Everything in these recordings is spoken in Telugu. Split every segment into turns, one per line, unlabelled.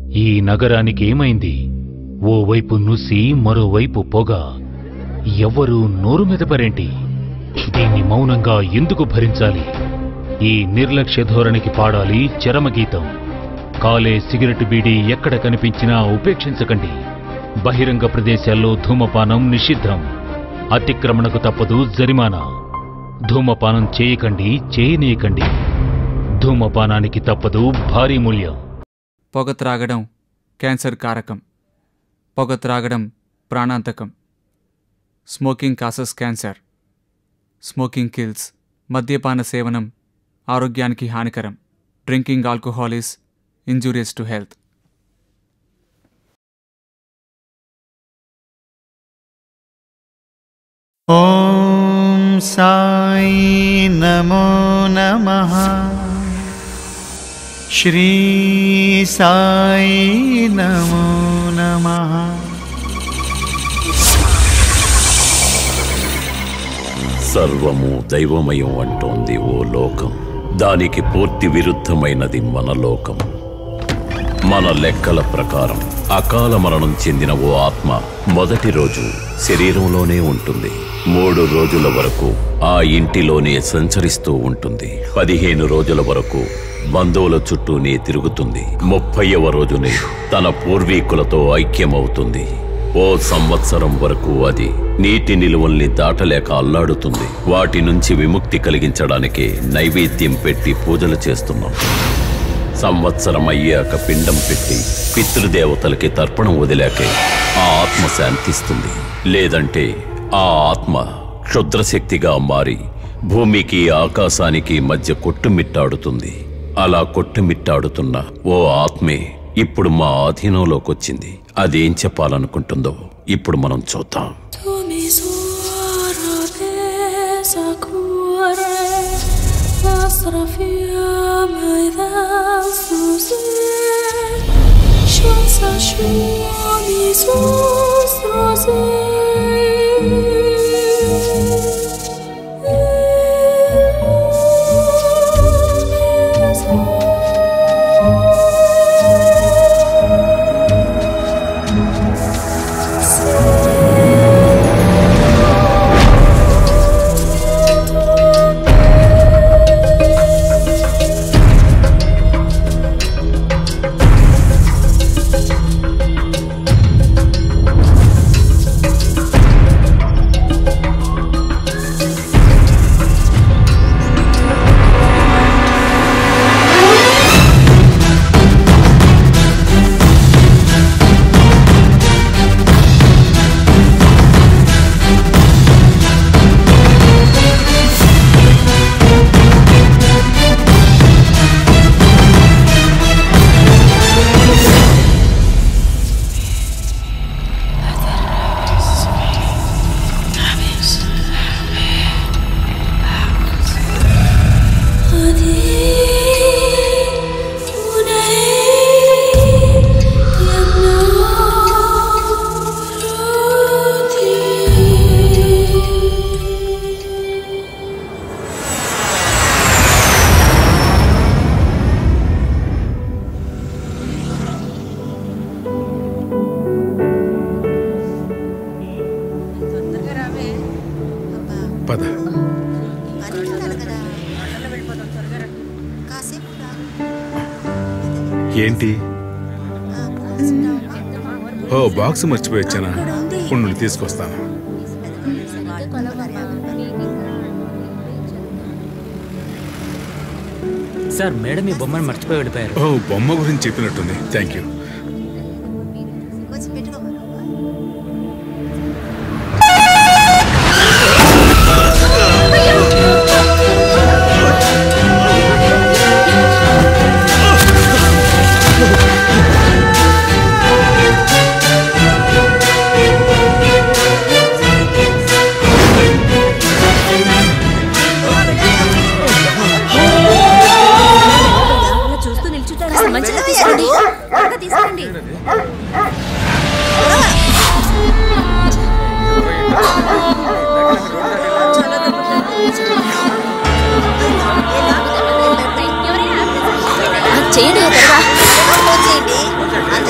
ఈ నగరానికి ఏమైంది ఓవైపు నుసి మరోవైపు పొగ ఎవ్వరూ నోరు మెదపరేంటి దీన్ని మౌనంగా ఎందుకు భరించాలి ఈ నిర్లక్ష్య ధోరణికి పాడాలి చరమగీతం కాలే సిగరెట్ బీడీ ఎక్కడ కనిపించినా ఉపేక్షించకండి బహిరంగ ప్రదేశాల్లో ధూమపానం నిషిద్ధం అతిక్రమణకు తప్పదు జరిమానా ధూమపానం చేయకండి చేయనీయకండి ధూమపానానికి తప్పదు భారీ మూల్యం
పొగ త్రాగడం క్యాన్సర్ కారకం పొగ త్రాగడం ప్రాణాంతకం smoking causes cancer smoking kills మద్యపాన సేవనం ఆరోగ్యానికి హానికరం drinking alcohol is injurious to health
ॐ साई नमो नमः श्री साई नमो नमः
సర్వము దైవమయం అంటోంది ఓ లోకం దానికి పూర్తి విరుద్ధమైనది మన లోకం మన లెక్కల ప్రకారం అకాల మరణం చెందిన ఓ ఆత్మ మొదటి రోజు శరీరంలోనే ఉంటుంది మూడు రోజుల వరకు ఆ ఇంటిలోనే సంచరిస్తూ ఉంటుంది పదిహేను రోజుల వరకు బంధువుల చుట్టూనే తిరుగుతుంది ముప్పైవ రోజునే తన పూర్వీకులతో ఐక్యమవుతుంది ఓ సంవత్సరం వరకు అది నీటి నిలువల్ని దాటలేక అల్లాడుతుంది వాటి నుంచి విముక్తి కలిగించడానికి నైవేద్యం పెట్టి పూజలు చేస్తున్నాం సంవత్సరం అయ్యాక పిండం పెట్టి పితృదేవతలకి తర్పణం వదిలాకే ఆ ఆత్మ శాంతిస్తుంది లేదంటే ఆ ఆత్మ క్షుద్రశక్తిగా మారి భూమికి ఆకాశానికి మధ్య కొట్టుమిట్టాడుతుంది అలా కొట్టుమిట్టాడుతున్న ఓ ఆత్మే ఇప్పుడు మా ఆధీనంలోకొచ్చింది అదేం చెప్పాలనుకుంటుందో ఇప్పుడు మనం చూద్దాం
Tu mi suora pesa cuore, nostra fiamma ed alzusi, scienza sciami sustrosi.
పద ఏంటి ఓ బాక్స్ మర్చిపోయి వచ్చానా ఉండు తీసుకొస్తాను
సార్ మేడం ఈ బొమ్మను మర్చిపోయి వెళ్ళిపోయారు
ఓ బొమ్మ గురించి చెప్పినట్టుంది థ్యాంక్ యూ
చూస్తూ నిల్చుంటారు మంచిగా తీసుకోండి త్వరగా తీసుకోండి చేయండి త్వరగా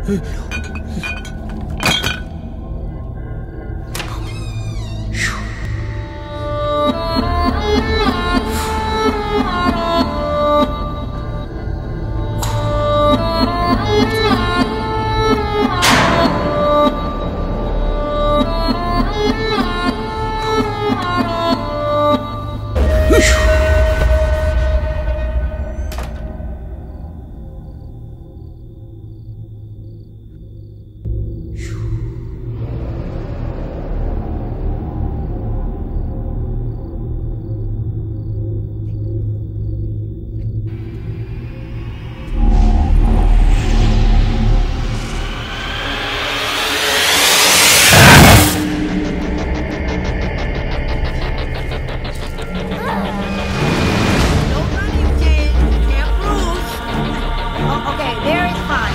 Okay, there is fine.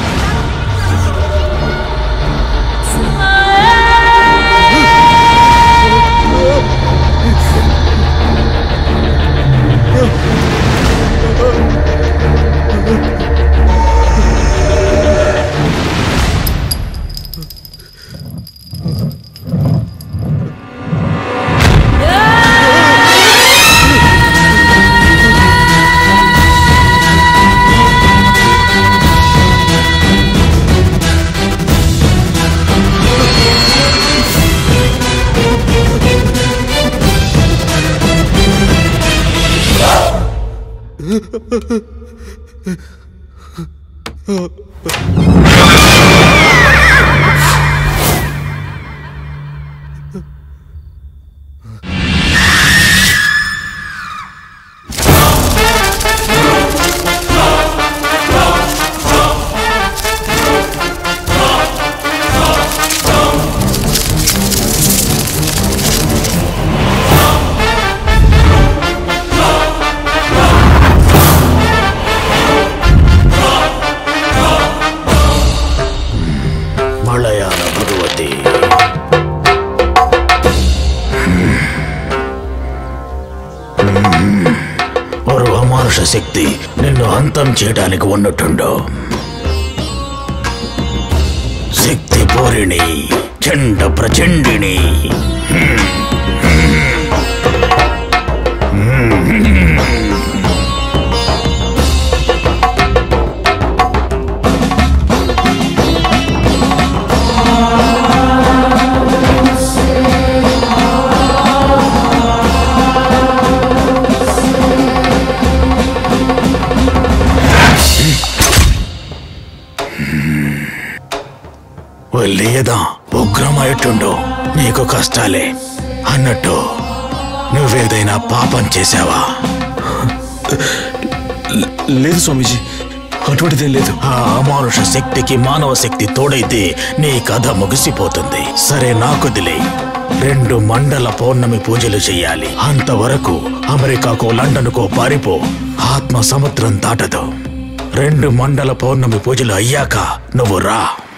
మలయాళ భగవతి ఒక అమానుష శక్తి నిన్ను అంతం చేయడానికి ఉన్నట్టుండు శక్తి పూరిణి చండ ప్రచండిని లేదా ఉగ్రమయ్యుండు నీకు కష్టాలే అన్నట్టు నువ్వేదైనా పాపం చేశావా
లేదు స్వామీజీ అటువంటిదేం లేదు
ఆ అమానుష శక్తికి మానవ శక్తి తోడైతే నీ కథ ముగిసిపోతుంది సరే నాకొదిలే రెండు మండల పౌర్ణమి పూజలు చెయ్యాలి అంతవరకు అమెరికాకో లండన్కో పారిపో ఆత్మ సముద్రం దాటదు రెండు మండల పౌర్ణమి పూజలు అయ్యాక నువ్వు రా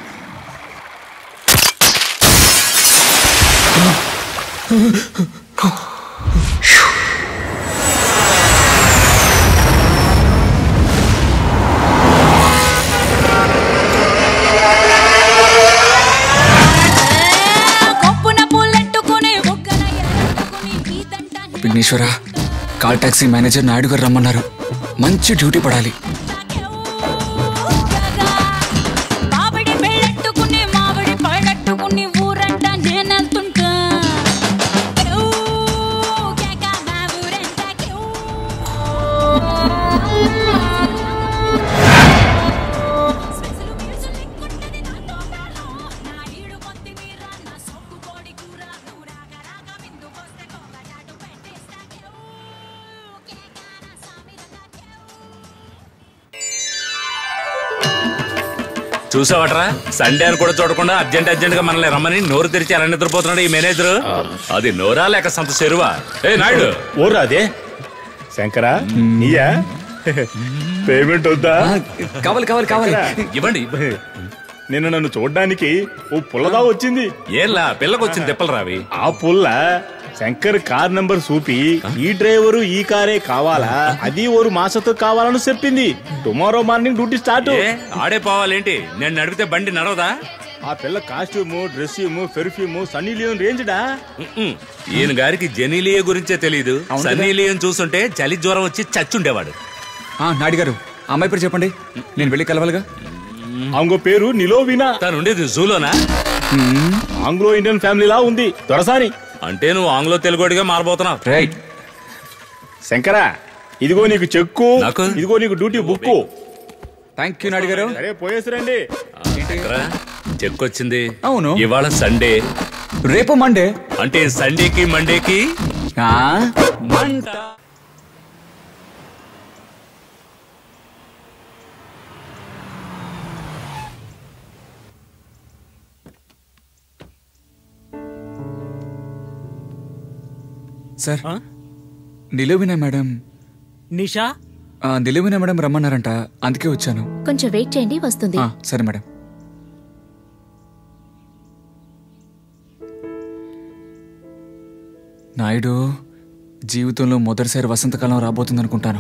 కొప్పున పూలెట్టుకుని బుగ్గన ఎత్తుకుని గీతంట
Vighneshwara call taxi manager Naidu garu రమ్మన్నారు మంచి డ్యూటీ పడాలి
మామిడి పెళ్ళెట్టుకుని మామిడి పళ్ళెట్టుకుని ఊరంట నేనెళ్తుంటా క్యూ, కేక మా ఊరంట క్యూ. స్పెషల్ మీల్స్ లెక్కుంటది నాతో ప్రాణం. నా ఈడు కొత్తిమీర, నా సొక్కు కోడి కూర, నువ్వు రాక రాక విందుకొస్తే కోక చాటు పెట్టేస్తా క్యూ. కేక నా సామిరంగా క్యూ.
చూసావట్రా సండే అని కూడా చూడకుండా అర్జెంట్ అర్జెంట్ గా మనల్ని రమ్మని నోరు తెరిచి ఎలా నిద్రపోతున్నాడు ఈ మేనేజర్ అది నోరా లేక సంత చెరువా ఏ నాయుడు
ఓరా అదే శంకరా నీయా పేమెంట్ వద్దా
కావాలి కావాలి కావాలి
ఇవ్వండి
నిన్న నన్ను చూడడానికి ఓ పుల్లగా వచ్చింది
ఏంలా పిల్లకి వచ్చిన తిప్పలు రావి
ఆ పుల్ల
శంకర్ కార్ నంబర్ చూపి ఈ డ్రైవరు ఈ కారే కావాలా అది ఓరు మాసతో కావాలని చెప్పింది టుమారో మార్నింగ్ డ్యూటీ స్టార్ట్
ఏ, ఆడే పోవాలేంటి నేను నడిపితే బండి నడవదా
ఆ పిల్ల కాస్ట్యూము డ్రెస్యూము పెర్ఫ్యూము సన్నీ లియోన్ రేంజ్డా
ఉమ్మ్. ఈయన గారికి జెనీలియా గురించే తెలియదు సన్నీ లియోన్ చూస్తుంటే చలి జ్వరం వచ్చి చచ్చుండేవాడు
ఆ, నాయుడు గారు ఆ అమ్మాయి పేరు చెప్పండి నేను వెళ్ళి కలవాలిగా
ఆంగో పేరు నిలోవినా
తను ఉండేది జూలోనా
ఆంగ్లో ఇండియన్ ఫ్యామిలీలా ఉంది దొరసాని
అంటే నువ్వు ఆంగ్లో తెలుగుడిగా మారబోతున్నావు
రైట్
శంకరా ఇదిగో నీకు చెక్కు ఇదిగో నీకు duty book
thank you Naidu garu
సరే పోయేసిరండి
శంకరా, చెక్ వచ్చింది
అవును.
ఇవాళ సండే
రేపు మండే
అంటే సండేకి మండేకి
ఆ,
మంట
సార్ నిలువినా మేడం
నిషా
ఆ, నిలువినా మేడం రమ్మన్నారంట అందుకే వచ్చాను
కొంచెం వెయిట్ చేయండి వస్తుంది
ఆ, సరే మేడం నాయుడు జీవితంలో మొదటిసారి వసంతకాలం రాబోతుంది అనుకుంటాను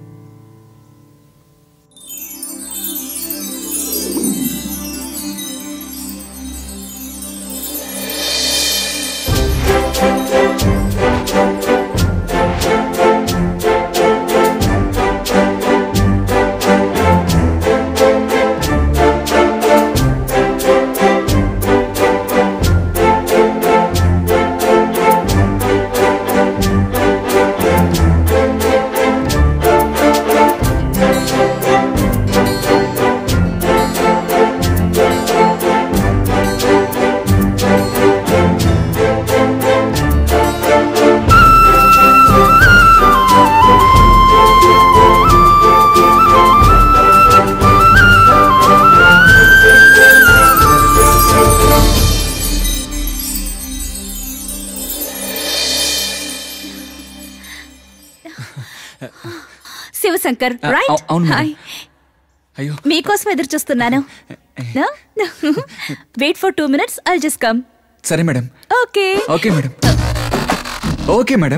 శివశంకర్
ఆ,
రైట్
అవు- అవును మేడం.
హాయ్
అయ్యో
మీకోసం ఎదురు చూస్తున్నాను wait for two minutes I just come
సరే madam
okay
okay madam okay madam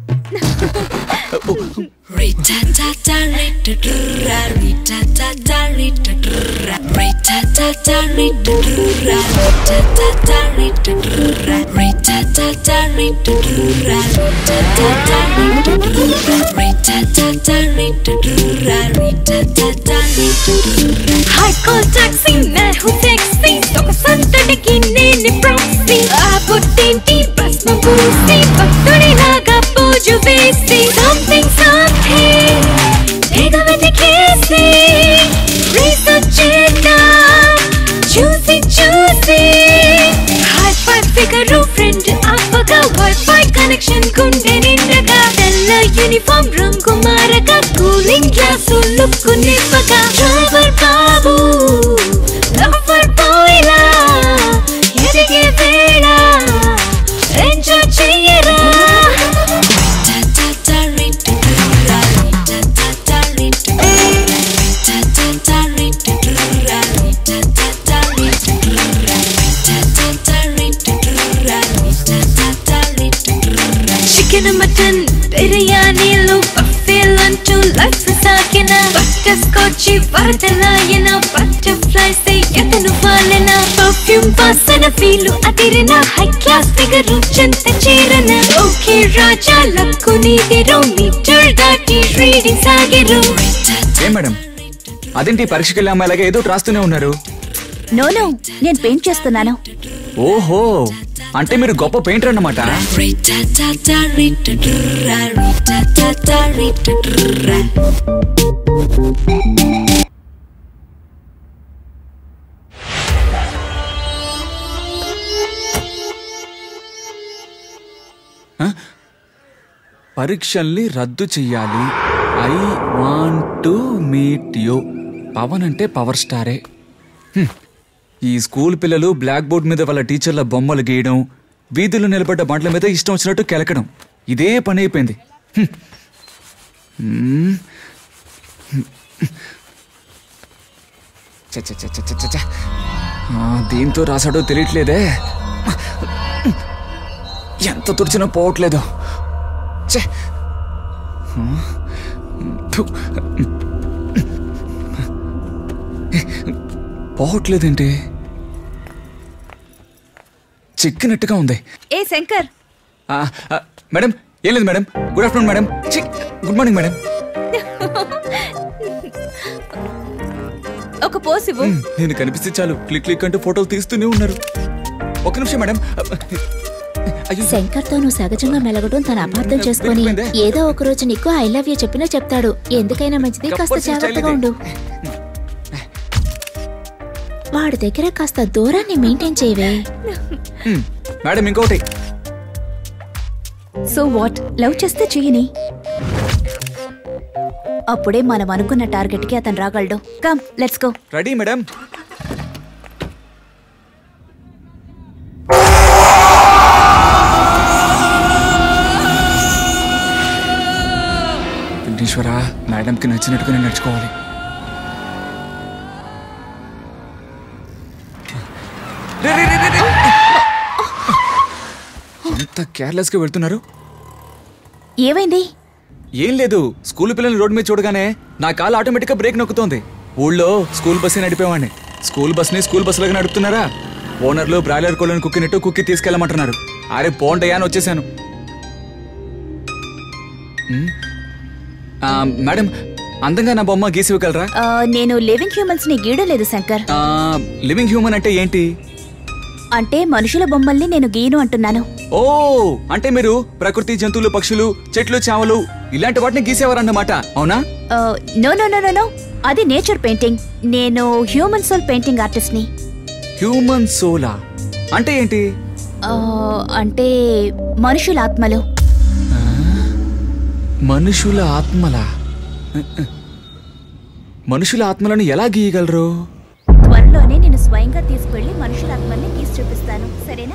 hi call taxi मैं हूँ सेक्सी तो సంతటికి నేను ప్రాక్సీ ఆ పుట్టింటి భస్మ పూసి భక్తుడిలాగా పూజ వేసి సంథింగ్ సంథింగ్ ఏదో వెతికేసి రీసెర్చ్ చేద్దాం చూసి చూసి హై ఫై ఫిగర్ ఫ్రెండ్ అప్పగా వైఫై కనెక్షన్ గుండె నిండగా తెల్ల యూనిఫామ్ రంగు మారగా కూలింగ్ గ్లాసు లుక్కు నింపగా డ్రైవర్ బాబు లవర్ బాయ్లా ఎదిగే వేళ ఎంజాయ్ చెయ్యరా చికెన్ మటన్ బిర్యానీలు బఫేలంటూ లైఫ్ సాగిన బట్టర్స్కాచ్ వరదలాయన బటర్ఫ్లైస్ ఎతను వాలన పర్ఫ్యూమ్ వాసన ఫీలు అదిరిన హై క్లాస్ ఫిగర్ చెంత చేరన ఓకే రాజా లక్కు నీదిరో మీటర్ దాటి రీడింగ్ సాగిరు
ఏం మేడం అదేంటి పరీక్షకి వెళ్ళే అమ్మాయిలాగా ఏదో ఒకటి రాస్తూనే ఉన్నారు
నో నో నేను పెయింట్ చేస్తున్నాను
ఓహో అంటే మీరు గొప్ప పెయింటర్ అన్నమాట ఆ? పరీక్షల్ని రద్దు చెయ్యాలి I want to meet you Pavan అంటే పవర్ స్టారే హ్మ్. ఈ స్కూల్ పిల్లలు బ్లాక్ బోర్డ్ మీద వాళ్ళ టీచర్ల బొమ్మలు గీయడం వీధుల్లో నిలబడ్డ బండ్ల మీద ఇష్టం వచ్చినట్టు కెలకడం ఇదే పని అయిపోయింది హ్మ్. హ్మ్. చ్చ, చ్చ, చ్చ, చ్చ, చ్చ, చ్చ. ఆ, దీంతో రాసాడో తెలియట్లేదే ఎంత తుడిచినా పోవట్లేదు ఛే థు. పోవట్లేదేంటి చిక్కినట్టుగా ఉంది
ఏ శంకర్
ఆ, ఆ, మేడం ఏం లేదు మేడం గుడ్ ఆఫ్టర్నూన్ మేడం ఛీ, గుడ్ మార్నింగ్ మేడం
ఒక పోస్ ఇవ్వు
మ్, నేను కనిపిస్తే చాలు క్లిక్ క్లిక్ అంటూ ఫోటోలు తీస్తూనే ఉన్నారు ఒక నిమిషం మేడం అయ్యో
శంకర్తో నువ్వు సహజంగా మెలగడం తన అపార్థం చేసుకొని ఏదో ఒక రోజు నీకు ఐ లవ్ యూ చెప్పినా చెప్తాడు ఎందుకైనా మంచిది కాస్త
గప్పర్ స్టైల్
జాగ్రత్తగా
ఇది.
ఉండు వాడి దగ్గర కాస్త దూరాన్ని మెయింటైన్ చేయవే
మ్, మేడం ఇంకోటి
సో వాట్ లవ్ చేస్తే చెయ్యని అప్పుడే మనం అనుకున్న టార్గెట్ కి అతను రాగలడు come let's go
ready madam Venkateshwara మేడంకి నచ్చినట్టుగా నేను నడుచుకోవాలి రే, రే, రే, రే, రే. ఎంత కేర్లెస్ గా వెళ్తున్నారు
ఏమైంది
ఏం లేదు స్కూల్ పిల్లల్ని రోడ్డు మీద చూడగానే నా కాలు ఆటోమేటిక్గా బ్రేక్ నొక్కుతోంది ఊళ్ళో స్కూల్ బస్సే నడిపేవాడిని స్కూల్ బస్ని స్కూల్ బస్సులాగా నడుపుతున్నారా ఓనర్లు బ్రాయిలర్ కోళ్ళని కుక్కినట్టు కుక్కి తీసుకెళ్ళమంటున్నారు అరే పోండయ్యా అని వచ్చేసాను ఉమ్. ఆ, మేడం అందంగా నా బొమ్మ గీసి ఇవ్వగలరా
ఆ, నేను లివింగ్ హ్యూమన్స్ ని గీయలేదు శంకర్
ఆ, లివింగ్ హ్యూమన్ అంటే ఏంటి
అంటే మనుషుల బొమ్మల్ని నేను గీయను అంటున్నాను
ఓ అంటే మీరు ప్రకృతి జంతువులు పక్షులు చెట్లు చావలు ఇలాంటి వాటిని గీసేవారన్నమాట అవునా
ఆ, no no no no no అది నేచర్ పెయింటింగ్ నేను హ్యూమన్ సోల్ పెయింటింగ్ ఆర్టిస్ట్ ని
హ్యూమన్ సోలా అంటే ఏంటి
ఆ, అంటే మనుషుల ఆత్మలు
మనుషుల ఆత్మల మనుషుల ఆత్మలను ఎలా గీయగలరు
త్వరలోనే నేను స్వయంగా తీసుకెళ్లి మనుషుల ఆత్మల్ని గీసి చూపిస్తాను సరేనా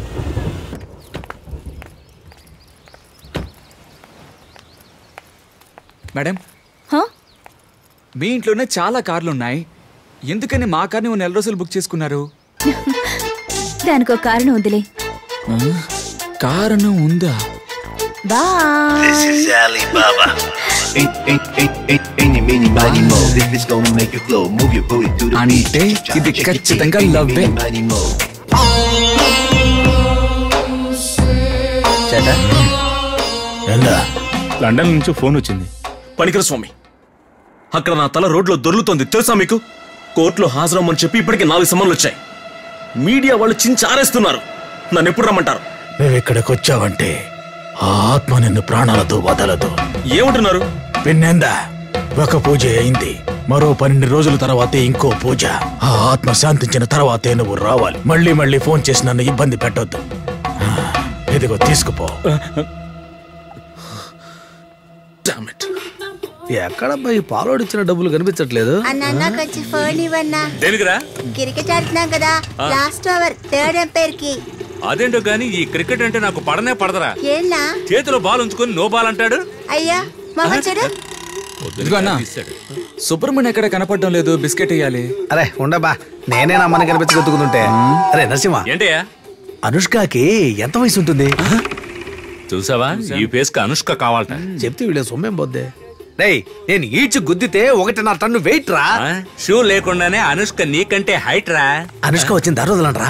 మేడం
హా?
మీ ఇంట్లోనే చాలా కార్లు ఉన్నాయి ఎందుకని మా కార్ని ఓ నెల రోజులు బుక్ చేసుకున్నారు
దానికి ఒక కారణం ఉందిలే
ఆ? కారణం ఉందా
boy
Alibaba. Ain't, ain't, ain't, ain't, ain't, mini, mighty mo. If it's gonna make you flow, move your booty to the beat.
అంటే ఇది ఖచ్చితంగా లవ్వే
Mighty mo.
లండన్ నుంచి ఫోన్ వచ్చింది
పనికర స్వామి అక్కడ నా తల రోడ్లో దొర్లుతోంది తెలుసా మీకు కోర్టులో హాజరమ్మని చెప్పి ఇప్పటికి నాలుగు సమన్లు వచ్చాయి మీడియా వాళ్ళు చించారేస్తున్నారు నన్ను ఎప్పుడు రమ్మంటారు
నువ్వు ఇక్కడికి వచ్చావంటే ఆ ఆత్మ నిన్ను ప్రాణాలతో వదలదు
ఏమంటున్నారు
పిన్నెందా ఒక పూజ అయింది మరో పన్నెండు రోజుల తర్వాతే ఇంకో పూజ ఆ ఆత్మ శాంతించిన తర్వాతే నువ్వు రావాలి మళ్ళీ మళ్ళీ ఫోన్ చేసి నన్ను ఇబ్బంది పెట్టొద్దు ఆ, ఇదిగో తీసుకుపో
ఎక్కడబ్బా ఈ పాలోడిచ్చిన డబ్బులు కనిపించట్లేదు
అన్న కొంచెం ఫోన్ ఇవ్వన్నా
దేనికిరా
క్రికెట్ ఆడుతున్నాం కదా
ఆ.
లాస్ట్ ఓవర్ థర్డ్ ఎంపైర్ కి
అదేంటో గానీ ఈ క్రికెట్ అంటే నాకు పడనే పడదరా
ఏనా
చేతిలో బాల్ ఉంచుకొని నో బాల్ అంటాడు
అయ్యా మొహం చూడు
ఇదిగో అన్న సుబ్రహ్మణ్యం ఎక్కడ కనపడడం లేదు బిస్కెట్ ఇయ్యాలి
అరే ఉండబా నేనే నమ్మని కనిపించగొత్తుకుంటుంటే అరే నరసింహ
ఏంటయ్యా
అనుష్కకి ఎంత వయసు ఉంటుంది
చూసావా ఈ ఫేస్ కి అనుష్క కావాలట
చెప్తే వీళ్ళ సొమ్మేం పోద్దే రేయ్ నేను ఈడ్చి గుద్దితే ఒకటిన్నర టన్ను వెయిట్ రా
ఆ? షూ లేకుండానే అనుష్క నీకంటే హైట్ రా
అనుష్క వచ్చిన ధర వదలంట్రా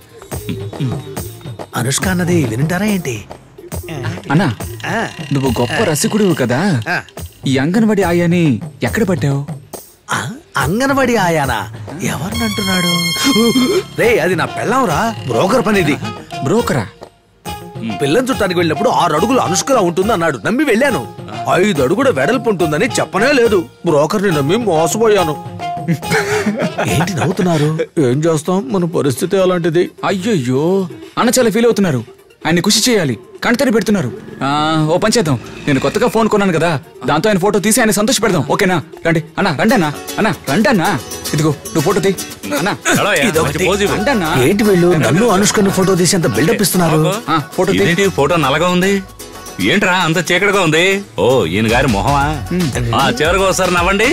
అనుష్క అన్నది వింటారా ఏంటి
అన్నా నువ్వు గొప్ప రసికుడివి కదా ఈ అంగన్వాడి ఆయాని ఎక్కడ పట్టావు
ఆ, అంగన్వాడి ఆయానా ఎవరినంటున్నాడు రే అది నా పెళ్ళంరా బ్రోకర్ పనిది
బ్రోకరా
పిల్లని చుట్టానికి వెళ్ళినప్పుడు ఆరు అడుగులు అనుష్కలా ఉంటుంది అన్నాడు నమ్మి వెళ్ళాను ఐదు అడుగుల వెడల్పు ఉంటుందని చెప్పనే లేదు బ్రోకర్ని నమ్మి మోసపోయాను ఏంటి నవ్వుతున్నారు ఏం చేస్తాం మన పరిస్థితి అలాంటిది
అయ్యయ్యో అన్న చాలా ఫీల్ అవుతున్నారు ఆయన్ని ఖుషి చేయాలి కణతరి పెడుతున్నారు ఆ, ఓ పని చేద్దాం నేను కొత్తగా ఫోన్ కొన్నాను కదా దాంతో ఆయన ఫోటో తీసి ఆయన సంతోష పెడదాం ఓకేనా రండి అన్నా రండి అన్నా అన్నా రండి అన్నా ఇదిగో నువ్వు ఫోటో తీ అన్నా
హలో, యా,
ఇదొకటి.
మంచి పోజ్ ఇవ్వు.
రండి అన్నా.
ఏంటి వీళ్ళు నన్ను అనుష్కను ఫోటో తీసేంత బిల్డప్ ఇస్తున్నారు
ఆ, ఫోటో తీ.
ఇదేంటి ఫోటో నల్లగా ఉంది ఏంట్రా అంత చీకటిగా ఉంది ఓ ఈయన గారి మొహమా ఆ చివరిగా ఒకసారి నవ్వండి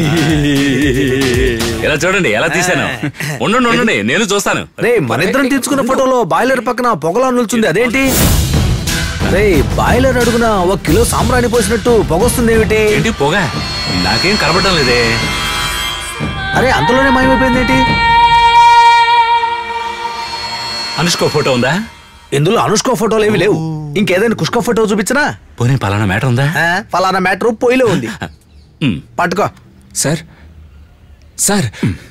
ఇలా చూడండి ఎలా తీసాను ఉండండి ఉండండి నేను చూస్తాను
రే మన ఇద్దరం తీసుకున్న ఫోటోలో బాయిలర్ పక్కన పొగలా నిల్చుంది అదేంటి రే బాయిలర్ అడుగున ఒక కిలో సాంబ్రాణి పోసినట్టు పొగొస్తుంది ఏమిటి
ఏంటి పొగ నాకేం కనబడడం లేదే
అరే అంతలోనే మాయమైపోయింది ఏంటి
అనుష్కో ఫోటో ఉందా
ఇందులో అనుష్క ఫోటోలు ఏమి లేవు ఇంకేదైనా కుష్క ఫోటో చూపించనా
పోనీ పలానా మ్యాటర్ ఉందా
ఆ, ఫలానా మ్యాటర్ పొయ్యిలో ఉంది పట్టుకో
సార్ సార్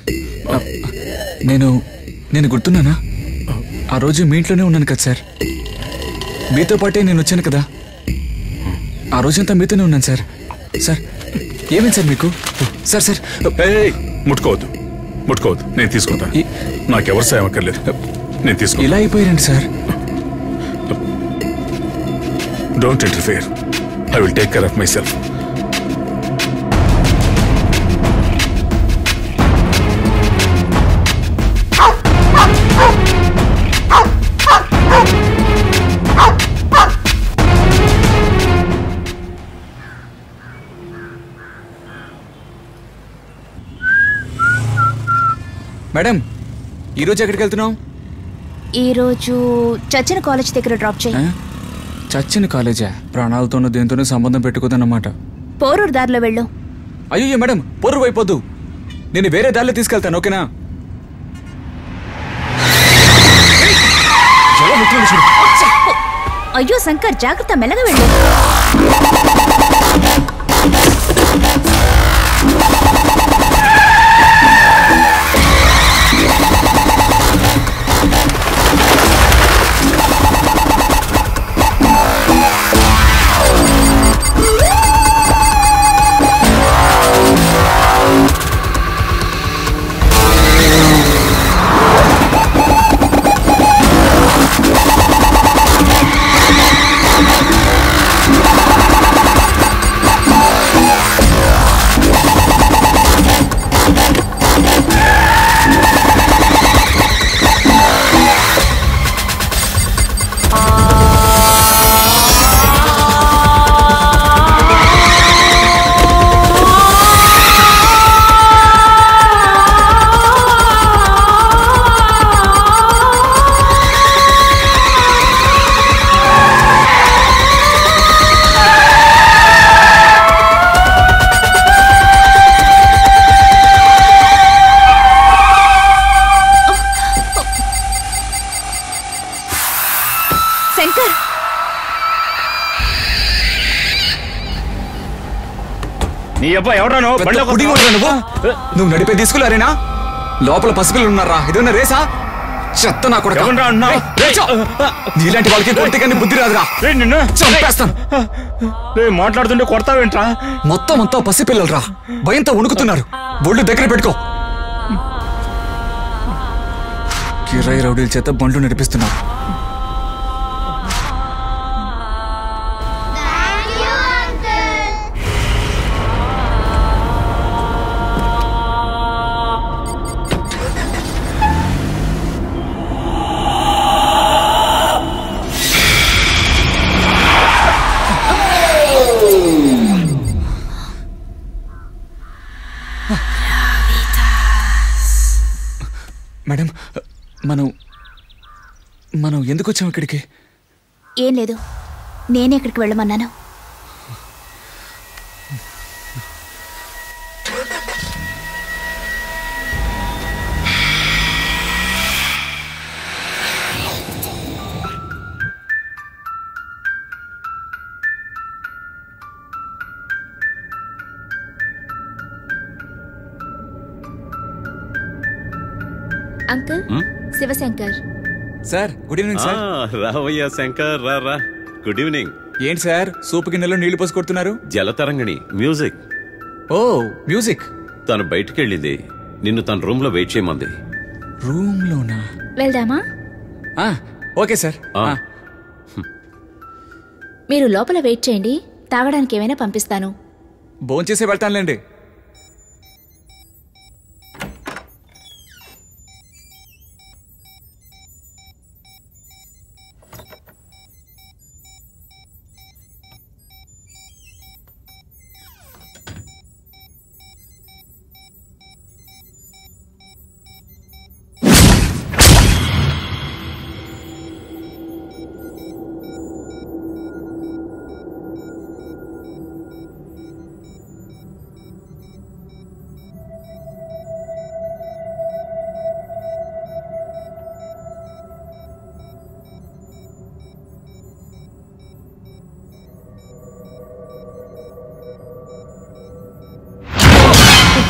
నేను నేను గుర్తున్నానా ఆ రోజు మీ ఇంట్లోనే ఉన్నాను కదా సార్ మీతో పాటే నేను వచ్చాను కదా ఆ రోజంతా మీతోనే ఉన్నాను సార్ సార్ ఏమైంది సార్ మీకు సార్ సార్
ఏయ్, ముట్టుకోవద్దు ముట్టుకోవద్దు నేను తీసుకుంటా నాకెవరు సాయం అక్కర్లేదు నేను తీసుకుంటా
ఇలా అయిపోయారండి sir
don't interfere I will take care of మై సెల్ఫ్
మేడం ఈరోజు ఎక్కడికి వెళ్తున్నాం
ఈ రోజు చచ్చిన కాలేజ్ దగ్గర డ్రాప్ చేయి
చచ్చిన కాలేజా ప్రాణాలతోనూ దేంతోనూ సంబంధం పెట్టుకోదన్నమాట
పోరూరు దారిలో వెళ్ళు
అయ్యో మేడం పొర్రు అయిపోద్దు నేను వేరే దారిలో తీసుకెళ్తాను ఓకేనా ఎలా ముట్టుకుంది చూడు.
అయ్యో శంకర్ జాగ్రత్త మెల్లగా వెళ్ళు శంకర్
నీ అబ్బాయి ఎవడాను
పెద్ద పుడింగ్ కొడుకురా నువ్వు నువ్వు నడిపే తీసుకులారేనా లోపల పసిపిల్లలు ఉన్నారా ఇదేమన్నా రేసా చెత్త నా కొడుకు
ఎవరురా అన్నావ్?
నీలాంటి వాళ్ళకి కొడితే కానీ బుద్ధి రాదురా
నిన్ను
చంపేస్తాను
రేయ్, మాట్లాడుతుంటే కొడతావేంట్రా
మొత్తం అంతా పసిపిల్లలరా భయంతో వణుకుతున్నారు ఒళ్ళు దగ్గర పెట్టుకో కిరాయి రౌడీల చేత బండ్లు నడిపిస్తున్నారు మేడం మనం మనం ఎందుకు వచ్చాం ఇక్కడికి
ఏం లేదు నేనే ఇక్కడికి వెళ్ళమన్నాను
uncle Shivashankar
sir good evening sir
రావయ్యా శంకర్ రా రా గుడ్ ఈవినింగ్
ఏంటి సార్ సూపు గిన్నెలో నీళ్లు పోసి కొడుతున్నారు
జలతరంగిణి మ్యూజిక్
ఓ మ్యూజిక్
తను బయటికెళ్ళింది నిన్ను తన రూమ్ లో వెయిట్ చేయమంది
రూమ్ లోనా
వెళ్దామా
ఆ, ఓకే సార్
ఆ.
మీరు లోపల వెయిట్ చేయండి తాగడానికి ఏమైనా పంపిస్తాను
భోంచేసే వెళ్తానులేండి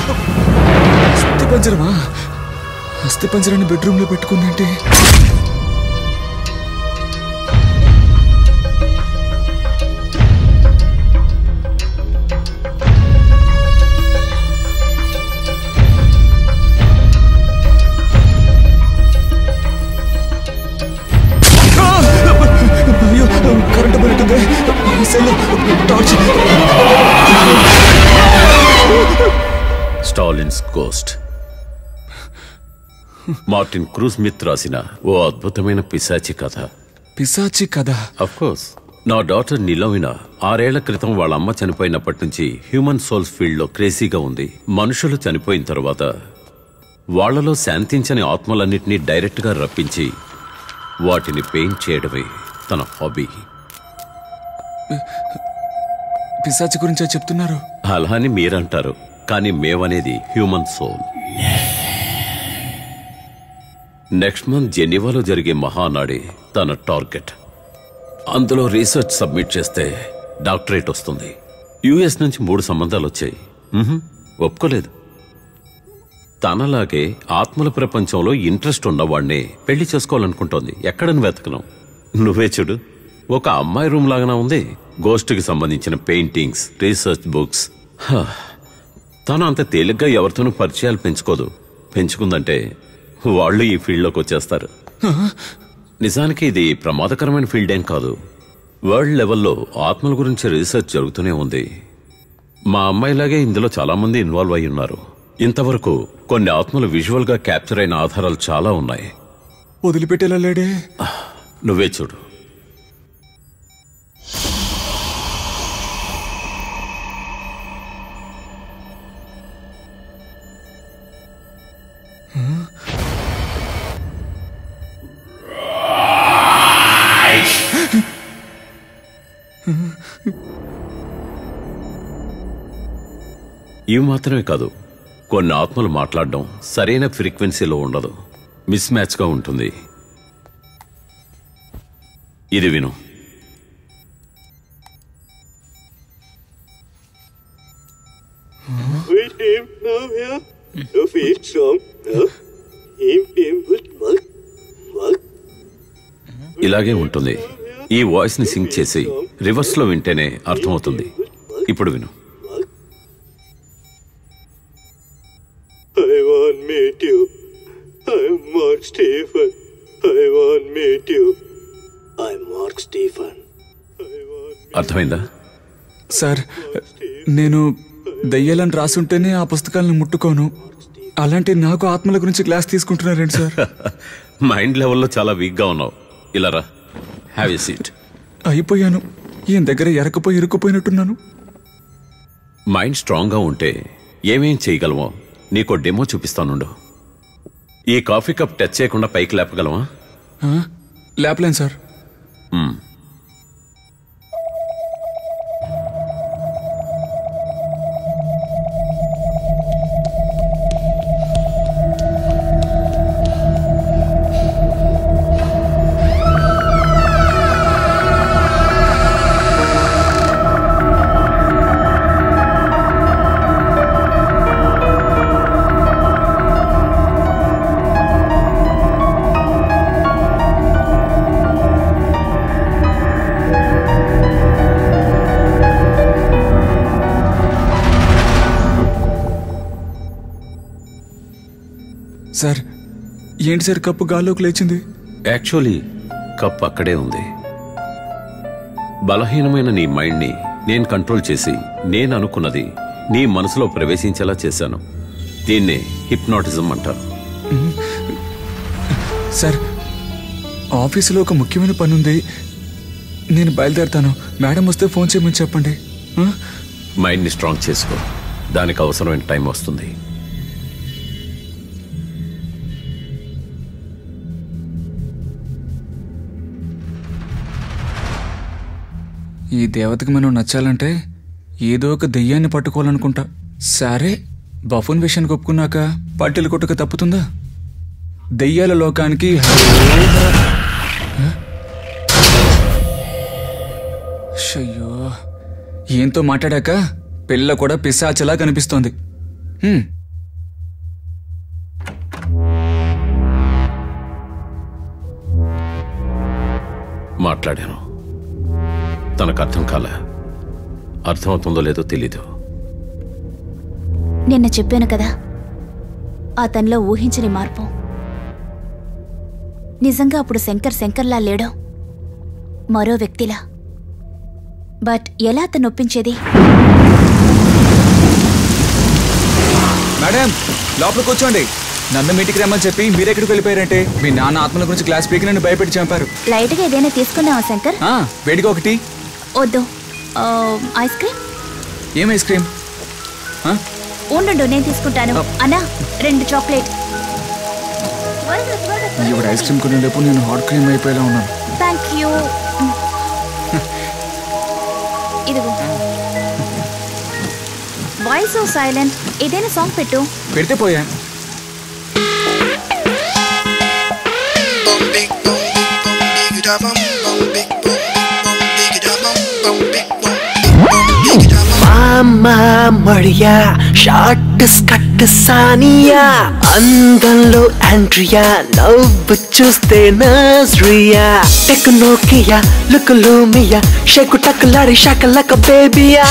అస్థి పంజరమా అస్థి పంజరాన్ని బెడ్రూమ్ లో పెట్టుకుందంటే అయ్యో కరెంటు పోయినట్టుంది cell torch
Stalin's ghost Martin Cruz Smith రాసిన ఓ అద్భుతమైన పిశాచి కథ
పిశాచి కథ
కోర్స్ నా డాటర్ నిలోవిన ఆరేళ్ల క్రితం వాళ్ళ అమ్మ చనిపోయినప్పటి నుంచి హ్యూమన్ సోల్స్ ఫీల్డ్ లో క్రేజీగా ఉంది మనుషులు చనిపోయిన తర్వాత వాళ్ళలో శాంతించని ఆత్మలన్నింటినీ డైరెక్ట్ గా రప్పించి వాటిని పెయింట్ చేయడమే తన హాబీ
పిశాచి గురించే చెప్తున్నారు
అలా అని మీరంటారు కానీ మేమనేది హ్యూమన్ సోల్ నెక్స్ట్ మంత్ జెనీవాలో జరిగే మహానాడే తన టార్గెట్ అందులో రీసెర్చ్ సబ్మిట్ చేస్తే డాక్టరేట్ వస్తుంది యుఎస్ నుంచి మూడు సంబంధాలు వచ్చాయి మ్హూ, ఒప్పుకోలేదు తనలాగే ఆత్మల ప్రపంచంలో ఇంట్రెస్ట్ ఉన్నవాణ్ణే పెళ్లి చేసుకోవాలనుకుంటోంది ఎక్కడని వెతకను నువ్వే చూడు ఒక అమ్మాయి రూమ్ లాగానే ఉంది గోస్ట్కి సంబంధించిన పెయింటింగ్స్ రీసెర్చ్ బుక్స్ హా, తను అంత తేలిగ్గా ఎవరితోనూ పరిచయాలు పెంచుకోదు పెంచుకుందంటే వాళ్ళు ఈ ఫీల్డ్లోకి వచ్చేస్తారు నిజానికి ఇది ప్రమాదకరమైన ఫీల్డ్ ఏం కాదు వరల్డ్ లెవెల్లో ఆత్మల గురించి రీసెర్చ్ జరుగుతూనే ఉంది మా అమ్మాయిలాగే ఇందులో చాలా మంది ఇన్వాల్వ్ అయి ఉన్నారు ఇంతవరకు కొన్ని ఆత్మలు విజువల్ గా క్యాప్చర్ అయిన ఆధారాలు చాలా ఉన్నాయి
వదిలిపెట్టేలా లేడే
నువ్వే చూడు ఇవి మాత్రమే కాదు కొన్ని ఆత్మలు మాట్లాడడం సరైన ఫ్రీక్వెన్సీలో ఉండదు మిస్ మ్యాచ్గా ఉంటుంది ఇది విను
With him now here, the feet song, him, him, with milk, milk.
ఇలాగే ఉంటుంది ఈ వాయిస్ ని సింక్ చేసి రివర్స్ లో వింటేనే అర్థమవుతుంది ఇప్పుడు విను
I want meet you. I'm Mark Stephen. I want meet you. I'm Mark Stephen.
అర్థమైందా
సార్ నేను దయ్యాలని రాసుంటేనే ఆ పుస్తకాలను ముట్టుకోను అలాంటి నాకు ఆత్మల గురించి క్లాస్ తీసుకుంటున్నారేంటి సార్
మైండ్ లెవెల్లో చాలా వీక్ గా ఉన్నావు ఇలా రా హ్యావ్ ఎ సీట్
అయిపోయాను ఈయన దగ్గర ఎరకపోయి ఇరుక్కుపోయినట్టున్నాను
మైండ్ స్ట్రాంగ్ గా ఉంటే ఏమేం చేయగలమో నీకో డెమో చూపిస్తానుండు ఈ కాఫీ కప్ టచ్ చేయకుండా పైకి లేపగలమా
ఆ? లేపలేను సార్
మ్మ్.
సార్ ఏంటి సార్ కప్పు గాల్లోకి లేచింది
యాక్చువల్లీ కప్ అక్కడే ఉంది బలహీనమైన నీ మైండ్ని నేను కంట్రోల్ చేసి నేను అనుకున్నది నీ మనసులో ప్రవేశించేలా చేశాను దీన్నే హిప్నాటిజం అంటారు
సార్ ఆఫీసులో ఒక ముఖ్యమైన పని ఉంది నేను బయలుదేరుతాను మేడం వస్తే ఫోన్ చేయమని చెప్పండి ఆ?
మైండ్ని స్ట్రాంగ్ చేసుకో దానికి అవసరమైన టైం వస్తుంది
ఈ దేవతకి మనం నచ్చాలంటే ఏదో ఒక దెయ్యాన్ని పట్టుకోవాలనుకుంటా సరే బఫున్ విషయానికి ఒప్పుకున్నాక పట్టెలు కొట్టుక తప్పుతుందా దెయ్యాల లోకానికి హరోహర. హ? షయ్యో ఏంతో మాట్లాడాక పిల్ల కూడా పిశాచలా కనిపిస్తోంది హ్మ్.
మాట్లాడాను తనకు అర్థం కాలే అర్థమవుతుందో లేదో తెలీదు
నిన్న చెప్పాను కదా అతనిలో ఊహించని మార్పు నిజంగా అప్పుడు శంకర్ శంకర్లా లేడు మరో వ్యక్తిలా బట్ ఎలా అతను ఒప్పించేది
మేడం లోపల కూర్చోండి నన్ను మీటికి రమ్మని చెప్పి మీరు ఎక్కడికి వెళ్ళిపోయారంటే మీ నాన్న ఆత్మల గురించి క్లాస్ పీకి నన్ను భయపెట్టి చంపారు
లైట్గా ఏదైనా తీసుకున్నావా శంకర్
ఆ, వేడిగా ఒకటి
వద్దు ఆ, ఐస్ క్రీమ్
ఏం ఐస్ క్రీమ్ ఆ?
ఉండు నేను తీసుకుంటాను అన్నా రెండు చాక్లెట్
ఈవిడ ఐస్ క్రీమ్ కొనే రేపు నేను హాట్ క్రీమ్ అయిపోయేలా ఉన్నాను
థ్యాంక్ యూ ఇదిగో వాయిస్ సైలెంట్ ఏదైనా సాంగ్ పెట్టు
పెడితే పోయా
మామా మడియా షార్ట్ స్కట్ సానియా అందంలో ఆండ్రియా నవ్వు చూస్తే నజ్రియా టెక్నోకియా లుకులు మియా షెకు టక్లాడి షకలక బేబియా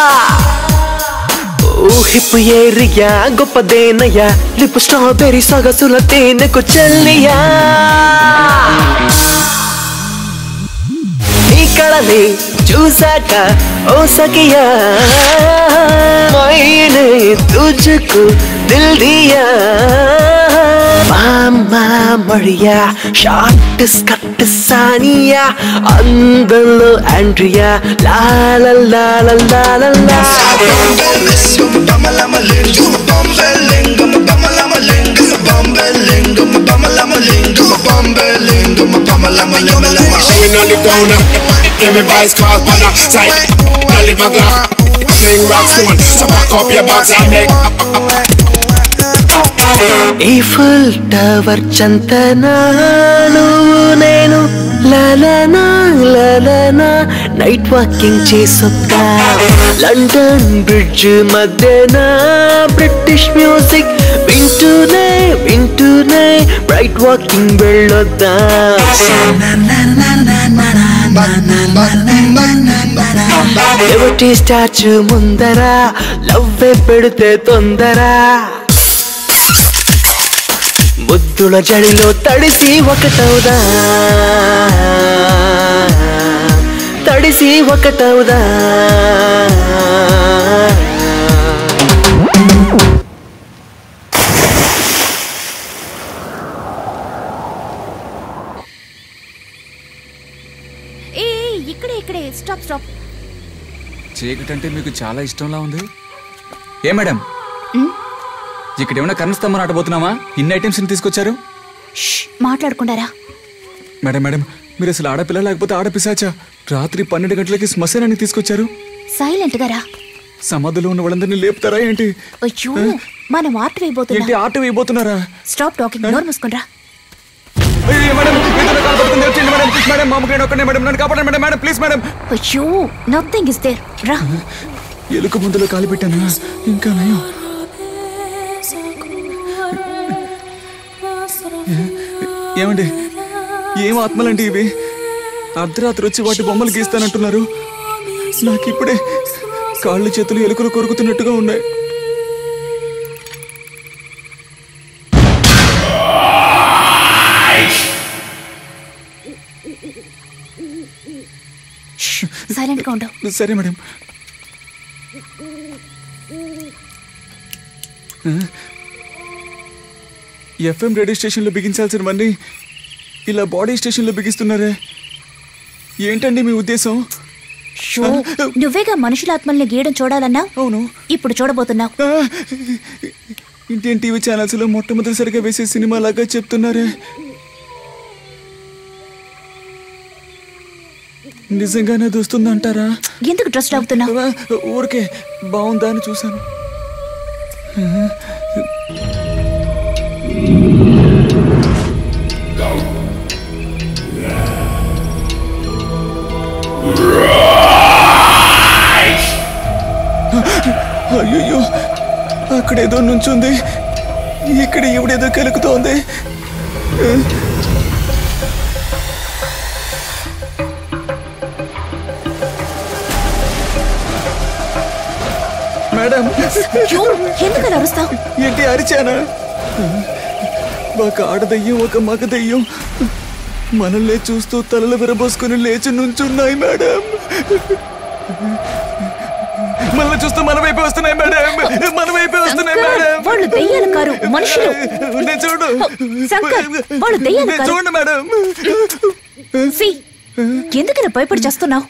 ఊహిపు ఏరియా గొప్పదేనయ్యా లిపు స్ట్రాబెర్రీ సొగసుల తేనెకు చెల్లియా నీ కళని చూసాక ఓ సఖియా మైనే తుజకు దిల్ దియా మామా మడియా షార్ట్ స్కట్ సానియా అందంలో ఆండ్రియా లాల లాల లాల
Showing on the ground, give me vice cause on the side. Now live a glass, sing rock stone. So pack up your bags and make.
Eiffel tower చంతనాను నేను లలనా లలనా నైట్ వాకింగ్ చేసొద్దా లండన్ బ్రిడ్జ్ మధ్యన బ్రిటిష్ మ్యూజిక్ వింటూనే వింటూనే బ్రైట్ వాకింగ్ వెళ్ళొద్దా ఎవటి స్టాచ్యూ ముందర లవ్వే పెడితే తొందర ముద్దుల జడిలో తడిసి ఒకటవుదా తడిసి ఒకటవుదా
ఏ ఏ, ఇక్కడే ఇక్కడే స్టాప్ స్టాప్
చీకటి అంటే మీకు చాలా ఇష్టంలా ఉంది ఏ మేడం ఇక్కడ ఏమైనా కరెంట్ స్తంభం ఆటబోతున్నామా ఇన్ని ఐటమ్స్ తీసుకొచ్చారు
మాట్లాడుకుంటారా
మేడం మేడం మీరు అసలు ఆడపిల్ల లేకపోతే ఆడపిశాచా రాత్రి పన్నెండు గంటలకి శ్మశానాన్ని తీసుకొచ్చారు
సైలెంట్ గా రా
సమాధిలో ఉన్న వాళ్ళందరినీ లేపుతారా ఏంటి
అయ్యో మనం ఆర్ట్
ఏంటి
వేయబోతున్నా
ఆట వేయబోతున్నారా
స్టాప్ టాకింగ్ నోరు మూసుకుని
అయ్యో, మేడం ఏదో కాలు పడుతుంది, వచ్చేయండి మేడం ప్లీజ్ మేడం మా అమ్మకి నేను ఒక్కనే మేడం నన్ను కాపాడండి మేడం మేడం ప్లీజ్ మేడం
అయ్యో నథింగ్ ఇస్ దేర్ రా
ఎలుక ముందులో కాలు పెట్టాను ఇంకా నయం ఏమండి ఏం ఆత్మలండి ఇవి అర్ధరాత్రి వచ్చి వాటి బొమ్మలు గీస్తానంటున్నారు నాకు ఇప్పుడే కాళ్ళు చేతులు ఎలుకలు కొరుకుతున్నట్టుగా ఉన్నాయి
సైలెంట్ గా ఉండు
సరే మేడం ఎఫ్ఎం రేడియో స్టేషన్లో బిగించాల్సినవన్నీ ఇలా బాడీ స్టేషన్లో బిగిస్తున్నారే ఏంటండి మీ ఉద్దేశం
షో నువ్వేగా మనుషుల ఆత్మల్ని గీయడం చూడాలన్నా
అవును
ఇప్పుడు చూడబోతున్నావు
ఇండియన్ టీవీ ఛానల్స్ లో మొట్టమొదటిసారిగా వేసే సినిమా లాగా చెప్తున్నారే నిజంగానే అది వస్తుందంటారా
ఎందుకు డ్రెస్ అవుతున్నావు
ఊరికే బాగుందా అని చూశాను అయ్యో అక్కడేదో నుంచుంది ఇక్కడ ఇవిడేదో కెలుకుతోంది మేడం
ఎందుకు అలా అరుస్తావు
ఏంటి అరిచానా ఒక ఆడదయ్యం ఒక మగ దయ్యం మనల్ని చూస్తూ తలలు విరబోసుకుని లేచి నుంచున్నాయి మేడం మనల్ని చూస్తూ మన వైపే వస్తున్నాయి మేడం మన వైపే వస్తున్నాయి మేడం
వాళ్ళు దెయ్యాలు కారు మనుషులు
నేను చూడు
శంకర్ వాళ్ళు దెయ్యాలు
నేను
కారు
చూడండి మేడం
సి ఎందుకలా భయపడి చేస్తున్నావు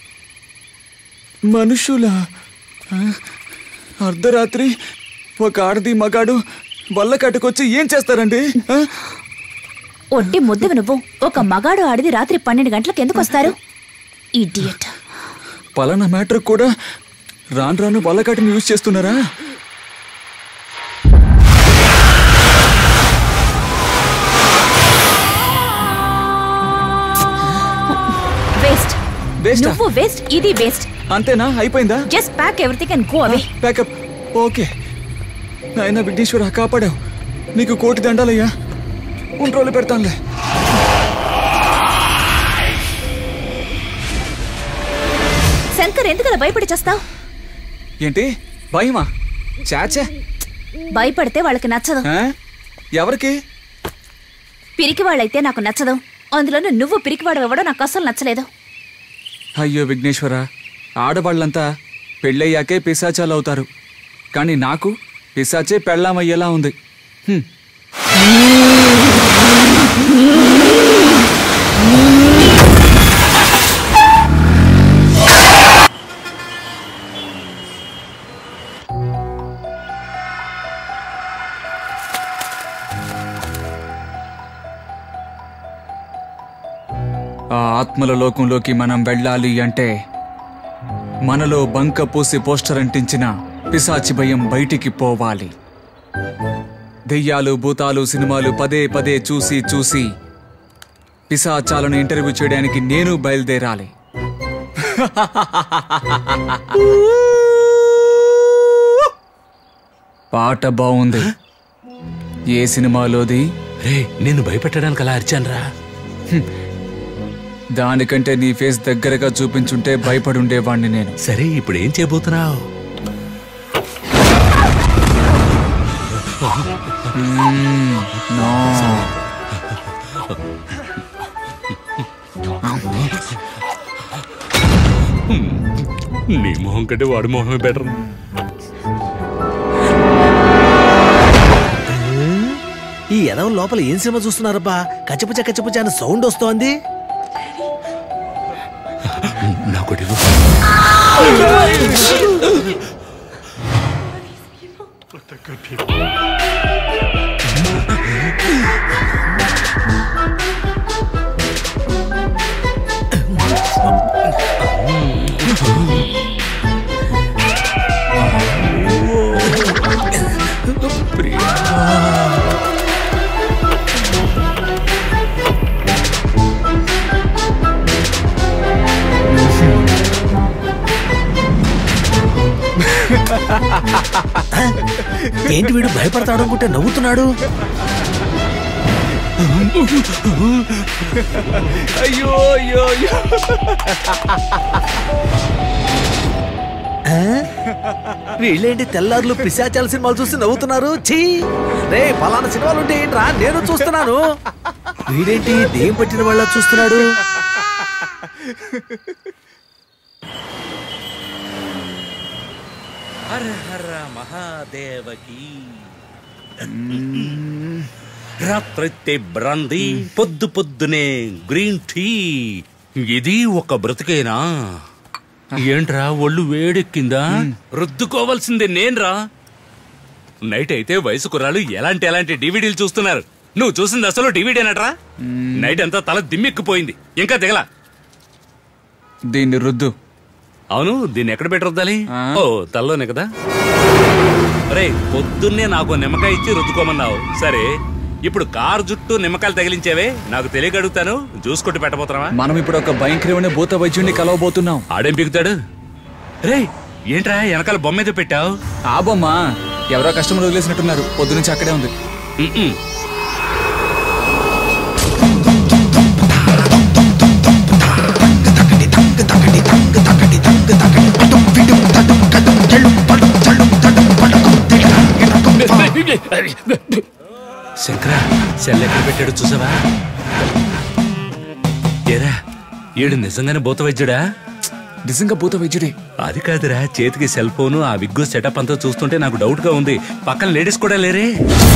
మనుషులా ఆ? అర్ధరాత్రి ఒక ఆడది మగాడు వల్ల కట్టుకొచ్చి ఏం చేస్తారండి ఆ?
ఒట్టి ముద్దవి నువ్వు ఒక మగాడు ఆడిది రాత్రి పన్నెండు గంటలకు ఎందుకు వస్తారు ఇడియట్
పలానా మ్యాటర్ కూడా రాను రాను వల్లకాటిని యూజ్ చేస్తున్నారా
వేస్ట్
Waste ఆ?
నువ్వు వేస్ట్ ఇది వేస్ట్
అంతేనా అయిపోయిందా
just pack everything and go away
pack up okay నాయన విఘ్నేశ్వర కాపాడావు నీకు కోటి దండాలయ్యా ఉండి రోజులు పెడతానులే
శంకర్ ఎందుకలా భయపడి చేస్తావు
ఏంటి భయమా చాచా
భయపడితే వాళ్ళకి నచ్చదు
ఆ? ఎవరికి
పిరికి వాళ్ళైతే నాకు నచ్చదు అందులోనూ నువ్వు పిరికివాడు ఇవ్వడం నాకు అస్సలు నచ్చలేదు
అయ్యో విఘ్నేశ్వర ఆడవాళ్ళంతా పెళ్ళయ్యాకే పిశాచాలు అవుతారు కానీ నాకు పిశాచే పెళ్ళామయ్యేలా ఉంది హ్మ్. ఆ ఆత్మల లోకంలోకి మనం వెళ్ళాలి అంటే మనలో బంక పూసి పోస్టర్ అంటించిన పిశాచి భయం బయటికి పోవాలి దెయ్యాలు భూతాలు సినిమాలు పదే పదే చూసి చూసి పిశాచాలను ఇంటర్వ్యూ చేయడానికి నేను బయలుదేరాలి పాట బాగుంది ఏ సినిమాలోది
రే నేను భయపెట్టడానికి అలా అరిచానురా
దానికంటే నీ ఫేస్ దగ్గరగా చూపించుంటే భయపడి ఉండేవాణ్ణి నేను
సరే ఇప్పుడు ఏం చేయబోతున్నావు
మ్మ్, నో.
నీ మొహం కంటే వాడి మొహమే బెటర్
ఈ ఎదవ లోపల ఏం సినిమా చూస్తున్నారబ్బా కచ్చపుచ్చ కచ్చపుచ్చ అని సౌండ్ వస్తోంది
నాకొటి
ఏంటి వీడు భయపడతాడు అనుకుంటే నవ్వుతున్నాడు
అయ్యో అయ్యో అయ్యో
ఆ? వీళ్ళేంటి తెల్లారులు పిశాచాల సినిమాలు చూసి నవ్వుతున్నారు ఛీ రే పలానా సినిమాలు ఉంటే ఏంట్రా నేను చూస్తున్నాను వీడేంటి దేం పట్టిన వాళ్ళ చూస్తున్నాడు
హర హర మహాదేవకి రాత్రైతే బ్రాంది పొద్దు పొద్దునే గ్రీన్ టీ ఇది ఒక బ్రతికేనా ఏంట్రా ఒళ్ళు వేడెక్కిందా రుద్దుకోవాల్సిందే నేన్రా నైట్ అయితే వయసు కుర్రాళ్ళు ఎలాంటి ఎలాంటి డివిడీలు చూస్తున్నారు నువ్వు చూసింది అసలు డివిడేనట్రా నైట్ అంతా తల దిమ్మెక్కిపోయింది ఇంకా దిగలా
దీన్ని రుద్దు
అవును దీన్ని ఎక్కడ పెట్టి రుద్దాలి ఓ తల్లోనే కదా రే పొద్దున్నే నాకు నిమ్మకాయ ఇచ్చి రుద్దుకోమన్నావు సరే ఇప్పుడు కారు జుట్టు నిమ్మకాయలు తగిలించేవే నాకు తెలియక అడుగుతాను జ్యూస్ కొట్టి పెట్టబోతున్నావా
మనం ఇప్పుడు ఒక భయంకరమైన భూత వైద్యుడిని కలవబోతున్నాం
ఆడేం పిగుతాడు రే ఏంట్రా వెనకాల బొమ్మ ఏదో పెట్టావు
ఆ బొమ్మ ఎవరో కస్టమర్ వదిలేసినట్టున్నారు పొద్దు నుంచి అక్కడే ఉంది
శంకర సెల్ ఎక్కడ పెట్టాడు చూసావా ఏరా ఈడు నిజంగానే భూత వైద్యుడా
నిజంగా భూత వైద్యుడే
అది కాదురా చేతికి సెల్ ఫోను ఆ విగ్గు సెటప్ అంతా చూస్తుంటే నాకు డౌట్ గా ఉంది పక్కన లేడీస్ కూడా లేరే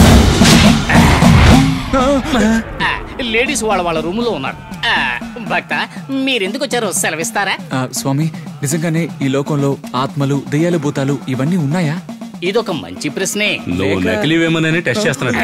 లేడీస్ వాళ్ళ వాళ్ళ రూమ్ లో ఉన్నారు ఆ, భక్త మీరెందుకు వచ్చారో సెలవిస్తారా
ఆ, స్వామి నిజంగానే ఈ లోకంలో ఆత్మలు దెయ్యాలు భూతాలు ఇవన్నీ ఉన్నాయా
ఇదొక మంచి ప్రశ్నే
నువ్వు నకిలీవేమోనని టెస్ట్ చేస్తున్నాడు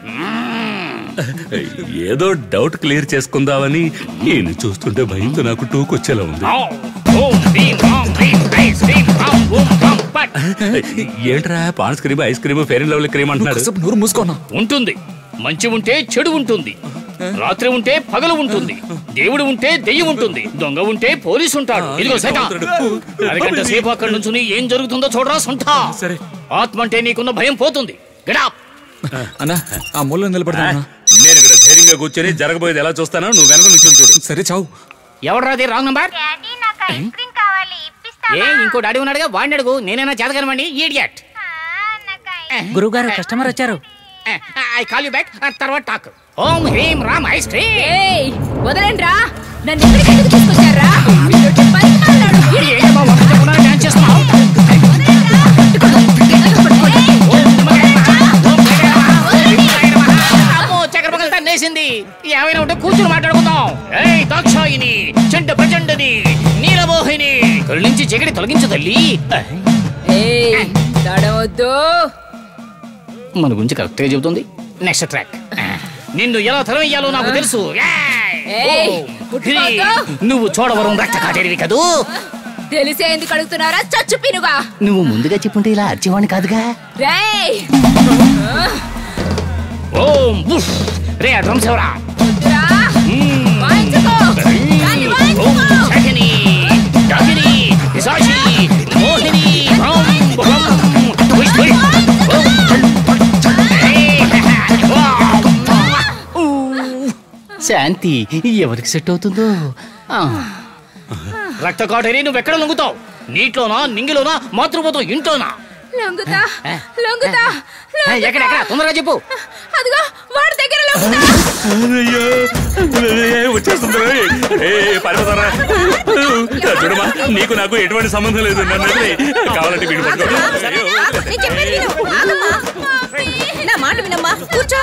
ఏదో డౌట్ క్లియర్ చేసుకుందామని నేను చూస్తుంటే భయంతో నాకు టూకొచ్చేలా ఉంది
ఓం భీం ఓం భీం ఐస్ క్రీం ఓం ఓం ఓం పట్
ఏంట్రా Pond's cream ice cream fair lovely cream అంటున్నాడు
నూరు మూసుకోనా
ఉంటుంది మంచి ఉంటే చెడు ఉంటుంది రాత్రి ఉంటే పగలు ఉంటుంది దేవుడు ఉంటే దెయ్యం ఉంటుంది దొంగ ఉంటే పోలీసు ఉంటాడు ఇదిగో సైతా అరగంట సేపు అక్కడ నుంచి ఏం జరుగుతుందో చూడరా సొంట
సరే
ఆత్మ అంటే నీకున్న భయం పోతుంది గడాప్
అన్నా ఆ మూలలో నిలబడతా అన్నా.
నేను ఇక్కడ ధైర్యంగా కూర్చొని జరగబోయేది ఎలా చూస్తానో నువ్వు వెనక నుంచి చూడు
సరే చావు
ఎవడరాది రాంగ్ నంబర్ ఏ ఇంకో డాడీ ఉన్నాడుగా వాడిని అడుగు నేనైనా చేతగలమండి ఈడియట్
గురువుగారు కస్టమర్ వచ్చారు
ఐ కాల్ యూ బ్యాక్ తర్వాత టాక్ ఓం హ్రీం రామ్ ఐస్ క్రీమ్
వదలండి రా నన్ను ఎక్కడికి ఎందుకు తీసుకొచ్చారా
ఏంటమ్మా వంట చెప్పకుండా డాన్స్ చేస్తున్నావు అమ్మో చక్రపగలు తన్నేసింది ఏమైనా ఉంటే కూర్చుని మాట్లాడుకుందాం ఏయ్ దాక్షాయిని చెండ ప్రచండని నీలమోహిని కళ్ళ నుంచి చీకటి తొలగించు తల్లి
తడవద్దు
మన గురించి కరెక్ట్గా చెబుతుంది నెక్స్ట్ ట్రాక్ నిన్ను ఎలా తరమయ్యాలో నాకు తెలుసు
ఏయ్,
ఓ,
పుట్టుకోవద్దు.
నువ్వు చూడవరం రక్త కాటేరివి కదూ
తెలిసే ఎందుకు అడుగుతున్నారా చచ్చు పినుగా
నువ్వు ముందుగా చెప్పుంటే ఇలా అర్చేవాణి కాదుగా
రేయ్
ఓం బుష్ రే ఆ డ్రమ్స్ ఎవరా
వాయించుకో దాన్ని
ఓం
వాయించుకో
శాకిని డాకిని పిశాచి మోహిని భం భం బుష్ బుష్ ఓం ఏయ్, వావ్. ఊ. శాంతి ఎవరికి సెట్ అవుతుందో ఆ. రక్త కాటేరి నువ్వు ఎక్కడ లొంగుతావు నీటిలోనా నింగిలోనా మాతృపోతావు ఇంట్లోనా
లొంగుతా లొంగుతా
ఏ, ఎక్కడ ఎక్కడ తొందరగా చెప్పు
అదిగో వాడి దగ్గర లొంగుతా
వచ్చేస్తుంది చూడమా నీకు నాకు ఎటువంటి సంబంధం లేదు నన్ను వదిలేయ్. కావాలంటే వీడు పట్టుకో అయ్యో.
నేను చెప్పేది విను ఆగమ్మా నా మాట వినమ్మా కూర్చో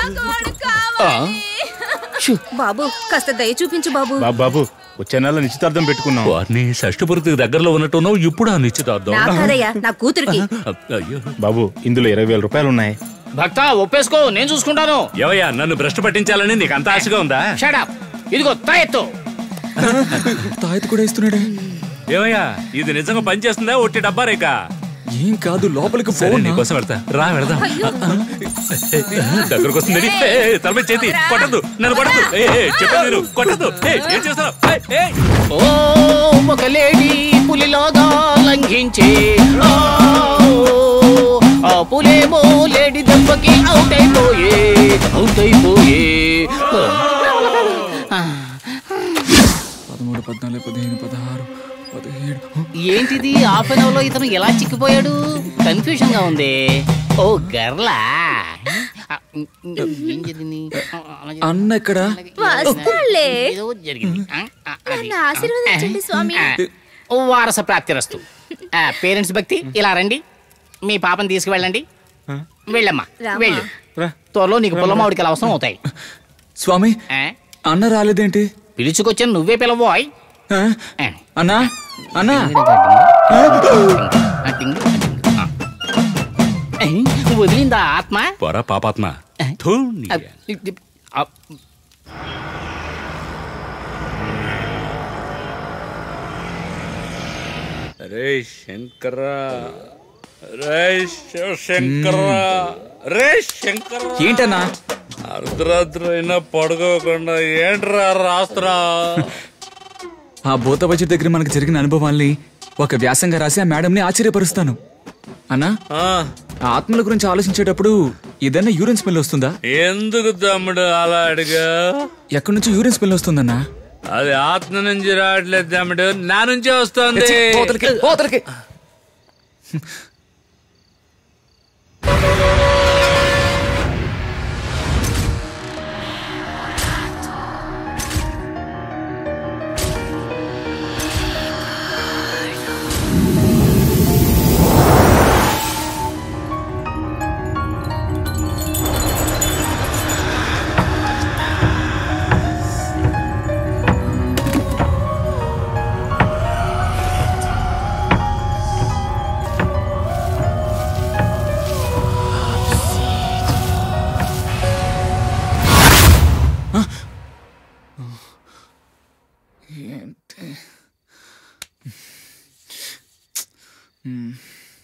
బాబు కాస్త దయ చూపించు బాబు
బాబు బాబు వచ్చే నెల నిశ్చితార్థం పెట్టుకున్నాం
వారిని షష్ఠపురతికి దగ్గరలో ఉన్నట్టున్నావు ఇప్పుడు ఆ నిశ్చితార్థం
నా కాదయ్యా నా కూతురికి
అయ్యో
బాబు ఇందులో ఇరవై వేల రూపాయలు ఉన్నాయి
భక్త ఒప్పేసుకో నేను చూసుకుంటాను
ఏవయ్యా నన్ను భ్రష్టు పట్టించాలని నీకు అంత ఆశగా ఉందా
షడప్ ఇదిగో తాయెత్తు
తాయెత్తు కూడా ఇస్తున్నాడే
ఏమయ్యా ఇది నిజంగా పనిచేస్తుందా ఒట్టి డబ్బా రేక
ఏం కాదు లోపలికి
సరే
పోనా?
నీకోసం వెళ్తా రా వెళదాం దగ్గరకు వస్తుంది తలపై చేతి కొట్టద్దు నన్ను కొట్టద్దు ఏ, ఏ, చెప్పేది విను. కొట్టద్దు ఏ, ఏం చేస్తున్నావు ఏయ్, ఏయ్.
ఓ ఒక లేడీ పులిలాగా లంఘించే ఆ, ఆ పులేమో లేడీ దెబ్బకి అవుట్ అయిపోయే అవుట్ అయిపోయే
పదమూడు పద్నాలుగు పదిహేను పదహారు పదిహేడు
ఏంటిది హాఫ్ అన్ అవర్ లో ఇతను ఎలా చిక్కిపోయాడు కన్ఫ్యూజన్ గా ఉంది ఓ గర్లా ఏం జరిగింది
అన్న ఎక్కడ
వస్తాలే
ఏదో జరిగింది ఆ, ఆ, అది.
నన్ను ఆశీర్వదించండి స్వామి
ఆ, ఓ వారస ప్రాప్తిరస్తు పేరెంట్స్ భక్తి ఇలా రండి మీ పాపని తీసుకువెళ్ళండి వెళ్ళమ్మా
రామా.
వెళ్ళు త్వరలో నీకు పుల్లమావిడికి అవసరం అవుతాయి
స్వామి
ఆ?
అన్న రాలేదేంటి
పిలుచుకొచ్చాను నువ్వే పిలవోయ్
ఆ? అన్నా అన్నా
వదిలిందా ఆత్మ
పోరా పాపాత్మ థూ, నీ-
ఆ,
రే శంకర రే శంకర రే శంకర
ఏంటన్నా
అర్ధరాత్రి అయినా పడుకోకుండా ఏంట్రా రాస్త్రా
ఆ భూత వైద్యుడి దగ్గర మనకు జరిగిన అనుభవాల్ని ఒక వ్యాసంగా రాసి ఆ మేడంని ఆశ్చర్యపరుస్తాను అన్నా ఆత్మల గురించి ఆలోచించేటప్పుడు ఏదైనా యూరిన్ స్మెల్ వస్తుందా
ఎందుకు తమ్ముడు అలా అడిగా
ఎక్కడి నుంచి యూరిన్ స్మెల్ వస్తుందన్నా
అది ఆత్మ నుంచి రావట్లేదు తమ్ముడు నా నుంచే వస్తుంది
ఛీ, పోతలకి, పోతలకి. ఏంటి మ్మ్.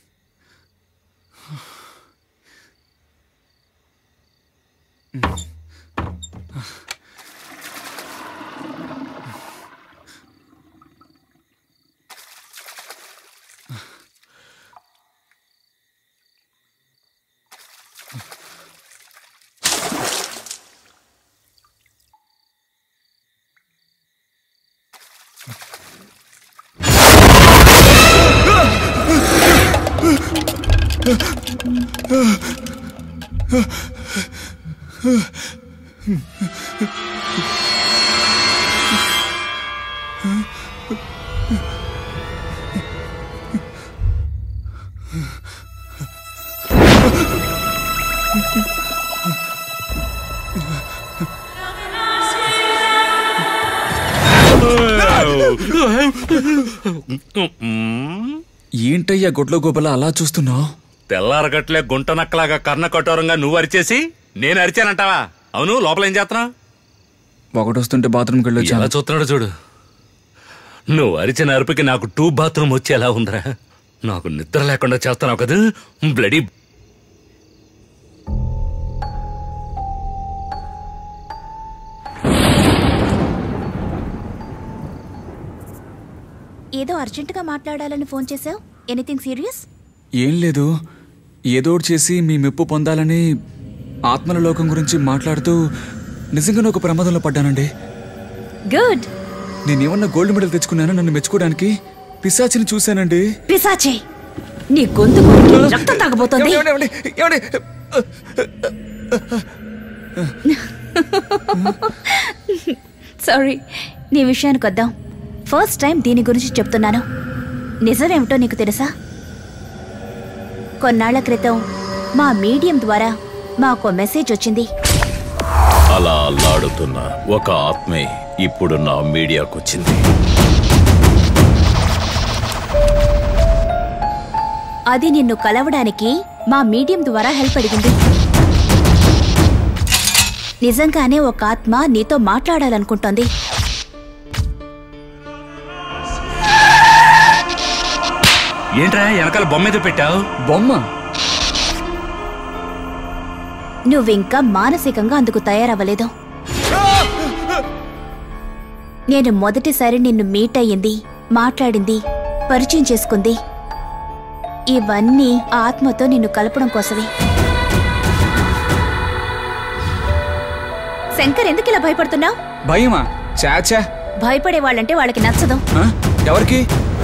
ఏంటయ్యా గొడ్లో గోపల అలా చూస్తున్నావు
తెల్లారగట్లే గుంట నక్కలాగా కర్ణ కఠోరంగా నువ్వు అరిచేసి నేను అరిచానంటావా అవును లోపల ఏం చేస్తున్నావు
ఒకటొస్తుంటే బాత్రూమ్కి వెళ్ళి
ఎలా చూస్తున్నాడు చూడు నువ్వు అరిచిన అరుపుకి నాకు టూ బాత్రూమ్ వచ్చేలా ఉందిరా నాకు నిద్ర లేకుండా చేస్తున్నావు కదా బ్లడీ
ఏదో అర్జెంటుగా మాట్లాడాలని ఫోన్ చేసావు ఎనీథింగ్ సీరియస్
ఏం లేదు ఏదో ఒకటి చేసి మీ మెప్పు పొందాలని ఆత్మల లోకం గురించి మాట్లాడుతూ నిజంగానే ఒక ప్రమాదంలో పడ్డానండి
గుడ్
నేనేమన్నా గోల్డ్ మెడల్ తెచ్చుకున్నాను నన్ను మెచ్చుకోవడానికి పిశాచిని చూశానండి
పిశాచే నీ గొంతు కొరికి రక్తం తాగబోతోంది
ఏమండి, ఏమండి, ఏమండి?
సారీ నీ విషయానికి వద్దాం ఫస్ట్ టైం దీని గురించి చెప్తున్నాను నిజమేమిటో నీకు తెలుసా కొన్నాళ్ల క్రితం మా మీడియం ద్వారా మాకు మెసేజ్ వచ్చింది
అలా అల్లాడుతున్న ఒక ఆత్మే ఇప్పుడు నా మీడియాకొచ్చింది
అది నిన్ను కలవడానికి మా మీడియం ద్వారా హెల్ప్ అడిగింది నిజంగానే ఒక ఆత్మ నీతో మాట్లాడాలనుకుంటోంది
ఏంట్రా వెనకాల బొమ్మ ఏదో పెట్టావు
బొమ్మ
నువ్వింకా మానసికంగా అందుకు తయారవ్వలేదు నేను మొదటిసారి నిన్ను మీట్ అయ్యింది మాట్లాడింది పరిచయం చేసుకుంది ఇవన్నీ ఆ ఆత్మతో నిన్ను కలపడం కోసమే శంకర్ ఎందుకు ఇలా భయపడుతున్నావు
భయమా చాచా
భయపడే వాళ్ళంటే వాళ్ళకి నచ్చదు
ఆ? ఎవరికి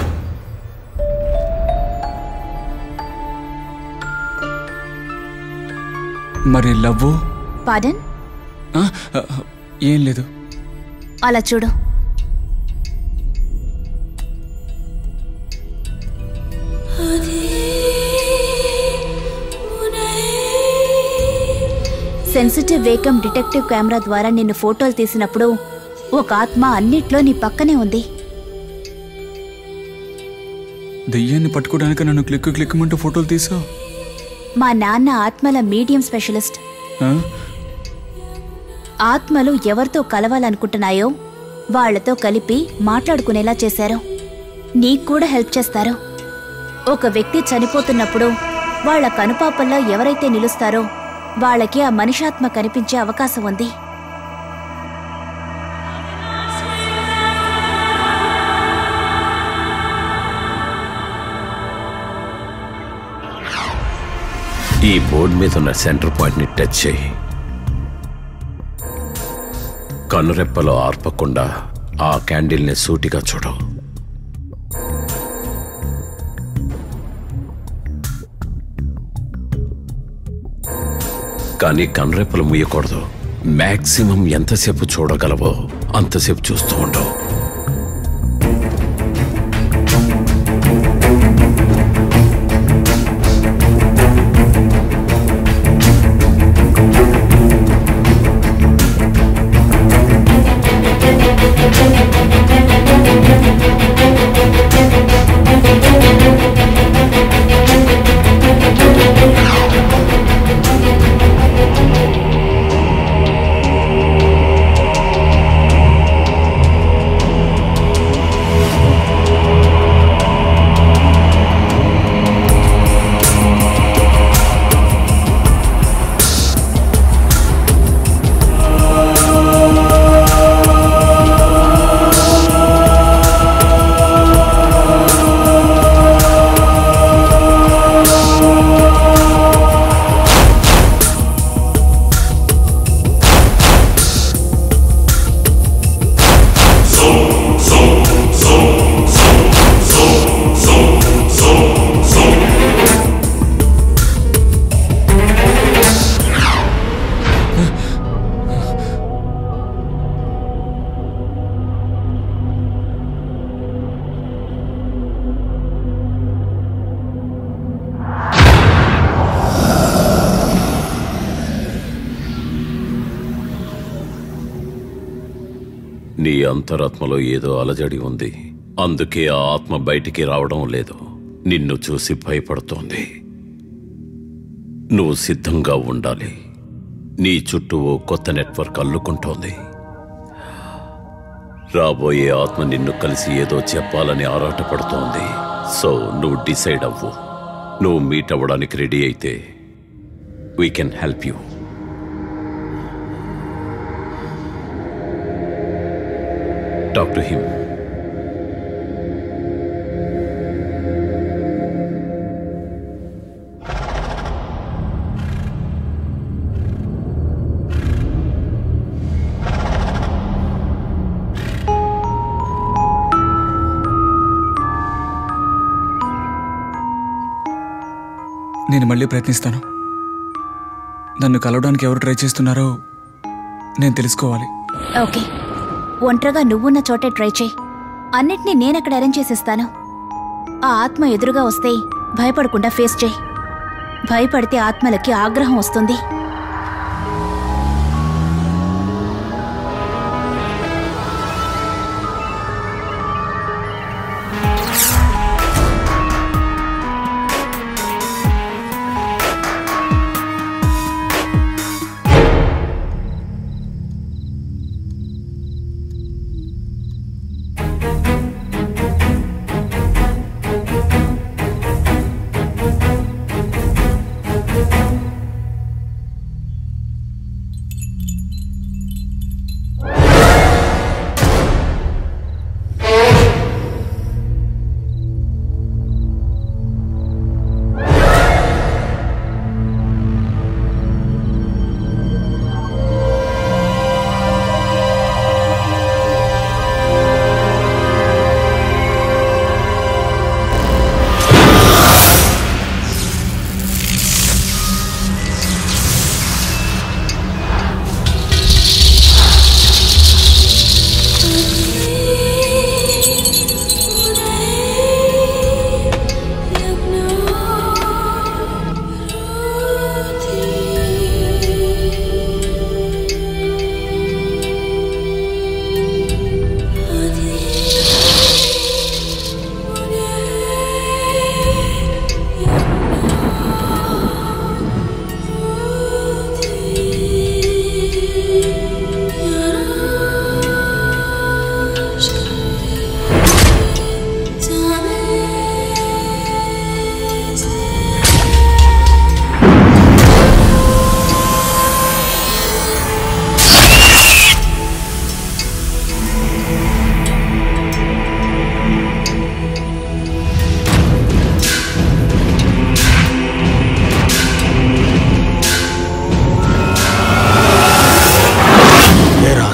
మరి లవ్వు
పాడన్
ఆ? ఆ, ఏం లేదు
అలా చూడు సెన్సిటివ్ వేకం డిటెక్టివ్ కెమెరా ద్వారా నిన్ను ఫోటోలు తీసినప్పుడు ఒక ఆత్మ అన్నిట్లో నీ పక్కనే ఉంది
దెయ్యాన్ని పట్టుకోవడానికి నన్ను క్లిక్ క్లిక్కమంటూ ఫోటోలు తీసావు
మా నాన్న ఆత్మల మీడియం స్పెషలిస్ట్
ఆ?
ఆత్మలు ఎవరితో కలవాలనుకుంటున్నాయో వాళ్లతో కలిపి మాట్లాడుకునేలా చేశారు నీకు కూడా హెల్ప్ చేస్తారు ఒక వ్యక్తి చనిపోతున్నప్పుడు వాళ్ళ కనుపాపల్లో ఎవరైతే నిలుస్తారో వాళ్ళకి ఆ మనిషాత్మ కనిపించే అవకాశం ఉంది
ఈ బోర్డు మీద ఉన్న సెంటర్ పాయింట్ ని టచ్ చేయి కనురెప్పలో ఆర్పకుండా ఆ క్యాండిల్ ని సూటిగా చూడు కానీ కనురెప్పలు ముయ్యకూడదు మాక్సిమం ఎంతసేపు చూడగలవో అంతసేపు చూస్తూ ఉండవు నీ అంతరాత్మలో ఏదో అలజడి ఉంది అందుకే ఆ ఆత్మ బయటికి రావడం లేదు నిన్ను చూసి భయపడుతోంది నువ్వు సిద్ధంగా ఉండాలి నీ చుట్టూ ఓ కొత్త నెట్వర్క్ అల్లుకుంటోంది రాబోయే ఆత్మ నిన్ను కలిసి ఏదో చెప్పాలని ఆరాటపడుతోంది సో నువ్వు డిసైడ్ అవ్వు నువ్వు మీట్ అవ్వడానికి రెడీ అయితే we can help you talk to him
నేను మళ్ళీ ప్రయత్నిస్తాను నన్ను కలవడానికి ఎవరు ట్రై చేస్తున్నారో నేను తెలుసుకోవాలి
ఓకే ఒంటరిగా నువ్వున్న చోటే ట్రై చేయి అన్నిటినీ నేనక్కడ అరేంజ్ చేసిస్తాను ఆ ఆత్మ ఎదురుగా వస్తే భయపడకుండా ఫేస్ చేయి భయపడితే ఆత్మలకి ఆగ్రహం వస్తుంది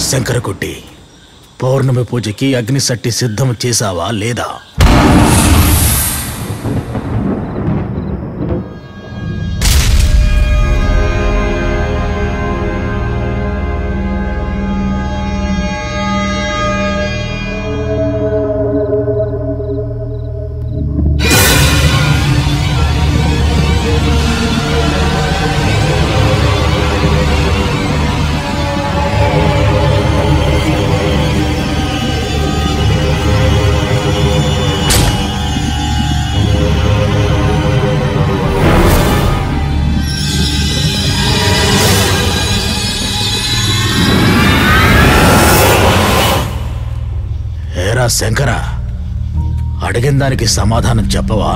శంకరకుట్టి పౌర్ణమి పూజకి అగ్నిసట్టి సిద్ధం చేశావా లేదా ఏరా శంకర అడిగిన దానికి సమాధానం చెప్పవా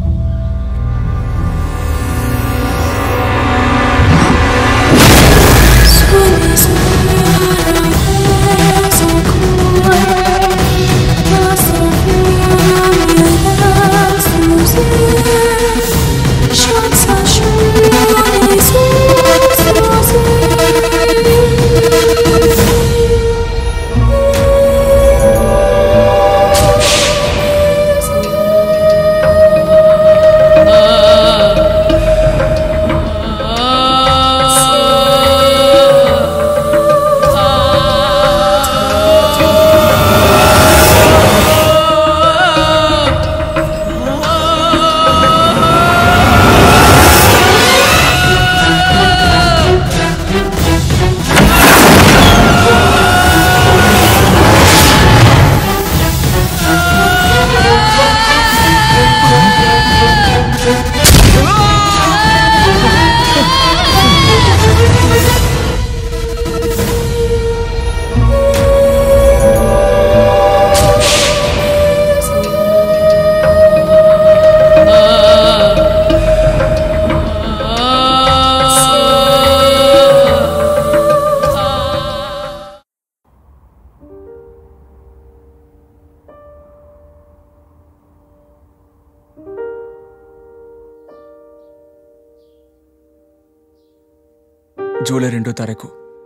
జూలై రెండో తారీఖు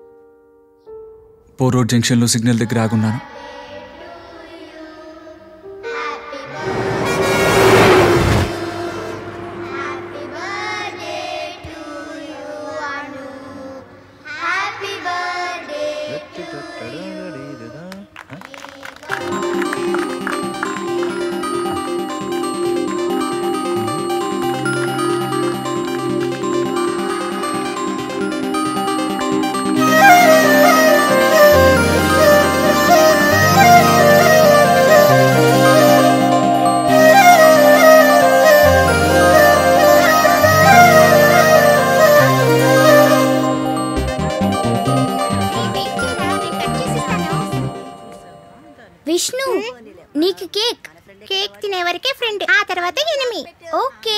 పో రోడ్ జంక్షన్లో సిగ్నల్ దగ్గర ఆగున్నాను
విష్ణు నీకు కేక్ కేక్ తినే వరకే ఫ్రెండ్ ఆ తర్వాత ఎనిమి ఓకే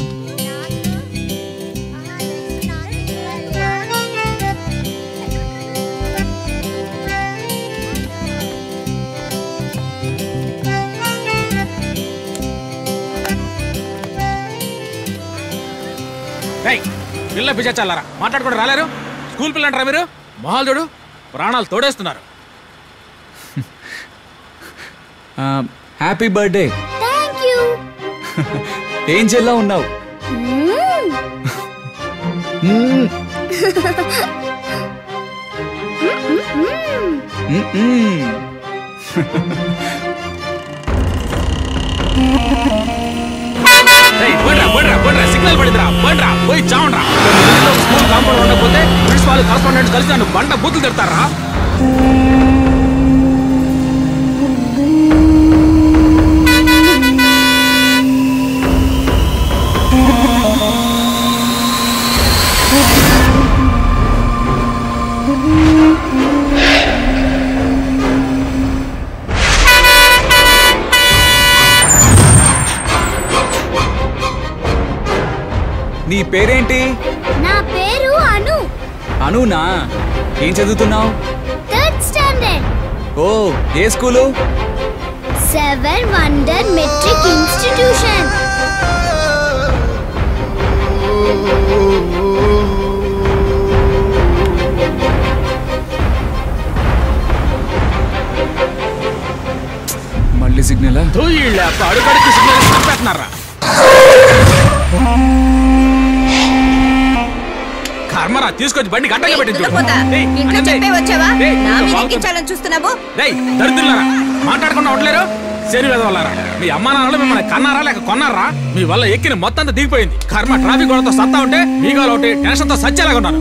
రేయ్, పిల్ల పిచ్చాలారా మాట్లాడుకుంటూ రాలేరు స్కూల్ పిల్ల అంటారా మీరు మొహాలు చూడు ప్రాణాలు తోడేస్తున్నారు
హ్యాపీ బర్త్డే
థ్యాంక్ యూ
ఏం చెల్లా ఉన్నావు మ్మ్. మ్మ్.
రేయ్, పోండ్రా, పోండ్రా, పోండ్రా, సిగ్నల్ పడిందిరా పోండ్రా పోయి చావండ్రా స్కూల్ కాంపౌండ్ ఉండకపోతే ప్రిన్సిపాల్ కరస్పాండెంట్ కలిసి నన్ను బండ బూతులు తిడతారా
నీ పేరేంటి
నా పేరు అను
అనునా ఏం చదువుతున్నావు
థర్డ్ స్టాండర్డ్
ఓ ఏ school
seven wonder metric institution
వీళ్ళ అడుగడుగు సిగ్నల్ చంపేస్తున్నారా కర్మరా తీసుకొచ్చి బండి గట్టగా పెట్టించు
ఇంట్లో చెప్పే వచ్చావా నా మీద ఎక్కించాలని చూస్తున్నావు
దరిద్రులారా మాట్లాడకుండా ఉండలేరు శని వెదవలారా మీ అమ్మా నాన్నలు మిమ్మల్ని కన్నారా లేక కొన్నారా మీ వల్ల ఎక్కిన మొత్తం అంతా దిగిపోయింది కర్మ ట్రాఫిక్ గొడవతో సత్తా ఉంటే మీగాలు ఒకటి టెన్షన్ తో సచ్చేలాగా ఉన్నాను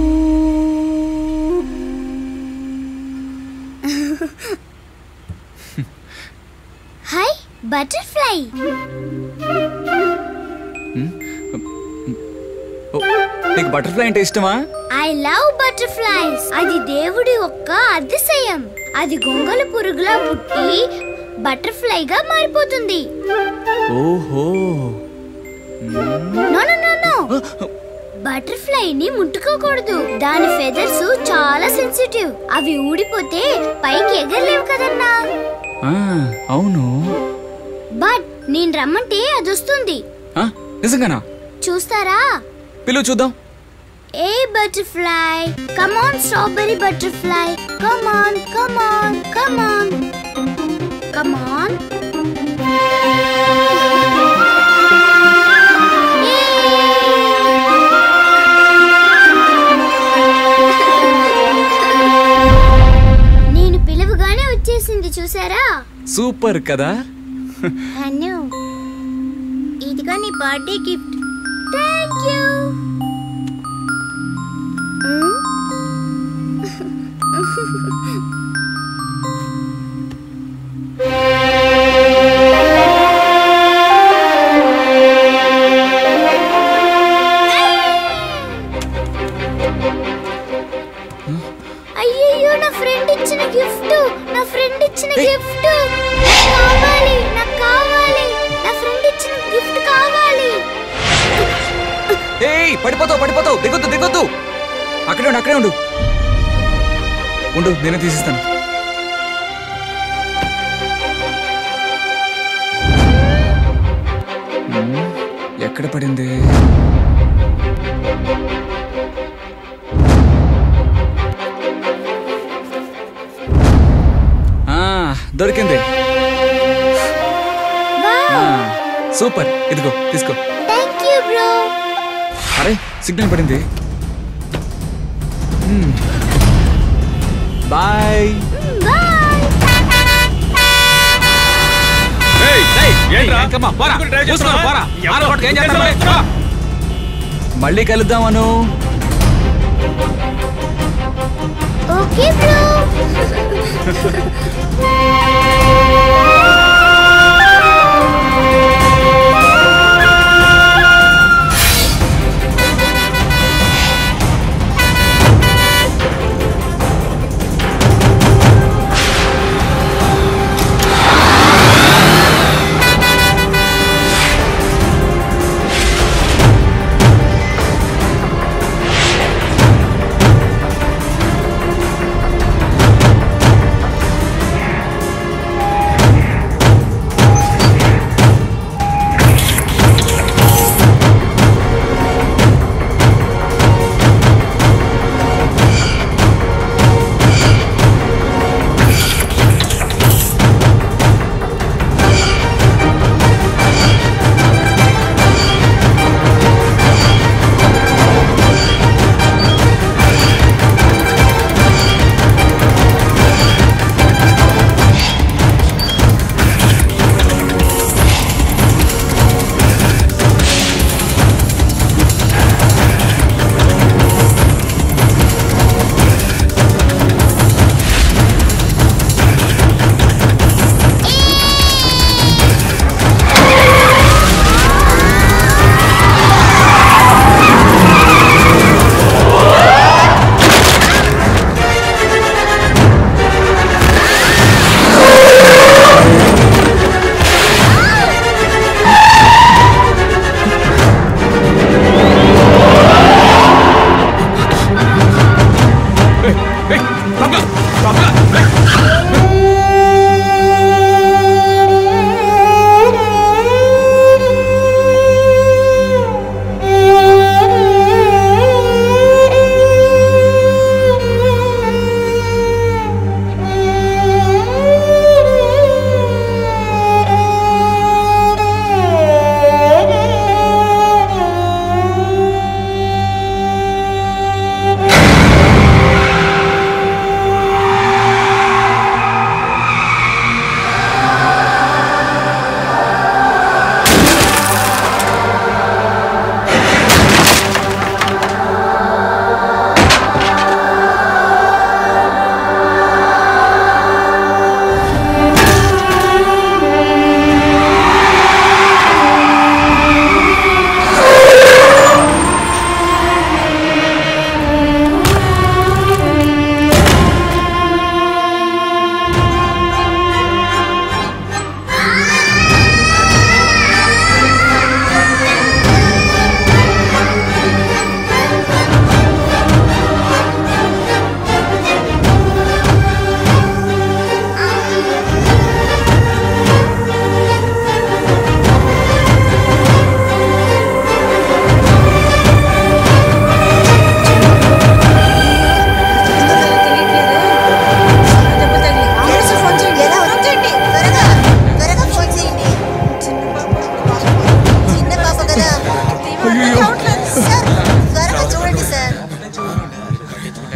హాయ్ బటర్ఫ్లై
ఓ, నీకు బటర్ఫ్లై అంటే ఇష్టమా
ఐ లవ్ బటర్ఫ్లైస్ అది దేవుడి ఒక్క అతిశయం అది గొంగల పురుగులా పుట్టి బటర్ఫ్లైగా మారిపోతుంది
ఓహో
no no no no butterfly ని ముట్టుకోకూడదు దాని ఫెదర్స్ చాలా సెన్సిటివ్ అవి ఊడిపోతే పైకి ఎగరలేవు కదన్నా
ఆ, అవును
బట్ నేను రమ్మంటే అది వస్తుంది
ఆ, నిజంగానా
చూస్తారా
పిలువు చూద్దాం
ఏ butterfly come on strawberry butterfly come on come on come on come on నేను పిలువగానే వచ్చేసింది చూసారా
సూపర్ కదా
అను ఇదిగో నీ బర్త్డే గిఫ్ట్ థ్యాంక్ యూ అయ్యయ్యో నా ఫ్రెండ్ ఇచ్చిన గిఫ్ట్ నా ఫ్రెండ్ ఇచ్చిన గిఫ్ట్ కావాలి నాకు కావాలి నా ఫ్రెండ్ ఇచ్చిన గిఫ్ట్ కావాలి
ఏయ్ పడిపోతావు పడిపోతావు దిగొద్దు దిగొద్దు అక్కడే ఉండు అక్కడే ఉండు ఉండు నేనే తీసిస్తాను మ్మ్, ఎక్కడ పడింది ఆ, దొరికింది ఆ, సూపర్ ఇదిగో తీసుకో
థ్యాంక్ యూ బ్రో
అరే సిగ్నల్ పడింది మ్మ్. బాయ్ మళ్ళీ కలుద్దాం అను
ఓకే బ్రో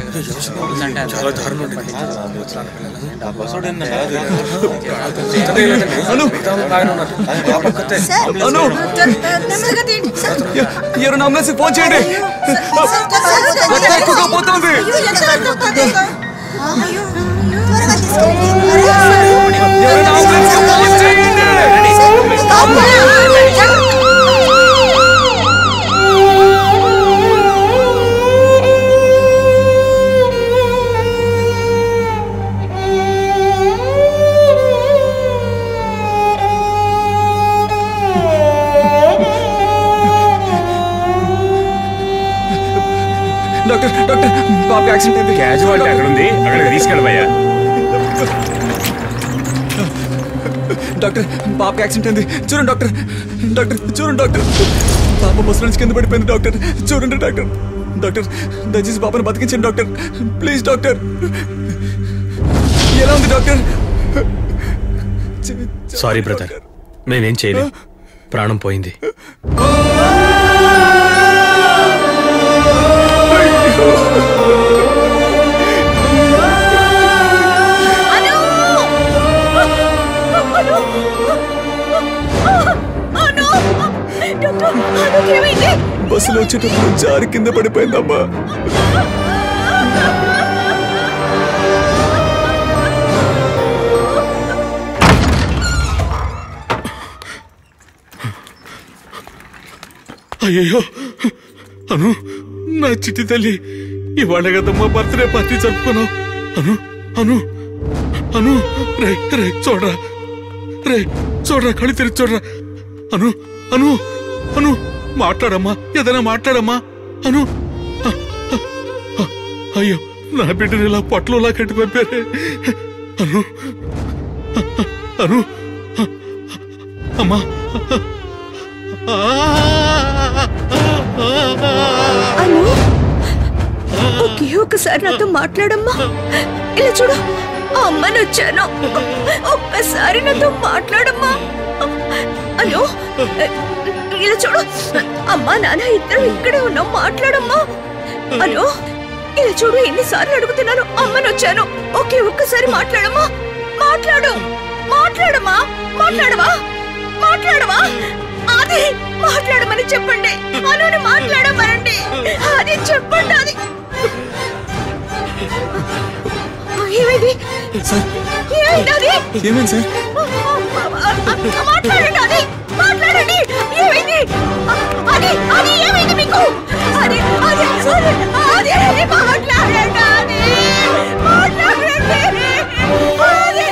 చాలా దారుణం
అను ఎవరైనా అంబులెన్స్ ఫోన్ చేయండి రక్తం ఎక్కువగా పోతుంది ఎవరైనా అంబులెన్స్ ఫోన్ చేయండి డాక్టర్ డాక్టర్ బాబు యాక్సిడెంట్ అయింది
క్యాజువాలిటీ అక్కడ ఉంది అక్కడికి తీసుకెళ్ళబోయా
డాక్టర్ బాబుకి యాక్సిడెంట్ అయింది చూడండి డాక్టర్ డాక్టర్ చూడండి డాక్టర్ పాప బస్సు నుంచి కింద పడిపోయింది డాక్టర్ చూడండి డాక్టర్ డాక్టర్ దయచేసి పాపను బతికించండి డాక్టర్ ప్లీజ్ డాక్టర్ ఎలా ఉంది డాక్టర్
సారీ బ్రదర్ నేనేం చేయలేదు ప్రాణం పోయింది
బస్సులో వచ్చేటప్పుడు జారి కింద పడిపోయిందమ్మా
అయ్యో అను నా చిట్టి తల్లి ఇవాళ కదమ్మా బర్త్డే పార్టీ జరుపుకున్నావు అను అను అను రే రే చూడరా రే చూడరా కళ్ళు తెరిచి చూడరా అను అను అను మాట్లాడమ్మా ఏదైనా మాట్లాడమ్మా అను అ, అ, అ, అయ్యో నా బిడ్డని ఇలా పొట్టలోలా కట్టి పంపారే అను అ, అ, అను అ, అమ్మా
అను ఒకే ఒకసారి నాతో మాట్లాడమ్మా ఇలా చూడు ఆ అమ్మని వచ్చాను ఒక్కసారి నాతో మాట్లాడమ్మా అను ఇలా చూడు అమ్మా నాన్న ఇద్దరు ఇక్కడే ఉన్నాం మాట్లాడమ్మా అను ఇలా చూడు ఎన్నిసార్లు అడుగుతున్నాను అమ్మని వచ్చాను ఒకే ఒక్కసారి మాట్లాడమ్మా మాట్లాడు మాట్లాడమ్మా మాట్లాడవా మాట్లాడవా అది మాట్లాడమని చెప్పండి అనుని మాట్లాడమనండి అది చెప్పండి అది ఏమైంది ఏమైంది అది
ఏమైంది సార్
మాట్లాడండి అది మాట్లాడండి ఏమైంది అది అది ఏమైంది మీకు అది అది అది అది అది మాట్లాడండి అది మాట్లాడండి అది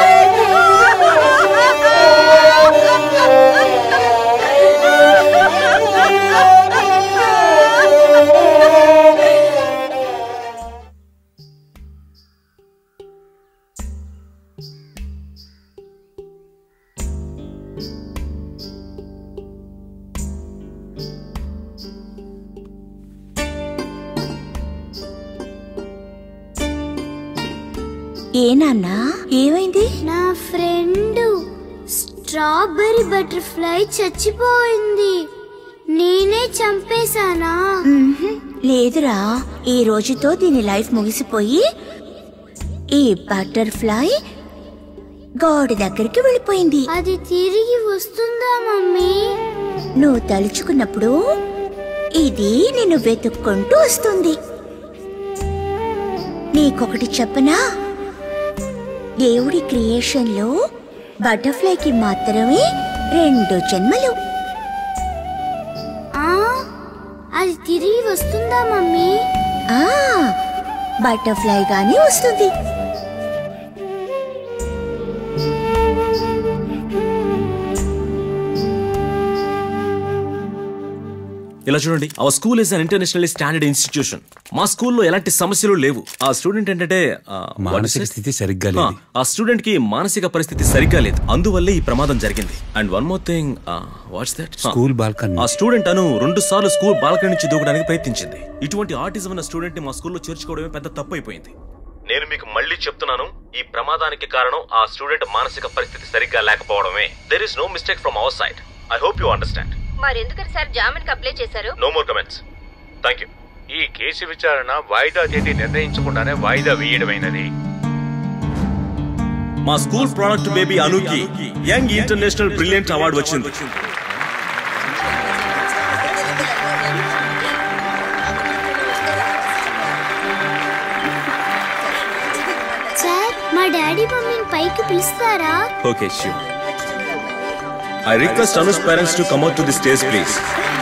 ఏ నాన్నా ఏమైంది
నా ఫ్రెండ్ స్ట్రాబెర్రీ బటర్ఫ్లై చచ్చిపోయింది నేనే చంపేశానా
మ్మ్హ్మ్. లేదురా ఈ రోజుతో దీని లైఫ్ ముగిసిపోయి ఈ బటర్ఫ్లై గాడి దగ్గరికి వెళ్ళిపోయింది
అది తిరిగి వస్తుందా మమ్మీ
నువ్వు తలుచుకున్నప్పుడు ఇది నిన్ను వెతుక్కుంటూ వస్తుంది నీకొకటి చెప్పనా దేవుడి క్రియేషన్లో బటర్ఫ్లైకి మాత్రమే రెండు జన్మలు
ఆ అది తిరిగి వస్తుందా మమ్మీ
ఆ బటర్ఫ్లై గాని వస్తుంది
ఇలా చూడండి our school is an internationally standard institution మా స్కూల్లో ఎలాంటి సమస్యలు లేవు ఆ స్టూడెంట్ ఏంటంటే ఆ,
మానసిక
what is it?
స్థితి సరిగ్గా
ఆ,
లేదు.
ఆ స్టూడెంట్ కి మానసిక పరిస్థితి సరిగ్గా లేదు అందువల్లే ఈ ప్రమాదం జరిగింది and one more thing what's that
school balcony
ఆ స్టూడెంట్ అను రెండు సార్లు స్కూల్ బాల్కనీ నుంచి దూకడానికి ప్రయత్నించింది ఇటువంటి ఆటిజం ఉన్న స్టూడెంట్ ని మా స్కూల్లో చేర్చుకోవడమే పెద్ద తప్పు అయిపోయింది నేను మీకు మళ్ళీ చెప్తున్నాను ఈ ప్రమాదానికి కారణం ఆ స్టూడెంట్ మానసిక పరిస్థితి సరిగ్గా లేకపోవడమే there is no mistake from our side I hope you understand
మరెందుకని సార్ జామీన్ అప్లై చేశారు
no more comments thank you
ఈ కేసు విచారణ వాయిదా తేదీ నిర్ణయించకుండానే వాయిదా వేయడమైనది
మా స్కూల్ ప్రోడక్ట్ బేబీ అనుకి యంగ్ ఇంటర్నేషనల్ బ్రిలియంట్ అవార్డు వచ్చింది
సార్ మా డాడీ మమ్మీని పైకి పిలుస్తారా
okay sure I request Anu's parents to come out to the stage please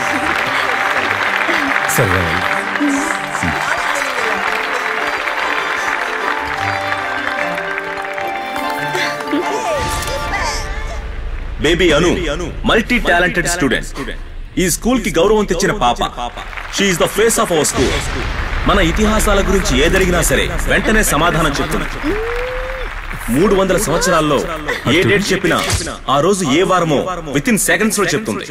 సరే
baby Anu multi talented student ఈ స్కూల్ కి గౌరవం తెచ్చిన పాప she's the face of our school మన ఇతిహాసాల గురించి ఏ జరిగినా సరే వెంటనే సమాధానం చెప్తుంది మూడు వందల సంవత్సరాల్లో ఏ డేట్ చెప్పినా ఆ రోజు ఏ వారమో విత్ ఇన్ సెకండ్స్ లో చెప్తుంది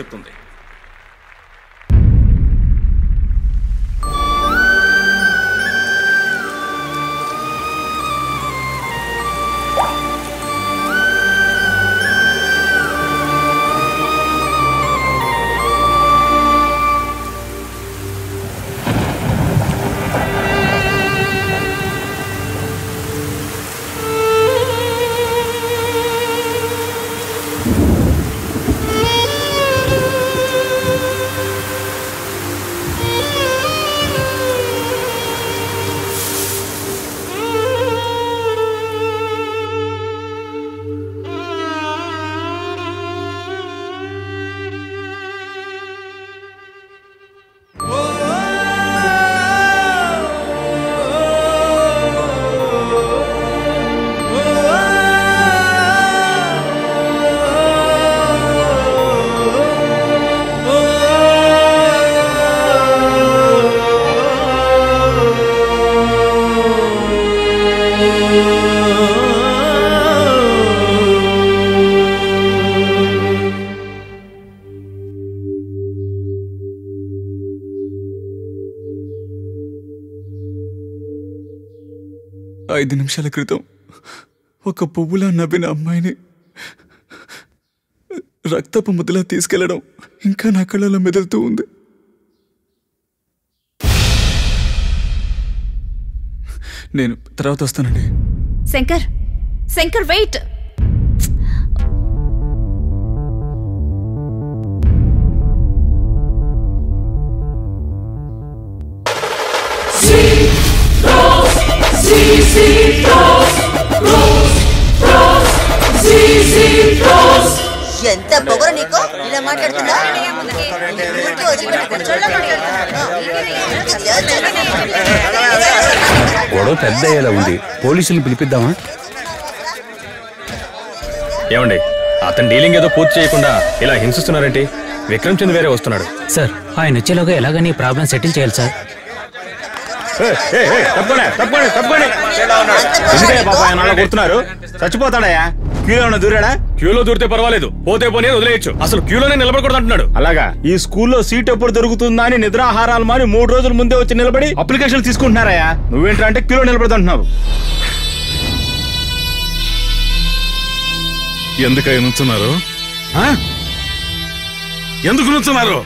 ఐదు నిమిషాల క్రితం ఒక పువ్వులా నవ్విన అమ్మాయిని రక్తపు ముద్దలా తీసుకెళ్లడం ఇంకా నా కళ్ళలో మెదులుతూ ఉంది నేను తర్వాత వస్తానండి
శంకర్ శంకర్ వెయిట్
ఎంత పొగరు నీకు ఇలా మాట్లాడుతున్నా ఊరికే వదిలిపెట్టి కూర్చోలా
గొడవ పెద్ద అయ్యేలా ఉంది పోలీసులు పిలిపిద్దామా
ఏమండి అతని డీలింగ్ ఏదో పూర్తి చేయకుండా ఇలా హింసిస్తున్నారేంటి విక్రమ్ చంద్ వేరే వస్తున్నాడు
సార్ ఆయన వచ్చేలోగా ఎలాగని ప్రాబ్లం సెటిల్ చేయాలి సార్
తప్పకోండి తప్పకోండి తప్పకోండి ఎందుకయ్యా పాప ఆయన అలా కొడుతున్నారు చచ్చిపోతాడయ్యా క్యూలో ఉన్న దూరాడా
క్యూలో దూరితే పర్వాలేదు పోతే పోనీ అని వదిలేయచ్చు అసలు క్యూలోనే నిలబడకూడదు అంటున్నాడు
అలాగా ఈ స్కూల్లో సీట్ ఎప్పుడు దొరుకుతుందా అని నిద్రాహారాలు మాని మూడు రోజుల ముందే వచ్చి నిలబడి అప్లికేషన్ తీసుకుంటున్నారయ్యా నువ్వేంటంటే అంటే క్యూలో నిలబడదంటున్నావు
ఎందుకై నుంచున్నారు ఆ? ఎందుకు నుంచున్నారు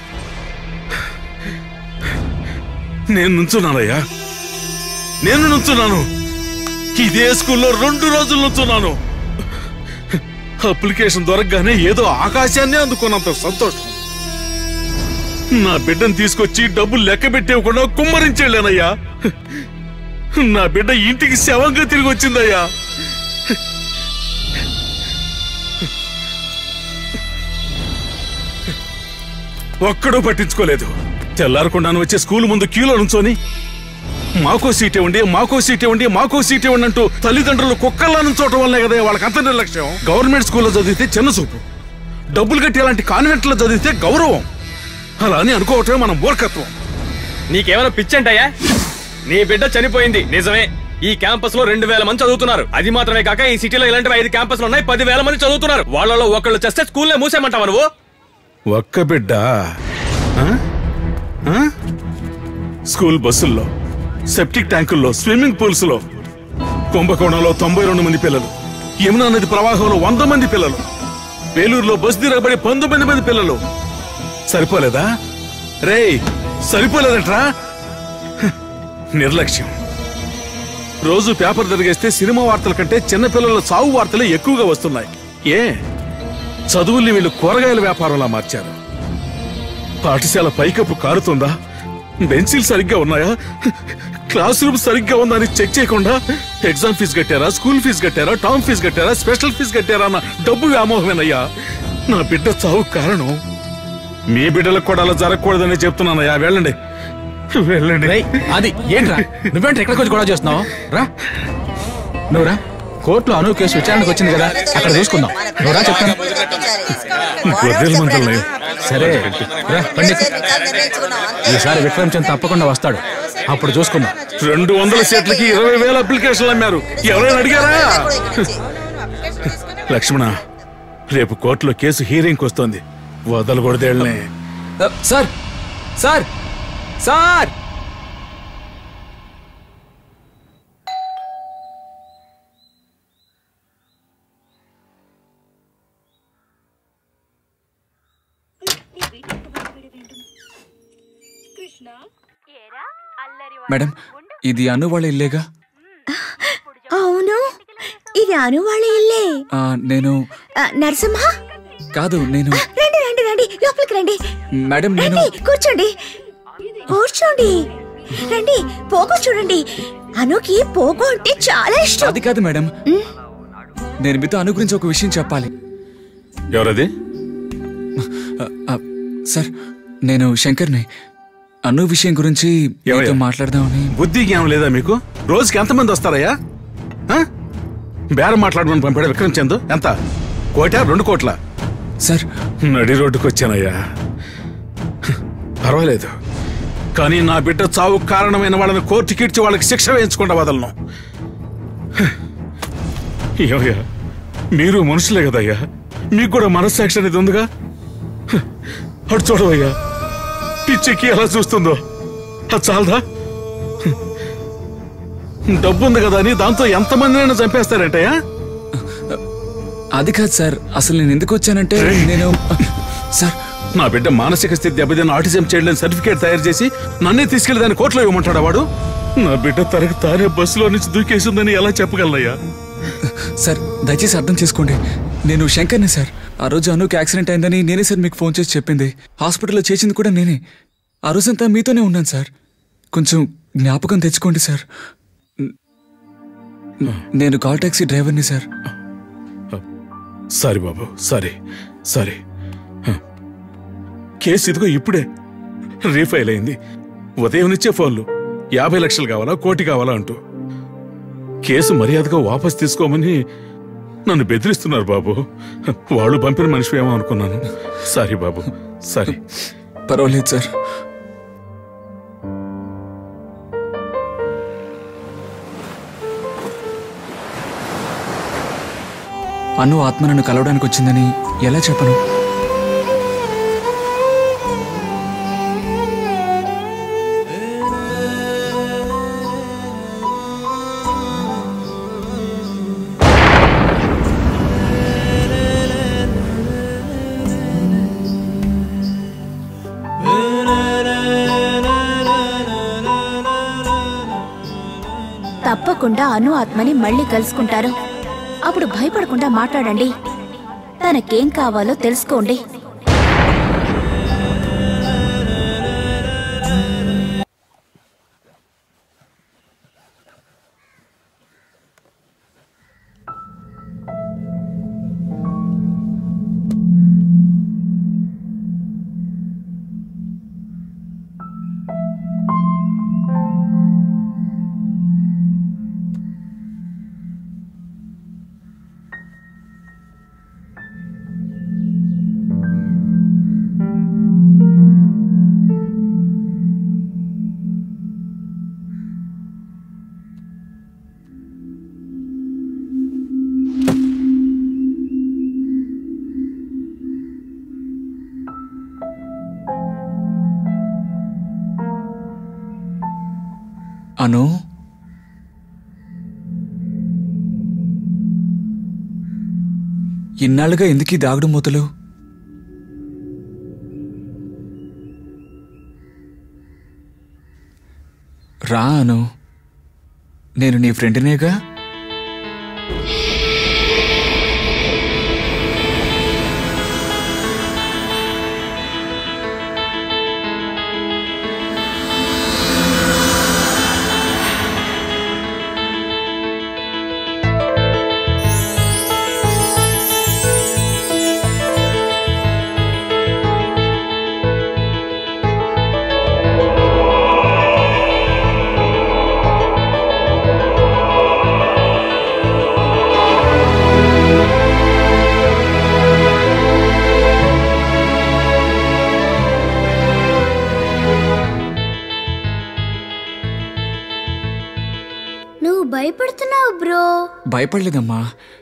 నేను నుంచున్నానయ్యా నేను నుంచున్నాను ఇదే స్కూల్లో రెండు రోజులు నుంచున్నాను అప్లికేషన్ దొరకగానే ఏదో ఆకాశాన్ని అందుకున్నంత సంతోషం నా బిడ్డను తీసుకొచ్చి డబ్బులు లెక్క పెట్టేవ్వకుండా కుమ్మరించెళ్ళానయ్యా నా బిడ్డ ఇంటికి శవంగా తిరిగి వచ్చిందయ్యా ఒక్కడూ పట్టించుకోలేదు తెల్లారకుండాను వచ్చే స్కూల్ ముందు క్యూలో నుంచొని మాకో సీట్ ఇవ్వండి మాకో సీట్ ఇవ్వండి మాకో సీట్ ఇవ్వండి అంటూ తల్లిదండ్రులు కుక్కల్లా నుంచోవటం వల్లే కదా వాళ్ళకి అంత నిర్లక్ష్యం గవర్నమెంట్ స్కూల్లో చదివితే చిన్న చూపు డబ్బులు కట్టి అలాంటి కాన్వెంట్లో చదివితే గౌరవం అలా అని అనుకోవటమే మన మూర్ఖత్వం
నీకేమైనా పిచ్చంటయ్యా నీ బిడ్డ చనిపోయింది నిజమే ఈ క్యాంపస్ లో రెండు వేల మంది చదువుతున్నారు అది మాత్రమే కాక ఈ సిటీలో ఇలాంటివి ఐదు క్యాంపస్లు ఉన్నాయి పది వేల మంది చదువుతున్నారు వాళ్ళలో ఒకళ్ళు చేస్తే స్కూల్లో మూసేయమంటావా నువ్వు
ఒక్క బిడ్డ ఆ? ఆ? స్కూల్ బస్సుల్లో సెప్టిక్ ట్యాంకుల్లో స్విమ్మింగ్ పూల్స్ లో కుంభకోణంలో తొంభై రెండు మంది పిల్లలు యమునా నది ప్రవాహంలో వంద మంది పిల్లలు వేలూరులో బస్సు తిరగబడి పంతొమ్మిది మంది పిల్లలు సరిపోలేదా రేయ్ సరిపోలేదట్రా నిర్లక్ష్యం రోజు పేపర్ తిరిగేస్తే సినిమా వార్తల కంటే చిన్నపిల్లల సాగు వార్తలే ఎక్కువగా వస్తున్నాయి ఏ చదువుల్ని వీళ్ళు కూరగాయల వ్యాపారంలా మార్చారు పాఠశాల పైకప్పు కారుతుందా బెంచీలు సరిగ్గా ఉన్నాయా క్లాస్ రూమ్ సరిగ్గా ఉందా అని చెక్ చేయకుండా ఎగ్జామ్ ఫీజు కట్టారా స్కూల్ ఫీజు కట్టారా టర్మ్ ఫీజు కట్టారా స్పెషల్ ఫీజు కట్టారా అన్న డబ్బు వ్యామోహమేనయ్యా నా బిడ్డ చావు కారణం మీ బిడ్డలకు కూడా అలా జరగకూడదని చెప్తున్నానయ్యా వెళ్ళండి వెళ్ళండి
అది ఏంట్రా నువ్వేంటి ఎక్కడికి వచ్చి గొడవ చేస్తున్నావు రా నువ్వురా కోర్టులో అను కేసు విచారణకు వచ్చింది కదా అక్కడ చూసుకుందాం నువ్వురా చెప్తాను
గొర్రెల మందల్ని
సరే రా పండిత్ ఈసారి విక్రమ్ చంద్ తప్పకుండా వస్తాడు అప్పుడు చూసుకుందాం
రెండు వందల సీట్లకి ఇరవై వేల అప్లికేషన్లు అమ్మారు ఎవరైనా అడిగారా లక్ష్మణ రేపు కోర్టులో కేసు హీరింగ్ వస్తోంది వదలకూడదేళ్ళనే
సార్ సార్ సార్ మేడం ఇది అను వాళ్ళ ఇల్లేగా
అవును ఇది అను వాళ్ళ ఇల్లే
ఆ, నేను
ఆ, నరసింహ
కాదు నేను
రండి రండి రండి లోపలికి రండి
మేడం నేను
రండి కూర్చోండి కూర్చోండి రండి పోగో చూడండి అనుకి పోగో అంటే చాలా ఇష్టం
అది కాదు మేడం నేను మీతో అను గురించి ఒక విషయం చెప్పాలి
ఎవరది
ఆ, ఆ, సార్ నేను శంకర్ని అను విషయం గురించి మీతో మాట్లాడదామని
బుద్ధి జ్ఞానం లేదా మీకు రోజుకి ఎంతమంది వస్తారయ్యా ఆ? బేరం మాట్లాడమని పంపాడు విక్రమ్ చంద్ ఎంత కోట రెండు కోట్ల
సార్
నడి రోడ్డుకు వచ్చానయ్యా పర్వాలేదు కానీ నా బిడ్డ చావు కారణమైన వాళ్ళని కోర్టుకి ఇచ్చి వాళ్ళకి శిక్ష వేయించకుండా వదలను ఏమయ్యా మీరు మనుషులే కదయ్యా మీకు కూడా మనస్సాక్షి అనేది ఉందిగా అటు చూడవయ్యా పిచ్చికి ఎలా చూస్తుందో అది చాలదా డబ్బు ఉంది కదా అని దాంతో ఎంతమందినైనా చంపేస్తారంటయ్యా
అది కాదు సార్ అసలు నేను ఎందుకు వచ్చానంటే నేను సార్
నా బిడ్డ మానసిక స్థితి దెబ్బతిన్న ఆటిజం చైల్డ్ సర్టిఫికేట్ తయారు చేసి నన్నే తీసుకెళ్లి దాన్ని కోర్టులో ఇవ్వమంటాడా వాడు నా బిడ్డ తనకు తానే బస్సులో నుంచి దూకేసిందని ఎలా చెప్పగలనయ్యా
సార్ దయచేసి అర్థం చేసుకోండి నేను శంకర్ని సార్ ఆ రోజు అనుకి యాక్సిడెంట్ అయిందని నేనే సార్ మీకు ఫోన్ చేసి చెప్పింది హాస్పిటల్లో చేసింది కూడా నేనే ఆ రోజంతా మీతోనే ఉన్నాను సార్ కొంచెం జ్ఞాపకం తెచ్చుకోండి సార్ నేను కాల్ టాక్సీ డ్రైవర్ని సార్
సారీ బాబు సారీ సారీ హ. కేసు ఇదిగో ఇప్పుడే రీఫైల్ అయింది ఉదయం నుంచే ఫోన్లు యాభై లక్షలు కావాలా కోటి కావాలా అంటూ కేసు మర్యాదగా వాపస్ తీసుకోమని నన్ను బెదిరిస్తున్నారు బాబు వాళ్ళు పంపిన మనిషి ఏమో అనుకున్నాను సారీ బాబు సారీ
పర్వాలేదు సార్ అను ఆత్మ నన్ను కలవడానికి వచ్చిందని ఎలా చెప్పను
తప్పకుండా అను ఆత్మని మళ్ళీ కలుసుకుంటారు అప్పుడు భయపడకుండా మాట్లాడండి తనకేం కావాలో తెలుసుకోండి
అను ఇన్నాళ్ళుగా ఎందుకీ దాగుడు మూతలు రాను నేను నీ ఫ్రెండ్నేగా
నువ్వు భయపడుతున్నావు బ్రో
భయపడలేదమ్మా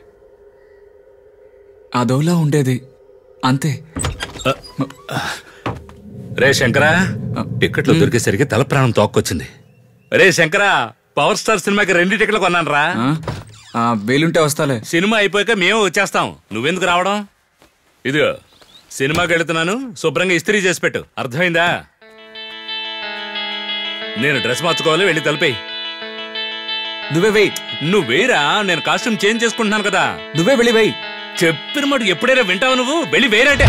అదోలా ఉండేది అంతే
రే శంకరా టిక్కెట్లు దొరికేసరికి తల ప్రాణం తోక్కొచ్చింది రే శంకరా పవర్ స్టార్ సినిమాకి రెండు టికెట్లు కొన్నాను రా
వేలుంటే వస్తాలే
సినిమా అయిపోయాక మేము వచ్చేస్తాం నువ్వెందుకు రావడం ఇదిగో సినిమాకి వెళుతున్నాను శుభ్రంగా ఇస్త్రీ చేసి పెట్టు అర్థమైందా నేను డ్రెస్ మార్చుకోవాలి వెళ్ళి తలిపేయి
నువ్వే వెయ్యి
నువ్వేరా నేను కాస్ట్యూమ్ చేంజ్ చేసుకుంటున్నాను కదా
నువ్వే వెళ్ళి వెయ్యి
చెప్పిన మాట ఎప్పుడైనా వింటావు నువ్వు వెళ్ళి వేరంటే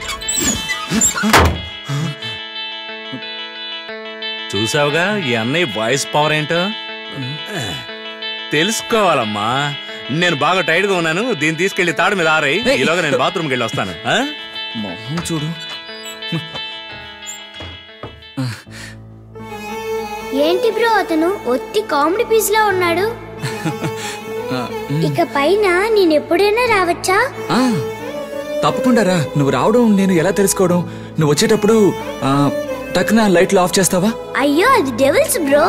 చూసావుగా ఈ అన్నయ్య వాయిస్ పవర్ ఏంటో తెలుసుకోవాలమ్మా నేను బాగా టైర్డ్ గా ఉన్నాను దీన్ని తీసుకెళ్లి తాడు మీద ఆరాయి ఈలోగా నేను బాత్రూమ్కి వెళ్ళి వస్తాను ఆ?
మొహం చూడు
ఏంటి బ్రో అతను ఒత్తి కామెడీ పీస్ లా ఉన్నాడు
ఆ, మ్,
ఇక పైన నేను ఎప్పుడైనా రావచ్చా
ఆ, తప్పకుండా రా నువ్వు రావడం నేను ఎలా తెలుసుకోవడం నువ్వు వచ్చేటప్పుడు ఆ, టక్కున లైట్లు ఆఫ్ చేస్తావా
అయ్యో అది devils bro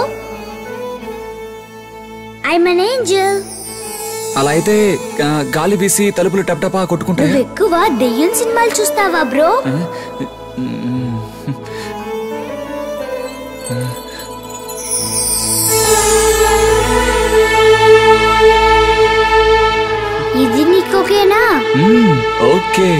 I'm an angel
అలా అయితే ఆ, గాలి వీసి తలుపులు టప్టపా కొట్టుకుంటాయా
నువ్వు ఎక్కువ దెయ్యం సినిమాలు చూస్తావా బ్రో
ఆ, మ్,
ఇది నీకోకేనా
మ్, ఓకే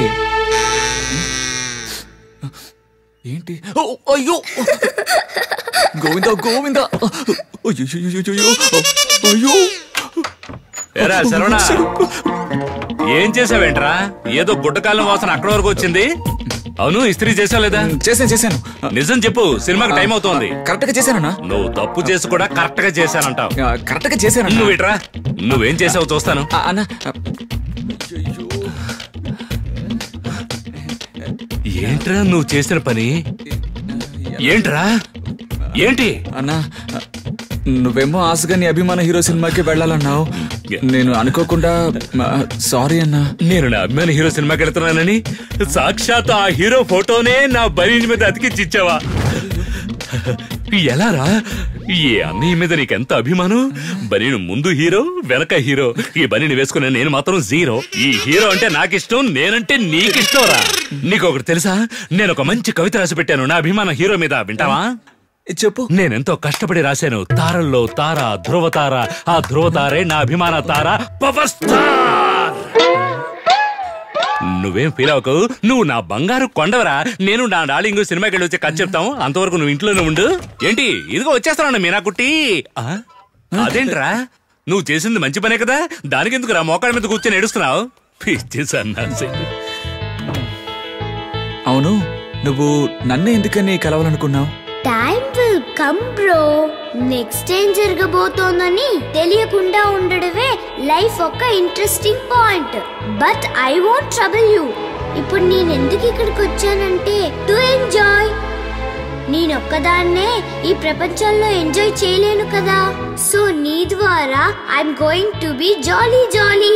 ఏంటి ఓ, అయ్యో గోవిందా గోవిందా అయ్యో అయ్యో
ఏరా శరవణ ఏం చేసావేంట్రా ఏదో గుడ్డకాలం వాసన అక్కడ వరకు వచ్చింది అవును ఇస్త్రీ చేసావు లేదా
చేశాను చేశాను
నిజం చెప్పు సినిమాకి టైం అవుతోంది
కరెక్ట్ గా చేశానన్నా
నువ్వు తప్పు చేసి కూడా కరెక్ట్ గా చేశానంటావు
కరెక్ట్ గా చేశాను
నువ్వు ఇట్రా నువ్వేం చేసావు చూస్తాను
అన్న
ఏంట్రా నువ్వు చేసిన పని ఏంట్రా ఏంటి
అన్నా నువ్వేమో ఆశగా నీ అభిమాన హీరో సినిమాకి వెళ్ళాలన్నావు నేను అనుకోకుండా సారీ అన్నా
నేను నా అభిమాన హీరో సినిమాకి వెళ్తున్నానని సాక్షాత్ ఆ హీరో ఫోటోనే నా బనీని మీద అతికిచ్చిచ్చావా ఎలారా ఈ అన్నయ్య మీద నీకెంత అభిమానం బనీను ముందు హీరో వెనక హీరో ఈ బనీని వేసుకునే నేను మాత్రం జీరో ఈ హీరో అంటే నాకిష్టం నేనంటే నీకిష్టం రా నీకు ఒకటి తెలుసా నేను ఒక మంచి కవిత రాసి పెట్టాను నా అభిమాన హీరో మీద వింటావా
చెప్పు
నేనెంతో కష్టపడి రాశాను తారల్లో తార ధ్రువ తార ఆ ధ్రువ తారే నా అభిమాన తార పవర్ స్టార్ నువ్వేం ఫీల్ అవ్వకు నువ్వు నా బంగారు కొండవరా నేను నా డార్లింగ్ సినిమాకి వెళ్ళి వచ్చి కథ చెప్తాం అంతవరకు నువ్వు ఇంట్లోనే ఉండు ఏంటి ఇదిగో వచ్చేస్తాను మీనా కుట్టి ఆ? అదేంట్రా నువ్వు చేసింది మంచి పనే కదా దానికి ఎందుకు రా మోకాళ్ళ మీద కూర్చొని ఏడుస్తున్నావు పిచ్చి సన్నాసి
అవును నువ్వు నన్నే ఎందుకని కలవాలనుకున్నావు
time will come bro next ఏం జరగబోతోందని తెలియకుండా ఉండడమే లైఫ్ ఒక interesting point but I want trouble you ఇప్పుడు నేను ఎందుకు ఇక్కడికి వచ్చానంటే టు ఎంజాయ్ నేనొక్కదాన్నే ఈ ప్రపంచంలో ఎంజాయ్ చేయలేను కదా సో నీ ద్వారా I'm going to be jolly జాలీ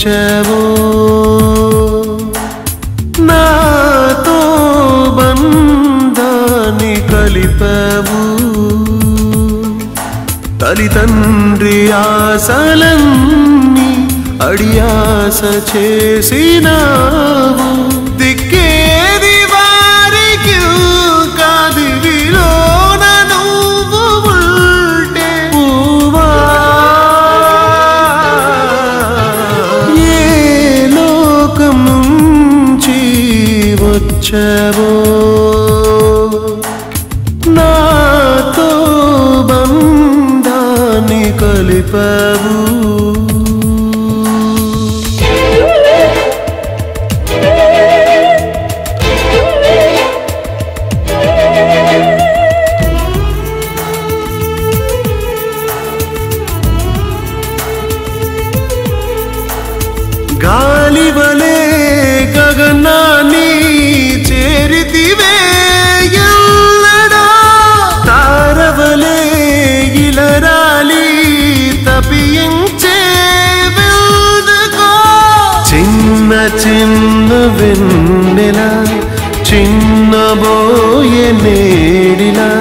వచ్చావో నాతో బంధాన్ని కలిపావు తల్లితండ్రి ఆశలన్నీ అడియాస చేసినావు దిక్కేది వారికి కాది విలోన నువ్వు ఉంటే పువ్వా ఏ లోకం నుంచి వచ్చావో నాతో బంధాన్ని కలిపావు గాలివలే గగనాన్ని చేరితివే ఎల్లడా తారవలే ఇలరాలి తపించే వెల్దుకో చిన్న చిన్న వెన్నెల చిన్నబోయే నేడిలా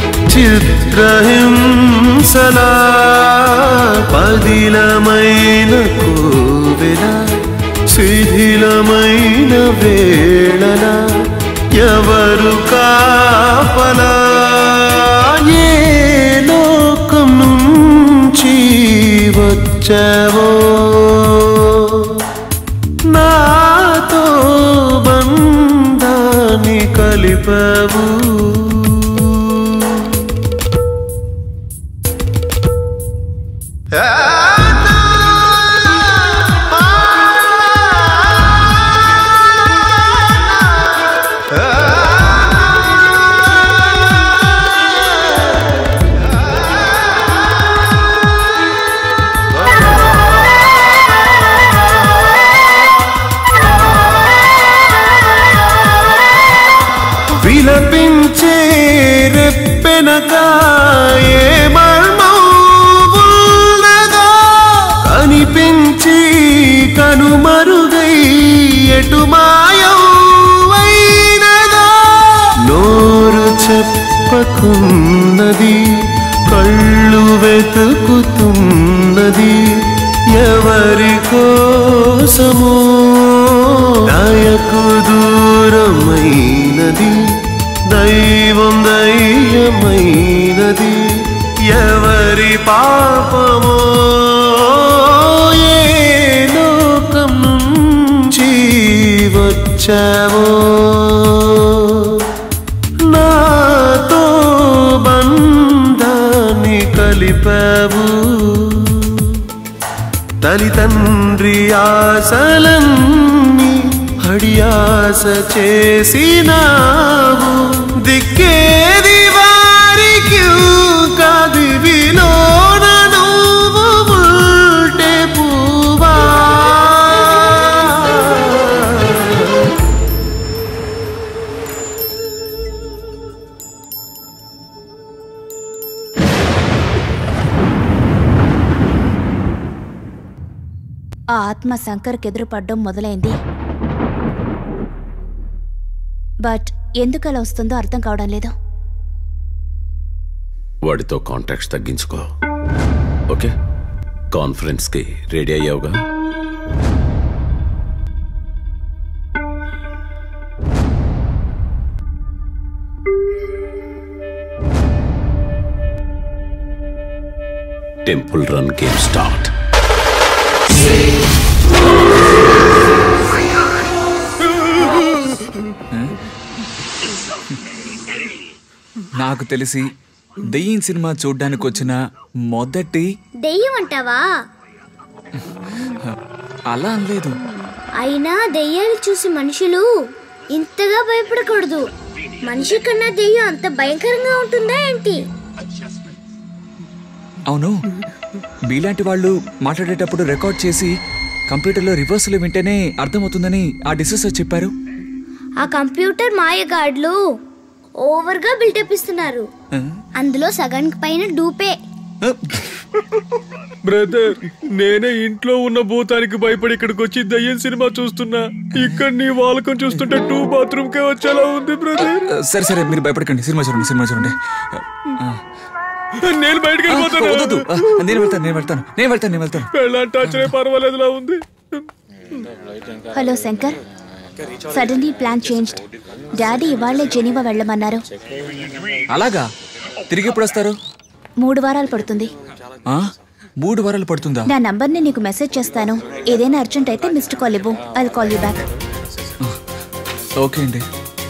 చిత్రహింసలా పదిలమైన కోవెల శిథిలమైన వేళల ఎవరు కాపలా ఏ లోకం నుంచి వచ్చావో నాతో బంధాన్ని కలిపావు విలపించే రెప్పెనక ఏ మర్మం ఉన్నదో కనిపించి కనుమరుగై ఎటు మాయం అయినదో నోరు చెప్పకున్నది కళ్ళు వెతుకుతున్నది ఎవరి కోసమో దయకు దూరమైనది దైవం దయ్యమైనది ఎవరి పాపమో ఏ లోకం నుంచి వచ్చావో నాతో బంధాన్ని కలిపావు తల్లితండ్రి ఆశలన్నీ హడియాస చేసినావు దిక్కేది వారికి కాది విలోన నువ్వు ఉంటే పువ్వా
ఆ ఆత్మ శంకర్కి ఎదురుపడ్డం మొదలైంది బట్ ఎందుకు అలా వస్తుందో అర్థం కావడం లేదు
వాడితో కాంటాక్ట్స్ తగ్గించుకో ఓకే కాన్ఫరెన్స్కి రెడీ అయ్యావుగా టెంపుల్ రన్ గేమ్ స్టార్ట్
నాకు తెలిసి దెయ్యం సినిమా చూడ్డానికి వచ్చిన మొదటి
దెయ్యం అంటావా
అలా అనలేదు
అయినా దెయ్యాలు చూసి మనుషులు ఇంతగా భయపడకూడదు మనిషి కన్నా దెయ్యం అంత భయంకరంగా ఉంటుందా ఏంటి
అవును మీలాంటి వాళ్ళు మాట్లాడేటప్పుడు రికార్డ్ చేసి కంప్యూటర్లో రివర్స్లు వింటేనే అర్థమవుతుందని ఆ డిసెసర్ చెప్పారు
ఆ కంప్యూటర్ మాయగాడ్లు ఓవర్గా బిల్డప్ ఇస్తున్నారు అందులో సగానికి పైన డూపే
బ్రదర్ నేనే ఇంట్లో ఉన్న భూతానికి భయపడి ఇక్కడికి వచ్చి దయ్యం సినిమా చూస్తున్నా ఇక్కడ నీ వాలకం చూస్తుంటే టూ బాత్రూమ్ కే వచ్చేలా ఉంది బ్రదర్
సరే సరే మీరు భయపడకండి సినిమా చూడండి సినిమా చూడండి
నేను బయటకు వెళ్ళిపోతాను
వద్దు, ఆ, నేను వెళ్తాను నేను వెళ్తాను నేను వెళ్తాను నేను వెళ్తాను
పెళ్ళంటే ఆశ్చర్య పర్వాలేదులా ఉంది
hello Shankar suddenly plan change daddy ఇవాళ్లే జెనీవా వెళ్ళమన్నారు
అలాగా తిరిగి ఎప్పుడు వస్తారు
మూడు వారాలు పడుతుంది
ఆ? మూడు వారాలు పడుతుందా
నా నంబర్ని నీకు మెసేజ్ చేస్తాను ఏదైనా అర్జెంట్ అయితే మిస్డ్ కాల్ ఇవ్వు I call you back
okay అండి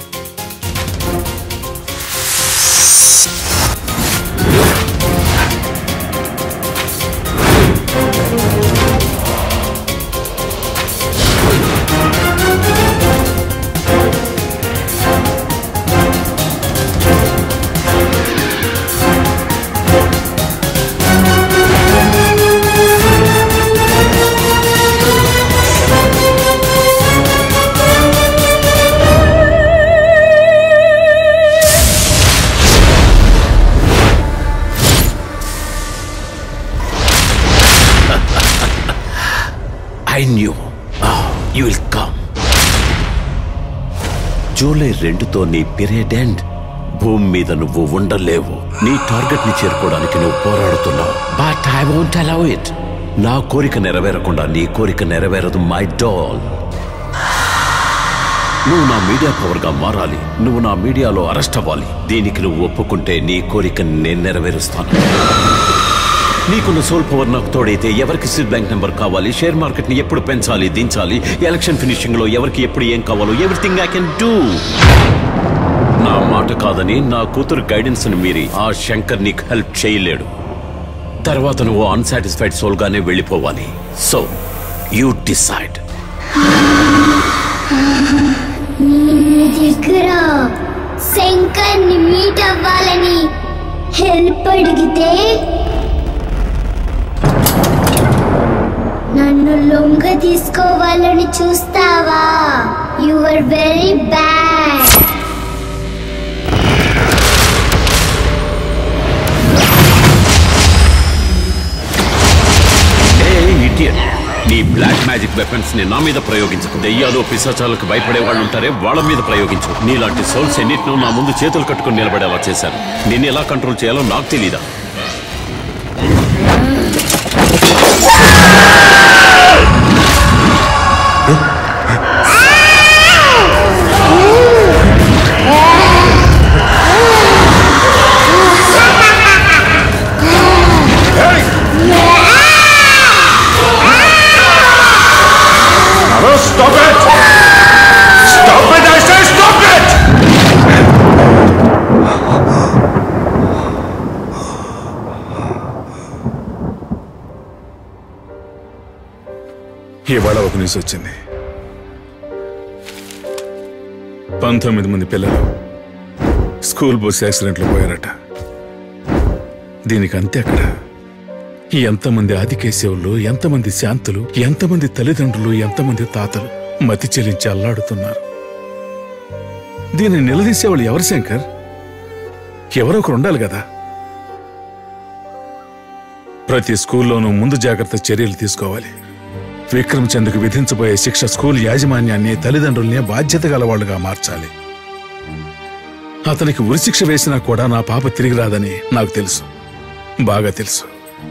I knew you will come July రెండుతో నీ పీరియడ్ ఎండ్ భూమి మీద నువ్వు ఉండలేవు నీ టార్గెట్ ని చేరుకోవడానికి నువ్వు పోరాడుతున్నావు but I won't allow it నా కోరిక నెరవేరకుండా నీ కోరిక నెరవేరదు మై డాల్ నువ్వు నా మీడియా పవర్ గా మారాలి నువ్వు నా మీడియాలో అరెస్ట్ అవ్వాలి దీనికి నువ్వు ఒప్పుకుంటే నీ కోరికని నేను నెరవేరుస్తాను నీకున్న సోల్ పవర్ నాకు తోడైతే ఎవరికి స్విస్ బ్యాంక్ నెంబర్ కావాలి షేర్ మార్కెట్ ని ఎప్పుడు పెంచాలి దించాలి ఎలక్షన్ ఫినిషింగ్ లో ఎవరికి ఎప్పుడు ఏం కావాలో ఎవ్రీథింగ్ ఐ కెన్ డూ నా మాట కాదని నా కూతురు గైడెన్స్ ని మీరి ఆ శంకర్ నీకు హెల్ప్ చేయలేడు తర్వాత నువ్వు అన్సాటిస్ఫైడ్ సోల్ గానే వెళ్ళిపోవాలి సో యూ డిసైడ్
నీ దగ్గర శంకర్ని మీట్ అవ్వాలని హెల్ప్ అడిగితే నన్ను లొంగ తీసుకోవాలని చూస్తావా you are very bad
idiot నీ బ్లాక్ మ్యాజిక్ వెపన్స్ ని నా మీద ప్రయోగించకు దెయ్యాలు పిశాచాలకు భయపడే వాళ్ళు ఉంటారే వాళ్ళ మీద ప్రయోగించు నీలాంటి సోల్స్ ఎన్నిటినూ నా ముందు చేతులు కట్టుకుని నిలబడేలా చేశాను నిన్ను ఎలా కంట్రోల్ చేయాలో నాకు తెలీదా
Hello, stop it! Stop it, I say stop it!
ఇవాళ ఒక న్యూస్ వచ్చింది పంతొమ్మిది మంది పిల్లలు స్కూల్ బస్ యాక్సిడెంట్లో పోయారట దీనికి అంతే అక్కడ ఎంతమంది ఆదికేశవులు ఎంతమంది శాంతులు ఎంతమంది తల్లిదండ్రులు ఎంతమంది తాతలు మతి చెలించి అల్లాడుతున్నారు దీన్ని నిలదీసేవాళ్ళు ఎవరు శంకర్ ఎవరో ఒకరు ఉండాలి కదా ప్రతి స్కూల్లోనూ ముందు జాగ్రత్త చర్యలు తీసుకోవాలి విక్రమ్ చంద్కు విధించబోయే శిక్ష స్కూల్ యాజమాన్యాన్ని తల్లిదండ్రుల్ని బాధ్యత గలవాళ్లుగా మార్చాలి అతనికి ఉరిశిక్ష వేసినా కూడా నా పాప తిరిగి రాదని నాకు తెలుసు బాగా తెలుసు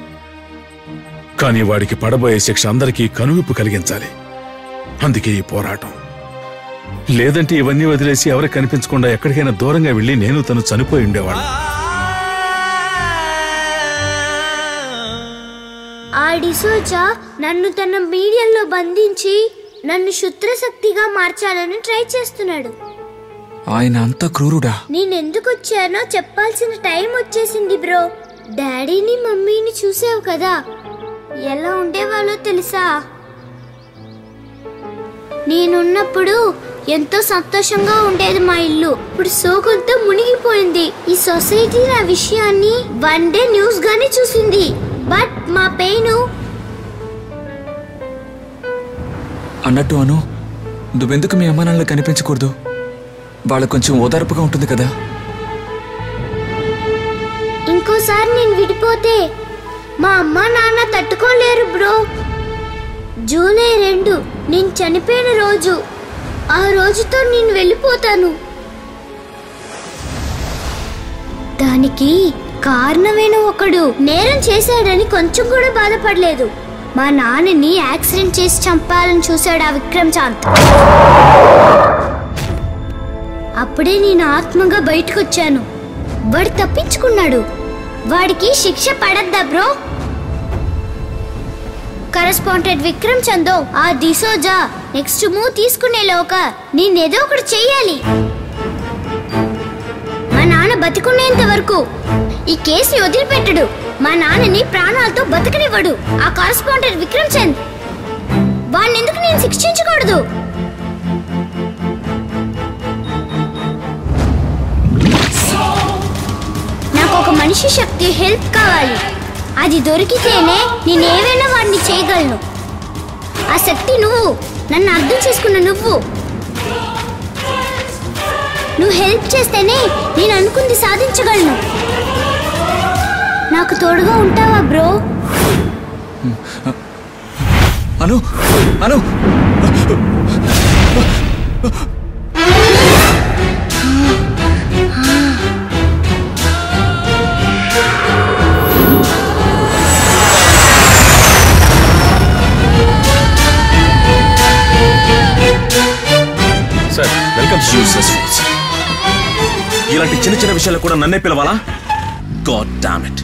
కానీ వాడికి పడబోయే శిక్ష అందరికీ కనువిప్పు కలిగించాలి అందుకే ఈ పోరాటం లేదంటే ఇవన్నీ వదిలేసి ఎవరికి కనిపించకుండా ఎక్కడికైనా దూరంగా వెళ్ళి నేను తను చనిపోయి ఉండేవాడు
ఆ డిసోజా నన్ను తన మీడియంలో బంధించి నన్ను శుత్రశక్తిగా మార్చాలని ట్రై చేస్తున్నాడు
ఆయన అంత క్రూరుడా
నేనెందుకు వచ్చానో చెప్పాల్సిన టైం వచ్చేసింది బ్రో డాడీని మమ్మీని చూసావు కదా ఎలా ఉండేవాళ్ళో తెలుసా నేనున్నప్పుడు ఎంతో సంతోషంగా ఉండేది మా ఇల్లు ఇప్పుడు సోకంతో మునిగిపోయింది ఈ సొసైటీ నా విషయాన్ని వన్ డే న్యూస్ గానే చూసింది బట్ మా పెయిన్
అన్నట్టు అను నువ్వెందుకు మీ అమ్మ నాన్నలు కనిపించకూడదు వాళ్ళకు కొంచెం ఓదార్పుగా ఉంటుంది కదా
ఇంకోసారి నేను విడిపోతే మా అమ్మ నాన్న తట్టుకోలేరు బ్రో జూలై రెండు నేను చనిపోయిన రోజు ఆ రోజుతో నేను వెళ్ళిపోతాను దానికి కారణమైన ఒకడు నేరం చేశాడని కొంచెం కూడా బాధపడలేదు మా నాన్నని యాక్సిడెంట్ చేసి చంపాలని చూశాడు ఆ విక్రమ్ చాంత్ అప్పుడే నేను ఆత్మగా బయటకు వచ్చాను వాడు తప్పించుకున్నాడు వాడికి శిక్ష పడద్దా బ్రో కరెస్పాండెంట్ విక్రమ్ చందో ఆ దిశోజా నెక్స్ట్ మూవ్ తీసుకునేలోగా నేనేదో ఒకటి చెయ్యాలి మా నాన్న బతికునేంత వరకు ఈ కేసుని వదిలిపెట్టడు మా నాన్నని ప్రాణాలతో బతకనివ్వడు ఆ కరెస్పాండెంట్ విక్రమ్ చంద్ వాడిని ఎందుకు నేను శిక్షించకూడదు నాకు ఒక మనిషి శక్తి హెల్ప్ కావాలి అది దొరికితేనే నేనేవైనా వాడిని చేయగలను ఆ శక్తి నువ్వు నన్ను అర్థం చేసుకున్న నువ్వు నువ్వు హెల్ప్ చేస్తేనే నేను అనుకుంది సాధించగలను నాకు తోడుగా ఉంటావా bro
Anu Anu
sir welcome యూసెస్ ఇలాంటి చిన్న చిన్న విషయాలు కూడా నన్నే పిలవాలా గాడ్ డామ్ ఇట్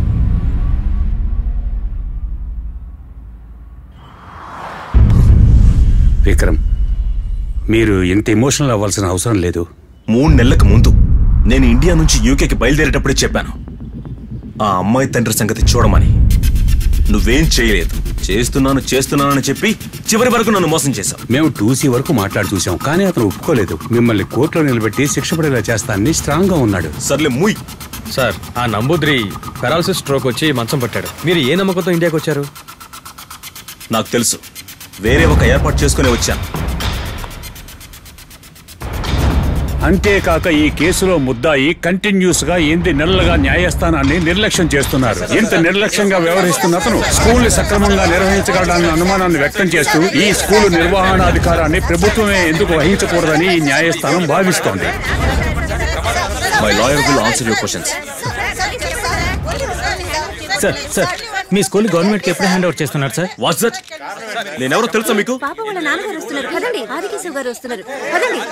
విక్రమ్ మీరు ఇంత ఎమోషనల్ అవ్వాల్సిన అవసరం లేదు
మూడు నెలలకు ముందు నేను ఇండియా నుంచి యూకేకి బయలుదేరేటప్పుడే చెప్పాను ఆ అమ్మాయి తండ్రి సంగతి చూడమని నువ్వేం చేయలేదు చేస్తున్నాను చేస్తున్నానని చెప్పి చివరి వరకు నన్ను మోసం చేశావు
మేము టూసీ వరకు మాట్లాడి చూసాం కానీ అతను ఒప్పుకోలేదు మిమ్మల్ని కోర్టులో నిలబెట్టి శిక్ష పడేలా చేస్తానని స్ట్రాంగ్ గా ఉన్నాడు
సర్లే ముయ్
సార్ ఆ నంబూద్రి పెరాలసిస్ స్ట్రోక్ వచ్చి మంచం పట్టాడు మీరు ఏ నమ్మకంతో ఇండియాకి వచ్చారు
నాకు తెలుసు వేరే ఒక ఏర్పాటు చేసుకుని వచ్చాను
అంతేకాక ఈ కేసులో ముద్దాయి కంటిన్యూస్ గా ఎనిమిది నెలలుగా న్యాయస్థానాన్ని నిర్లక్ష్యం చేస్తున్నారు ఇంత నిర్లక్ష్యంగా వ్యవహరిస్తున్న అతను స్కూల్ సక్రమంగా నిర్వహించగలడన్న అనుమానాన్ని వ్యక్తం చేస్తూ ఈ స్కూల్ నిర్వహణాధికారాన్ని ప్రభుత్వమే ఎందుకు వహించకూడదని ఈ న్యాయస్థానం భావిస్తోంది
my lawyer will answer your questions
sir sir మీ స్కూల్ గవర్నమెంట్ కి ఎప్పుడు హ్యాండ్ ఓవర్ చేస్తున్నారు సార్
వాట్స్ దట్ నేనెవరో తెలుసా మీకు
పాప వాళ్ళ నాన్నగారు వస్తున్నారు పదండి ఆదికేశవ్ గారు వస్తున్నారు పదండి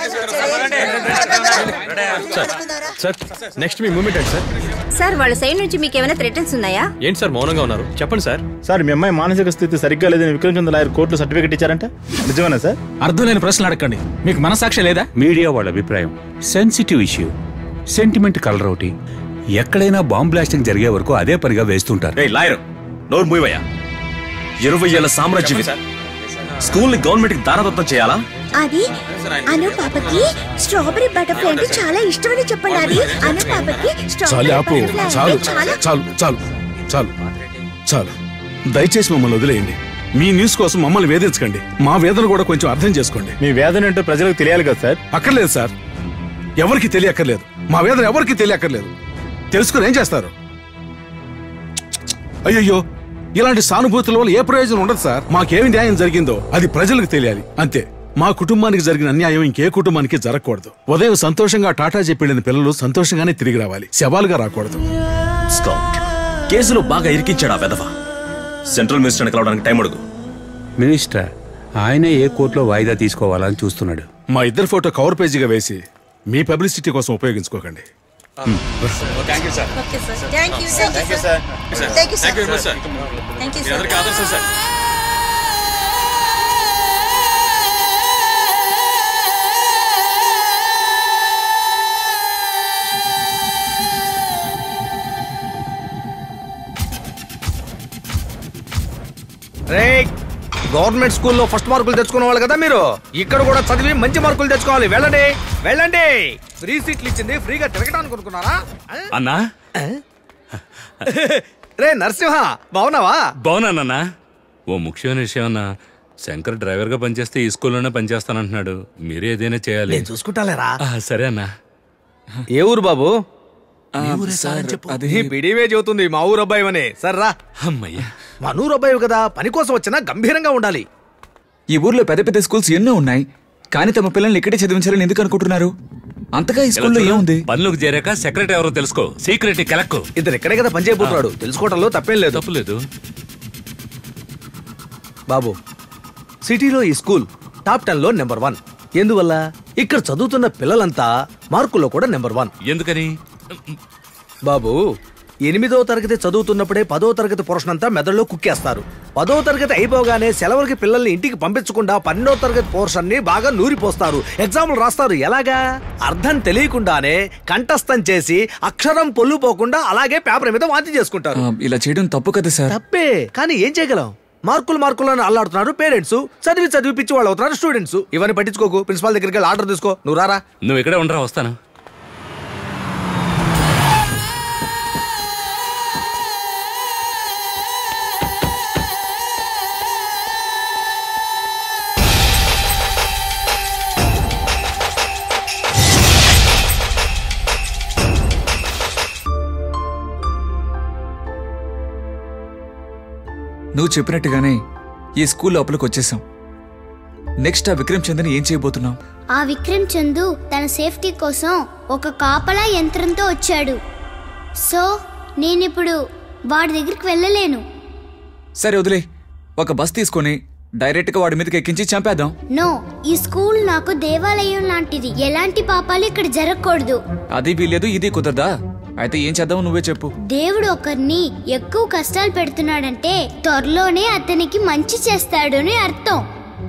సార్ సార్ నెక్స్ట్ మీ మూమెంట్ ఏంటి సార్
సార్ వాళ్ళ సైడ్ నుంచి మీకు ఏమైనా థ్రెటన్స్ ఉన్నాయా
ఏంటి సార్ మౌనంగా ఉన్నారు చెప్పండి సార్
సార్ మీ అమ్మాయి మానసిక స్థితి సరిగ్గా లేదని విక్రమ్ చంద్ర లాయర్ కోర్టులో సర్టిఫికేట్ ఇచ్చారంట నిజమేనా సార్
అర్థం లేని ప్రశ్నలు అడగండి మీకు మనసాక్షి లేదా మీడియా వాళ్ళ అభిప్రాయం సెన్సిటివ్ ఇష్యూ సెంటిమెంట్ కలర్ ఒకటి ఎక్కడైనా బాంబ్ బ్లాస్టింగ్ జరిగే వరకు అదే పనిగా వేస్తుంటారు
రే లాయర్ నోరు మూయవయ్యా ఇరవై ఏళ్ళ సామ్రాజ్యం ఇది స్కూల్ ని గవర్నమెంట్ కి దారదత్తం చేయాలా
అది అను పాపకి స్ట్రాబెరీ బటర్ఫ్లై అంటే చాలా ఇష్టమని చెప్పండి అది అను పాపకి
చాలు
స్ట్రాబెరీ
ఆపు
బటర్ఫ్లై
చాలు
అంటే చాలా
చాలు చాలు చాలు చాలు దయచేసి మమ్మల్ని వదిలేయండి మీ న్యూస్ కోసం మమ్మల్ని వేధించకండి మా వేదన కూడా కొంచెం అర్థం చేసుకోండి
మీ వేదన ఏంటో ప్రజలకు తెలియాలి కదా సార్
అక్కర్లేదు సార్ ఎవరికి తెలియక్కర్లేదు మా వేదన ఎవరికి తెలియక్కర్లేదు తెలుసుకుని ఏం చేస్తారు అయ్యయ్యో ఇలాంటి సానుభూతుల వల్ల ఏ ప్రయోజనం ఉండదు సార్ మాకేమి న్యాయం జరిగిందో అది ప్రజలకు తెలియాలి అంతే మా కుటుంబానికి జరిగిన అన్యాయం ఇంకే కుటుంబానికి జరగకూడదు ఉదయం సంతోషంగా టాటా చెప్పి వెళ్ళిన పిల్లలు సంతోషంగానే తిరిగి రావాలి శవాలుగా రాకూడదు
స్కౌట్ కేసులో బాగా ఇరికించాడు ఆ వెధవ సెంట్రల్ మినిస్టర్ని కలవడానికి టైం అడుగు
మినిస్టర్ ఆయనే ఏ కోర్టులో వాయిదా తీసుకోవాలని చూస్తున్నాడు
మా ఇద్దరు ఫోటో కవర్ పేజీగా వేసి మీ పబ్లిసిటీ కోసం ఉపయోగించుకోకండి
thank you sir
okay sir thank you thank you sir thank you
thank you very much
sir
sir
thank you
మీ
సార్
అందరికీ ఆదర్శం సార్
రే గవర్నమెంట్ స్కూల్లో ఫస్ట్ మార్కులు తెచ్చుకున్న వాళ్ళు కదా మీరు ఇక్కడ కూడా చదివి మంచి మార్కులు తెచ్చుకోవాలి వెళ్ళండి వెళ్ళండి ఫ్రీ సీట్లు ఇచ్చింది ఫ్రీగా తిరగడానికి అనుకున్నారా
అన్నా
రే నరసింహ బాగున్నావా
బాగున్నానన్నా ఓ ముఖ్యమైన విషయం అన్నా శంకర్ డ్రైవర్గా పనిచేస్తే ఈ స్కూల్లోనే పనిచేస్తానంటున్నాడు మీరే ఏదైనా చేయాలి
నేను చూసుకుంటాలేరా
ఆ, సరే అన్నా
ఏ ఊరు బాబు ఈ బిడివే చెబుతుంది మా ఊరు అబ్బాయివనే సర్రా
అమ్మయ్యా
మా ఊరు అబ్బాయి కదా పని కోసం వచ్చినా గంభీరంగా ఉండాలి
ఈ ఊర్లో పెద్ద పెద్ద స్కూల్స్ ఎన్నో ఉన్నాయి కానీ తమ పిల్లల్ని ఇక్కడే చదివించాలని ఎందుకు అనుకుంటున్నారు అంతగా ఈ స్కూల్లో ఏముంది
పనులకు చేరాక సెక్రటరీ ఎవరో తెలుసుకో సీక్రెట్ కెలక్కు
ఇతను ఇక్కడే కదా పని చేయబోతున్నాడు తెలుసుకోవడంలో తప్పేం లేదు
తప్పులేదు
బాబు సిటీలో ఈ స్కూల్ టాప్ టెన్ లో నెంబర్ వన్ ఎందువల్ల ఇక్కడ చదువుతున్న పిల్లలంతా మార్కుల్లో కూడా నెంబర్ వన్
ఎందుకని
బాబు ఎనిమిదో తరగతి చదువుతున్నప్పుడే పదో తరగతి పోర్షన్ మెదడులో కుక్కేస్తారు పదో తరగతి అయిపోగానే సెలవులకి పిల్లల్ని ఇంటికి పంపించకుండా పన్నెండో తరగతి పోర్షన్ ని బాగా నూరిపోస్తారు ఎగ్జామ్లు రాస్తారు ఎలాగా అర్థం తెలియకుండానే కంఠస్థం చేసి అక్షరం పొల్లుపోకుండా అలాగే పేపర్ మీద వాంతి చేసుకుంటారు
ఆ, ఇలా చేయడం తప్పు కదా సార్
తప్పే కానీ ఏం చేయగలం మార్కులు మార్కులను అల్లాడుతున్నారు పేరెంట్స్ చదివి చదివి పిచ్చి వాళ్ళు అవుతున్నారు స్టూడెంట్స్ ఇవన్నీ పట్టించుకోకు ప్రిన్సిపాల్ దగ్గరికి వెళ్ళి ఆర్డర్ తీసుకో నువ్వు రారా
నువ్వు ఇక్కడే ఉండరా వస్తాను
నువ్వు చెప్పినట్టుగానే ఈ స్కూల్ లోపలికి వచ్చేసాం నెక్స్ట్ ఆ విక్రమ్ చంద్రని ఏం చేయబోతున్నావు
ఆ విక్రమ్ చందు తన సేఫ్టీ కోసం ఒక కాపలా యంత్రంతో వచ్చాడు సో నేనిప్పుడు వాడి దగ్గరికి వెళ్ళలేను
సరే వదిలే ఒక బస్ తీసుకొని డైరెక్ట్గా వాడి మీదకి ఎక్కించి చంపేద్దాం
నో ఈ స్కూల్ నాకు దేవాలయం లాంటిది ఎలాంటి పాపాలు ఇక్కడ జరగకూడదు
అది వీలేదు ఇది కుదరదా అయితే ఏం చేద్దాం నువ్వే చెప్పు
దేవుడు ఒకరిని ఎక్కువ కష్టాలు పెడుతున్నాడంటే త్వరలోనే అతనికి మంచి చేస్తాడు అని అర్థం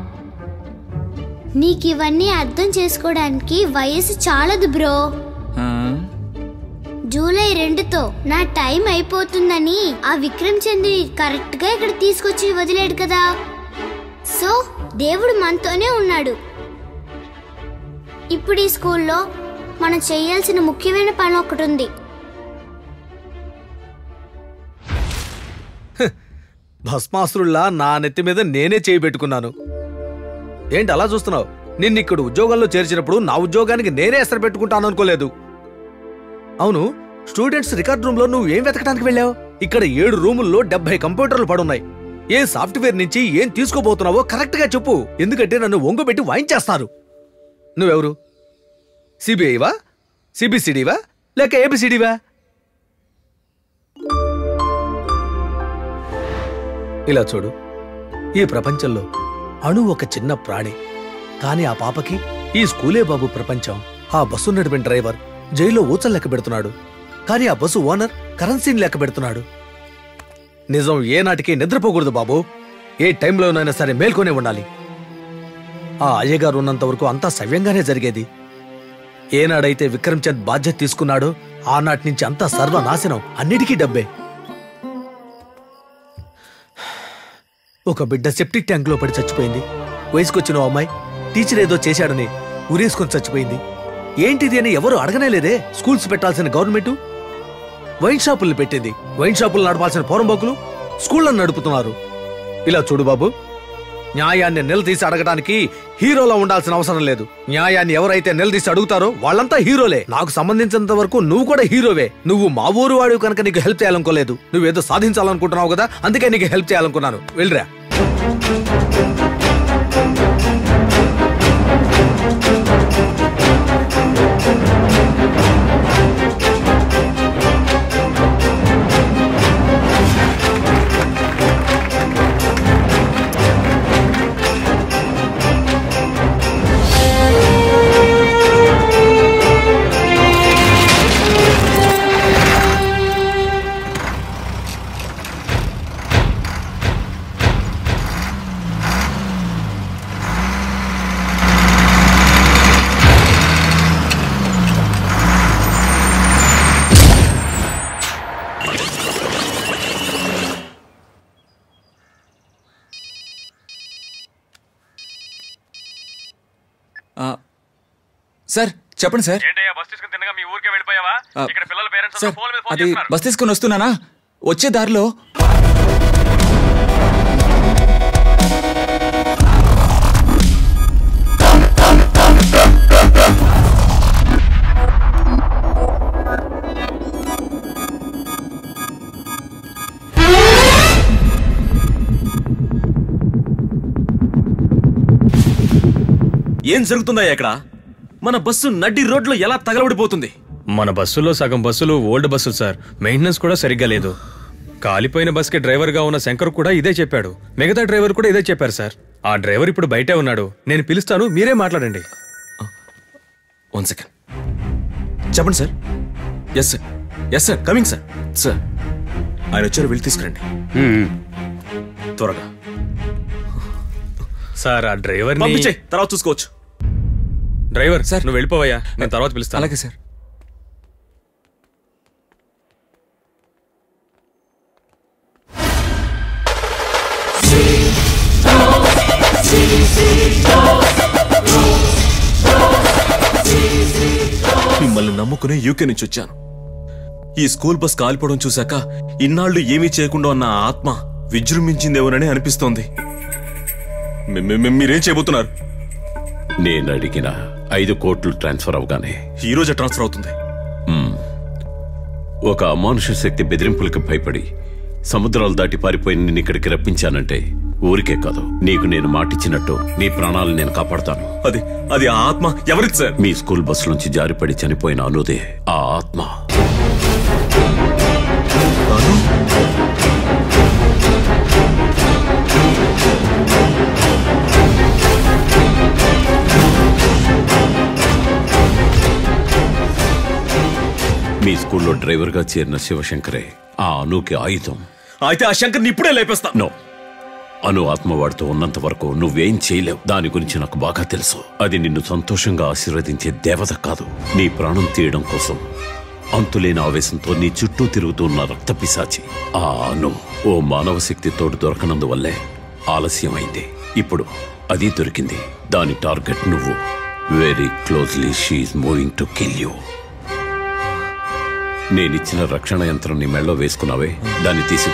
నీకు ఇవన్నీ అర్థం చేసుకోవడానికి వయసు చాలదు బ్రో
ఆ?
జూలై రెండుతో నా టైం అయిపోతుందని ఆ విక్రమ్ చంద్రి కరెక్ట్ గా ఇక్కడ తీసుకొచ్చి వదిలేడు కదా సో దేవుడు మనతోనే ఉన్నాడు ఇప్పుడు ఈ స్కూల్లో మనం చేయాల్సిన ముఖ్యమైన పని ఒకటి ఉంది
భస్మాసురుల్లా నా నెత్తి మీద నేనే చేయి పెట్టుకున్నాను ఏంటి అలా చూస్తున్నావు నిన్ను ఇక్కడ ఉద్యోగంలో చేర్చినప్పుడు నా ఉద్యోగానికి నేనే ఎసరు పెట్టుకుంటాను అనుకోలేదు అవును స్టూడెంట్స్ రికార్డ్ రూమ్ లో నువ్వు ఏం వెతకడానికి వెళ్ళావు ఇక్కడ ఏడు రూముల్లో డెబ్బై కంప్యూటర్లు పడున్నాయి ఏ సాఫ్ట్వేర్ నుంచి ఏం తీసుకోబోతున్నావో కరెక్ట్ గా చెప్పు ఎందుకంటే నన్ను ఒంగబెట్టి వాయించేస్తారు నువ్వెవరు సిబిఐవా సిబిసిడివా లేక ఏబిసిడివా ఇలా చూడు ఈ ప్రపంచంలో అణు ఒక చిన్న ప్రాణి కానీ ఆ పాపకి ఈ స్కూలే బాబు ప్రపంచం ఆ బస్సు నడిపిన డ్రైవర్ జైల్లో ఊచలు లెక్క పెడుతున్నాడు కానీ ఆ బస్సు ఓనర్ కరెన్సీని లెక్క పెడుతున్నాడు నిజం ఏనాటికి నిద్రపోకూడదు బాబు ఏ టైంలోనైనా సరే మేల్కొనే ఉండాలి ఆ అయ్యగారు ఉన్నంత వరకు అంతా సవ్యంగానే జరిగేది ఏనాడైతే విక్రమ్ చంద్ బాధ్యత తీసుకున్నాడో ఆనాటి నుంచి అంతా సర్వనాశనం అన్నిటికీ డబ్బే ఒక బిడ్డ సెప్టిక్ ట్యాంక్ లో పడి చచ్చిపోయింది వయసుకొచ్చిన ఓ అమ్మాయి టీచర్ ఏదో చేశాడని ఉరేసుకొని చచ్చిపోయింది ఏంటిది అని ఎవరు అడగనే లేదే స్కూల్స్ పెట్టాల్సిన గవర్నమెంట్ వైన్ షాపుల్ని పెట్టింది వైన్ షాపులు నడపాల్సిన పోరంబోకులు స్కూళ్ళను నడుపుతున్నారు ఇలా చూడు బాబు న్యాయాన్ని నిలదీసి అడగడానికి హీరోలా ఉండాల్సిన అవసరం లేదు న్యాయాన్ని ఎవరైతే నిలదీసి అడుగుతారో వాళ్ళంతా హీరోలే నాకు సంబంధించినంత వరకు నువ్వు కూడా హీరోవే నువ్వు మా ఊరు వాడు కనుక నీకు హెల్ప్ చేయాలనుకోలేదు నువ్వేదో సాధించాలనుకుంటున్నావు కదా అందుకే నీకు హెల్ప్ చేయాలనుకున్నాను వెళ్ళరా
ఆ, సార్ చెప్పండి సార్
ఏంటయ్యా బస్ తీసుకుని తిన్నగా మీ ఊరికే వెళ్ళిపోయావా
ఆ,
ఇక్కడ పిల్లల పేరెంట్స్
సార్
ఫోన్ మీద ఫోన్
అది
చేస్తున్నారు
బస్ తీసుకొని వస్తున్నానా వచ్చే దారిలో
ఏం జరుగుతుందా ఇక్కడ మన బస్సు నడ్డి రోడ్లో ఎలా తగలబడిపోతుంది
మన బస్సులో సగం బస్సులు ఓల్డ్ బస్సులు సార్ మెయింటెనెన్స్ కూడా సరిగ్గా లేదు కాలిపోయిన బస్కి డ్రైవర్గా ఉన్న శంకర్ కూడా ఇదే చెప్పాడు మిగతా డ్రైవర్ కూడా ఇదే చెప్పారు సార్ ఆ డ్రైవర్ ఇప్పుడు బయటే ఉన్నాడు నేను పిలుస్తాను మీరే మాట్లాడండి
వన్ సెకండ్ చెప్పండి sir yes sir yes sir coming sir sir ఆయన వచ్చారు వెళ్ళి తీసుకురండి త్వరగా
సార్ ఆ డ్రైవర్
పంపించే తర్వాత చూసుకోవచ్చు
డ్రైవర్ సార్ నువ్వు వెళ్ళిపోవయ్యా నేను తర్వాత పిలుస్తాను
అలాగే సార్
మిమ్మల్ని నమ్ముకునే యూకే నుంచి వచ్చాను ఈ స్కూల్ బస్ కాలిపోవడం చూశాక ఇన్నాళ్ళు ఏమీ చేయకుండా ఉన్న ఆ ఆత్మ విజృంభించిందేమోనని అనిపిస్తోంది మీ- మీ- మీ- మీరేం చేయబోతున్నారు
నేను అడిగిన ఐదు కోట్లు ట్రాన్స్ఫర్ అవగానే
ఈ రోజే ట్రాన్స్ఫర్ అవుతుంది
మ్మ్. ఒక అమానుష శక్తి బెదిరింపులకు భయపడి సముద్రాలు దాటి పారిపోయి నిన్ను ఇక్కడికి రప్పించానంటే ఊరికే కాదు నీకు నేను మాటిచ్చినట్టు నీ ప్రాణాలు నేను కాపాడతాను
అది అది ఆ ఆత్మ ఎవరిది సార్
మీ స్కూల్ బస్ నుంచి జారిపడి చనిపోయిన అనుదే ఆ ఆత్మ మీ స్కూల్లో డ్రైవర్గా చేరిన శివశంకరే ఆ అనుకి ఆయుధం
అయితే ఆ శంకర్ని ఇప్పుడే లేపేస్తా
నో అను ఆత్మవాడితో ఉన్నంత వరకు నువ్వేం చేయలేవు దాని గురించి నాకు బాగా తెలుసు అది నిన్ను సంతోషంగా ఆశీర్వదించే దేవత కాదు నీ ప్రాణం తీయడం కోసం అంతులేని ఆవేశంతో నీ చుట్టూ తిరుగుతున్న రక్త పిశాచి ఆ అను ఓ మానవ శక్తి తోడు దొరకనందువల్లే ఆలస్యమైంది ఇప్పుడు అది దొరికింది దాని టార్గెట్ నువ్వు very closely she's moving to kill you నేనిచ్చిన రక్షణ యంత్రం నీ మెళ్ళో వేసుకున్నావే దాన్ని తీసి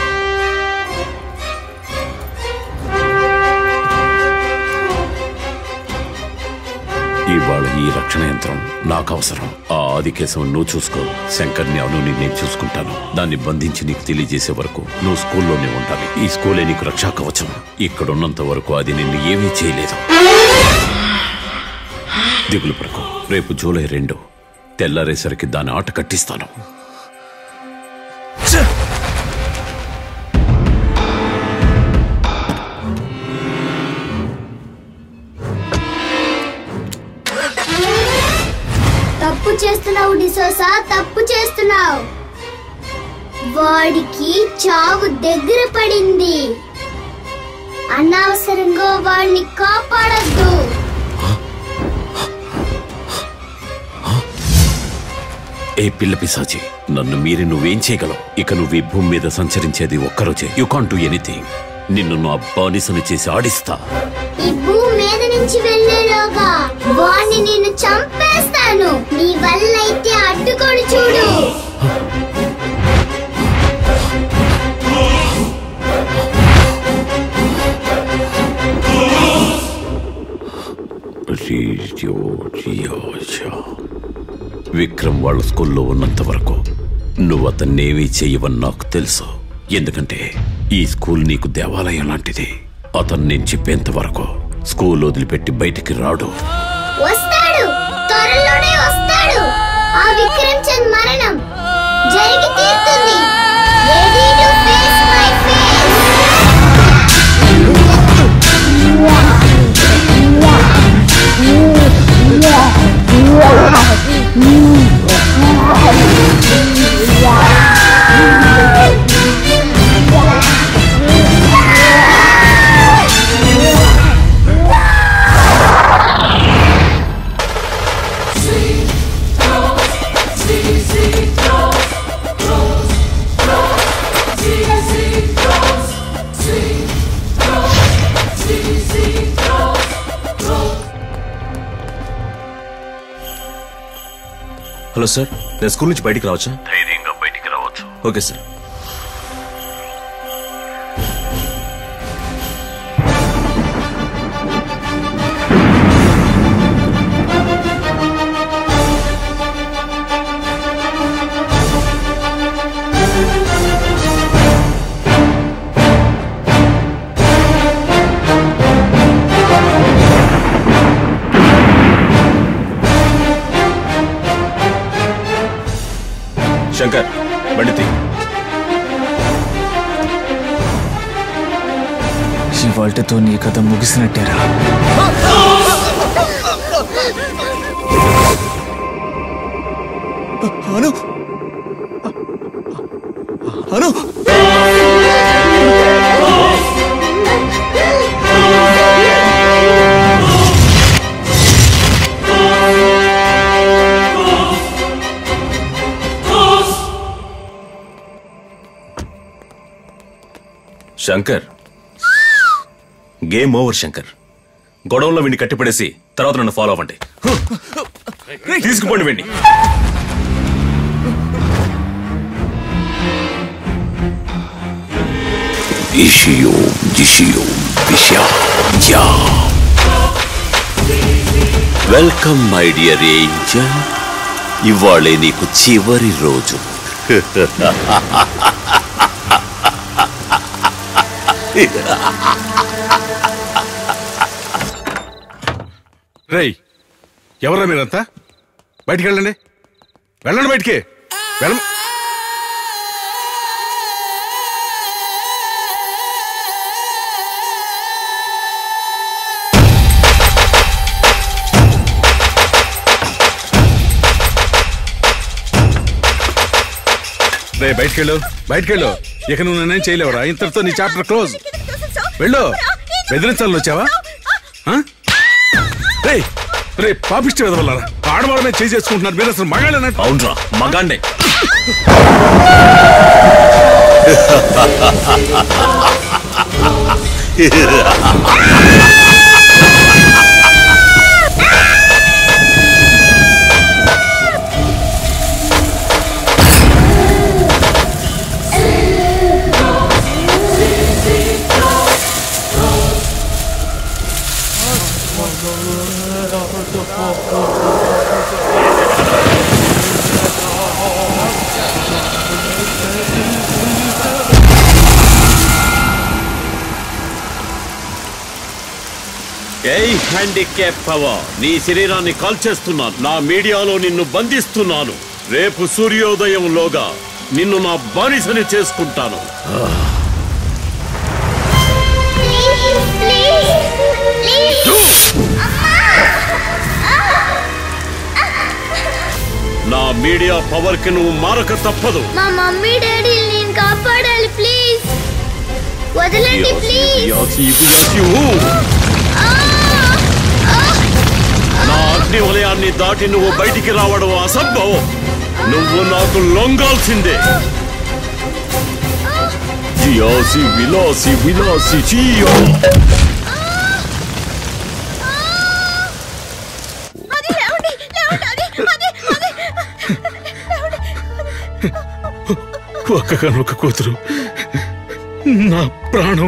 ఇవాళ ఈ రక్షణ యంత్రం నాకు అవసరం ఆ ఆదికేశం నువ్వు చూసుకో శంకర్ని అవును నేను చూసుకుంటాను దాన్ని బంధించి నీకు తెలియజేసే వరకు నువ్వు స్కూల్లోనే ఉండాలి ఈ స్కూలే నీకు రక్షా కవచం ఇక్కడున్నంత వరకు అది నిన్ను ఏమీ చేయలేదు దిగులు పడకు రేపు జూలై రెండు తెల్లారేసరికి దాని ఆట కట్టిస్తాను
తప్పు చేస్తున్నావు డిసోసా తప్పు చేస్తున్నావు వాడికి చావు దగ్గర పడింది అనవసరంగా వాడిని కాపాడద్దు
ఏ పిల్ల పిశాచి నన్ను మీరి నువ్వేం చేయగలవు ఇక నువ్వు ఈ భూమి మీద సంచరించేది ఒక్కరోజే యు కాంట్ డూ ఎనీథింగ్ నిన్ను నా బానిసను చేసి ఆడిస్తా
ఈ భూమి మీద నుంచి వెళ్ళేలోగా వాడిని నేను చంపేస్తాను నీ వల్ల అయితే అడ్డుకొని చూడు
రియో రియో షా. విక్రమ్ వాళ్ళ స్కూల్లో ఉన్నంత వరకు నువ్వు అతన్నేమీ చెయ్యవని నాకు తెలుసు ఎందుకంటే ఈ స్కూల్ నీకు దేవాలయం లాంటిది అతను నేను చెప్పేంత వరకు స్కూల్ వదిలిపెట్టి బయటికి రాడు
వస్తాడు త్వరలోనే వస్తాడు ఆ విక్రమ్ చంద్ మరణం జరిగి తీరుతుంది Ready to face my
hello sir నేను స్కూల్ నుంచి బయటికి రావచ్చా
ధైర్యంగా బయటికి రావచ్చు
ఓకే సార్
ఇవాళతో నీ కథ ముగిసినట్టేరా
అను అను శంకర్ గేమ్ ఓవర్ శంకర్ గొడవల్లో వీడిని కట్టిపడేసి తర్వాత నన్ను ఫాలో అవ్వండి తీసుకుపోండి వెండి
ఇషియో జిషియో విషా యా వెల్కమ్ మై డియర్ ఏంజల్ ఇవాళే నీకు చివరి రోజు
రేయ్ ఎవరా మీరంతా బయటికి వెళ్ళండి వెళ్ళండి బయటికి వెళ్ళ రే బయటికి వెళ్ళు బయటికి వెళ్ళు ఇక నువ్వు నన్నేం చేయలేవురా ఇంతటితో నీ చాప్టర్ క్లోజ్ వెళ్ళు బెదిరించాలని వచ్చావా ఆ? రేయ్ రే పాపిష్టి వెదవల్లారా ఆడవాళ్ళమే చేసుకుంటున్నారు మీరు అసలు మగాళ్ళనట్టు
అవునరా మగాండే
ఏయ్ హ్యాండిక్యాప్ పవర్ నీ శరీరాన్ని కాల్చేస్తున్నాను నా మీడియాలో నిన్ను బంధిస్తున్నాను రేపు సూర్యోదయంలోగా నిన్ను నా బానిసని చేసుకుంటాను నా మీడియా పవర్ కి నువ్వు మారక తప్పదు
మా మమ్మీ డాడీ నేను కాపాడాలి ప్లీజ్ వదలండి ప్లీజ్
యాసి, యాసి, ఊ. నా అగ్ని వలయాన్ని దాటి నువ్వు బయటికి రావడం అసంభవం నువ్వు నాకు లొంగాల్సిందే జియాసి విలాసి విలాసి చియో
ఒక్కగానొక్క కూతురు నా ప్రాణం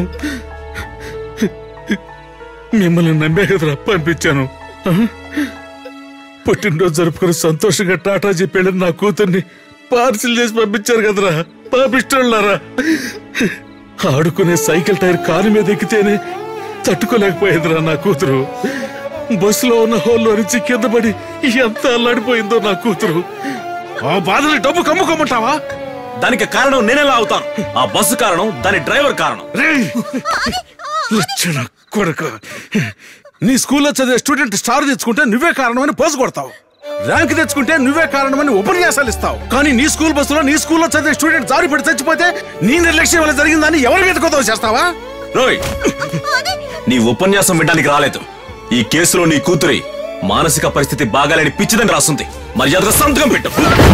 మిమ్మల్ని నమ్మే కదరా పంపించాను ఆ? పుట్టినరోజు జరుపుకుని సంతోషంగా టాటా చెప్పాడు నా కూతుర్ని పార్సిల్ చేసి పంపించారు కదరా పాపిష్టోళ్ళారా ఆడుకునే సైకిల్ టైర్ కారు మీద ఎక్కితేనే తట్టుకోలేకపోయిందిరా నా కూతురు బస్సులో ఉన్న హోల్లో నుంచి కింద పడి ఎంత అల్లాడిపోయిందో నా కూతురు
ఆ బాధని డబ్బు కమ్ముకోమంటావా
దానికి కారణం నేనెలా అవుతాను ఆ బస్సు కారణం దాని డ్రైవర్ కారణం
లచ్చన కొడక నీ స్కూల్లో చదివే స్టూడెంట్ స్టార్ తెచ్చుకుంటే నువ్వే కారణమని పోజు కొడతావు ర్యాంక్ తెచ్చుకుంటే నువ్వే కారణమని ఉపన్యాసాలు ఇస్తావు కానీ నీ స్కూల్ బస్సులో నీ స్కూల్లో చదివే స్టూడెంట్ జారి పడి చచ్చిపోతే నీ నిర్లక్ష్యం వల్ల జరిగిందని ఎవరి మీద కొదవ చేస్తావా
రోయ్ నీ ఉపన్యాసం వినడానికి రాలేదు ఈ కేసులో నీ కూతురి మానసిక పరిస్థితి బాగాలేని పిచ్చిదని రాస్తుంది మర్యాదగా సంతకం పెట్టు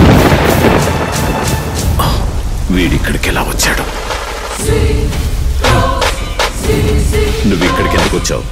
వీడిక్కడికి ఎలా వచ్చాడు నువ్వు ఇక్కడికి ఎందుకు వచ్చావు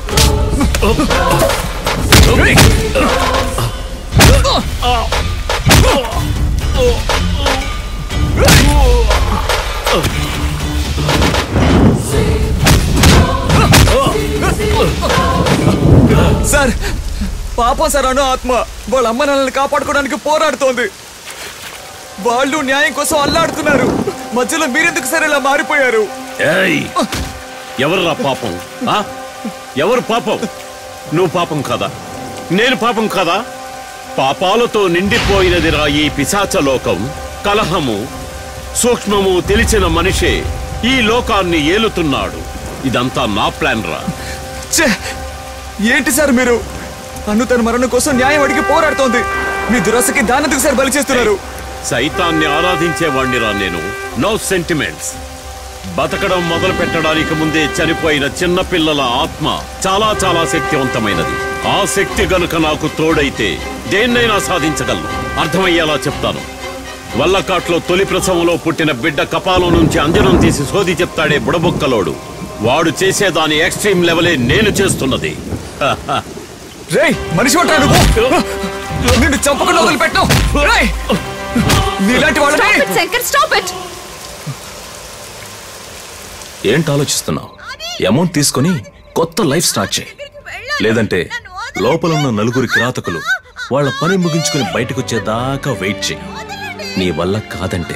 సార్ పాపం సార్ అను ఆత్మ వాళ్ళ అమ్మ నాన్నల్ని కాపాడుకోవడానికి పోరాడుతోంది వాళ్ళు న్యాయం కోసం అల్లాడుతున్నారు మధ్యలో మీరెందుకు సార్ ఇలా మారిపోయారు
ఏయ్ ఎవర్రా పాపం ఆ? ఎవరు పాపం నువ్వు పాపం కదా నేను పాపం కదా పాపాలతో నిండిపోయినదిరా ఈ పిశాచ లోకం కలహము సూక్ష్మము తెలిసిన మనిషే ఈ లోకాన్ని ఏలుతున్నాడు ఇదంతా నా ప్లాన్ రా
ఛే! ఏంటి సార్ మీరు అన్ను తన మరణం కోసం న్యాయం అడిగి పోరాడుతోంది మీ దురాశకి దానెందుకు సార్ బలి చేస్తున్నారు
సైతాన్ని ఆరాధించేవాణ్ణి రా నేను నో సెంటిమెంట్స్ బతకడం మొదలు పెట్టడానికి ముందే చనిపోయిన చిన్న పిల్లల ఆత్మ చాలా చాలా శక్తివంతమైనది ఆ శక్తి గనుక నాకు తోడైతే దేన్నైనా సాధించగలను అర్థమయ్యేలా చెప్తాను వల్లకాట్లో తొలి ప్రసవంలో పుట్టిన బిడ్డ కపాలం నుంచి అంజనం తీసి సోది చెప్తాడే బుడబొక్కలోడు వాడు చేసేదాని ఎక్స్ట్రీమ్ లెవెలే నేను చేస్తున్నది
రేయ్ మనిషి ఉంటాడు నిన్ను చంపకుండా వదిలిపెట్టు రేయ్ నీలాంటి వాళ్ళని
శంకర్ స్టాప్ ఇట్
ఏంటి ఆలోచిస్తున్నావు అమౌంట్ తీసుకొని కొత్త లైఫ్ స్టార్ట్ చేయి లేదంటే లోపల ఉన్న నలుగురి కిరాతకులు వాళ్ళ పని ముగించుకుని బయటకు వచ్చేదాకా వెయిట్ చేయి నీ వల్ల కాదంటే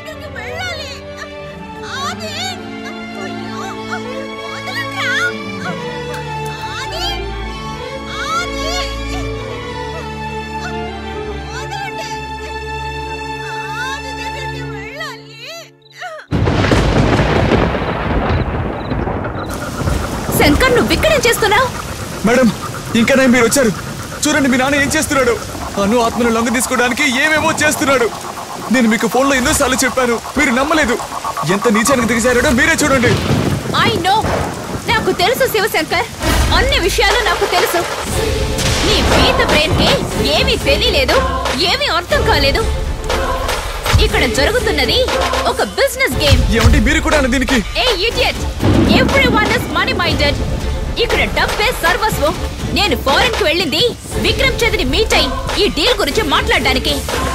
శంకర్ నువ్వు ఇక్కడేం చేస్తున్నావు
మేడం ఇంకా నేను మీరు వచ్చారు చూడండి మీ నాన్న ఏం చేస్తున్నాడు అను ఆత్మను లొంగ తీసుకోవడానికి ఏమేమో చేస్తున్నాడు నేను మీకు ఫోన్లో ఎన్నోసార్లు చెప్పాను మీరు నమ్మలేదు ఎంత నీచానికి దిగజారాడో మీరే చూడండి
ఐ నో నాకు తెలుసు శివశంకర్ అన్ని విషయాలు నాకు తెలుసు నీ పీత బ్రెయిన్ కి ఏమీ తెలియలేదు ఏమీ అర్థం కాలేదు ఇక్కడ జరుగుతున్నది ఒక బిజినెస్ గేమ్
ఏమండి మీరు కూడా అన్న దీనికి
ఏ idiot everyone is money minded ఇక్కడ డబ్బే సర్వస్వం నేను ఫారెన్ కి వెళ్ళింది విక్రమ్ చంద్రని మీట్ అయి ఈ డీల్ గురించి మాట్లాడడానికి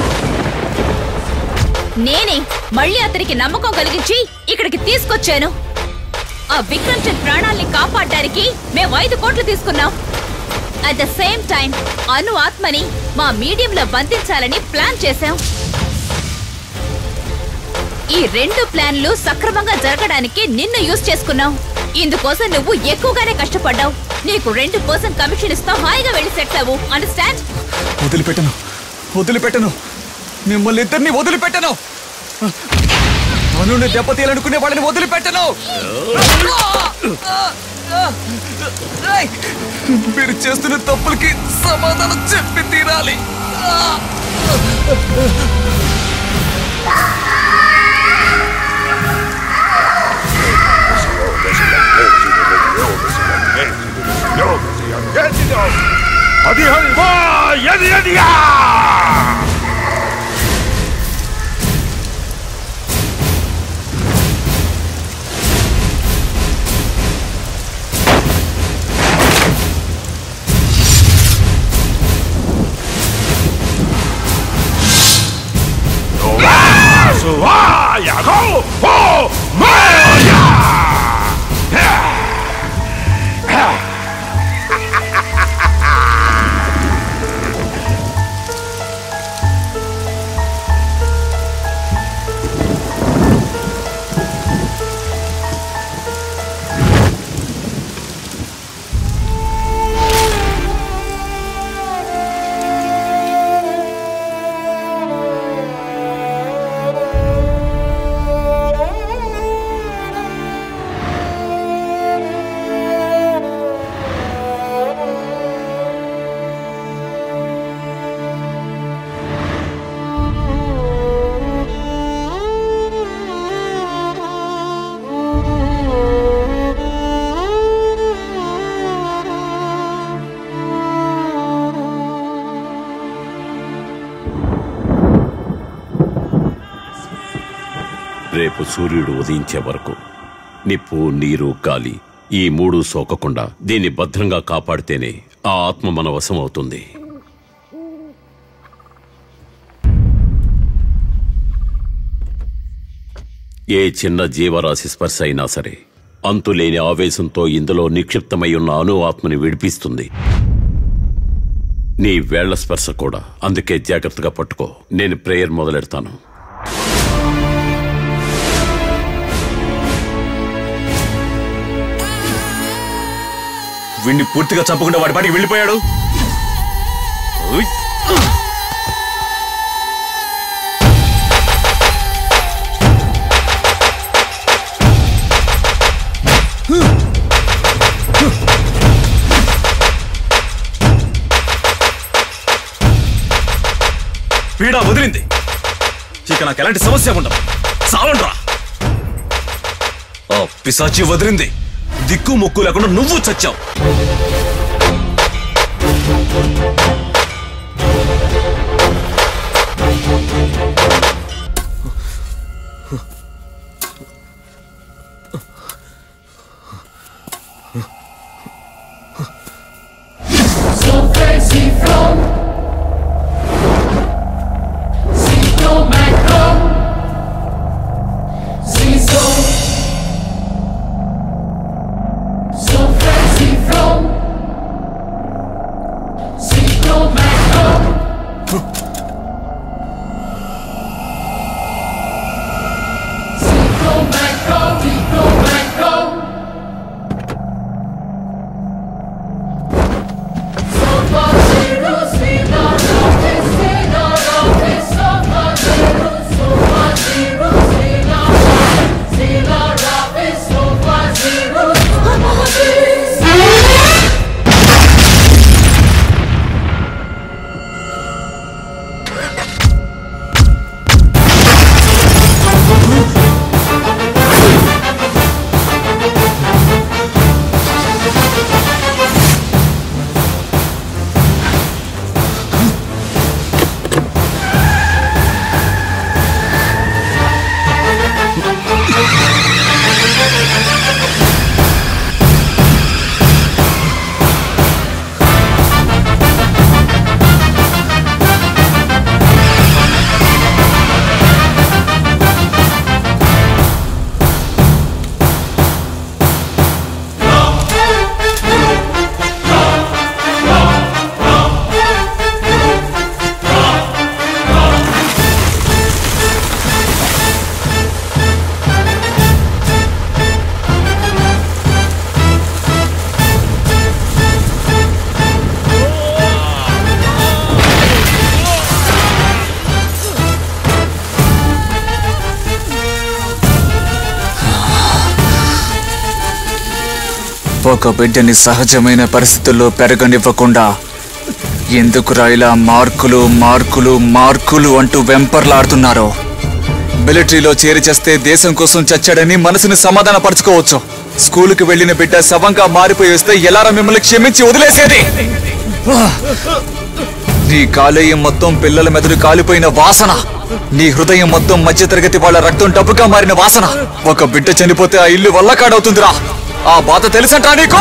నేనే మళ్ళీ అతనికి నమ్మకం కలిగించి ఇక్కడికి తీసుకొచ్చాను ఆ విక్రమ్ చంద్ ప్రాణాల్ని కాపాడడానికి మేము ఐదు కోట్లు తీసుకున్నాం at the same time Anu ఆత్మని మా మీడియంలో బంధించాలని ప్లాన్ చేశాం ఈ రెండు ప్లాన్లు సక్రమంగా జరగడానికి నిన్ను యూజ్ చేసుకున్నాం ఇందుకోసం నువ్వు ఎక్కువగానే కష్టపడ్డావు నీకు రెండు పర్సెంట్ కమిషన్ ఇస్తావు హాయిగా వెళ్ళి సెట్ అవ్వు అండర్స్టాండ్
వదిలిపెట్టను వదిలిపెట్టను మిమ్మల్ని ఇద్దరిని వదిలిపెట్టను అనుని దెబ్బతీయాలనుకునే వాళ్ళని వదిలిపెట్టను ఏయ్! మీరు చేస్తున్న తప్పులకి సమాధానం చెప్పి తీరాలి
అది హల్వా ఎది ఎదియా సువా యాగో ఓ మాయా
రేపు సూర్యుడు ఉదయించే వరకు నిప్పు నీరు గాలి ఈ మూడు సోకకుండా దీన్ని భద్రంగా కాపాడితేనే ఆ ఆత్మ మన వశం అవుతుంది ఏ చిన్న జీవరాశి స్పర్శ అయినా సరే అంతులేని ఆవేశంతో ఇందులో నిక్షిప్తమై ఉన్న అణు ఆత్మని విడిపిస్తుంది నీ వేళ్ల స్పర్శ కూడా అందుకే జాగ్రత్తగా పట్టుకో నేను ప్రేయర్ మొదలెడతాను
వీడిని పూర్తిగా చంపకుండా వాడి పాటికి వెళ్ళిపోయాడు ఉయ్.
హ్మ్.
పీడ వదిలింది ఇక నాకు ఎలాంటి సమస్య ఉండదు చావండ్రా ఆ పిశాచి వదిలింది దిక్కు మొక్కు లేకుండా నువ్వు చచ్చావు
So crazy from Ciclo Macro Ciso So crazy from Ciclo Macro Ciclo Macro Ciclo Macro
ఒక బిడ్డని సహజమైన పరిస్థితుల్లో పెరగనివ్వకుండా ఎందుకురా ఇలా మార్కులు మార్కులు మార్కులు అంటూ వెంపర్లాడుతున్నారో మిలిటరీలో చేరి చేస్తే దేశం కోసం చచ్చాడని మనసుని సమాధానపరచుకోవచ్చు స్కూలుకి వెళ్ళిన బిడ్డ శవంగా మారిపోయి వస్తే ఎలారా మిమ్మల్ని క్షమించి వదిలేసేది నీ కాలేయం మొత్తం పిల్లల మెదడు కాలిపోయిన వాసన నీ హృదయం మొత్తం మధ్యతరగతి వాళ్ళ రక్తం డబ్బుగా మారిన వాసన ఒక బిడ్డ చనిపోతే ఆ ఇల్లు వల్ల కాడవుతుందిరా ఆ బాధ తెలుసంటా నీకు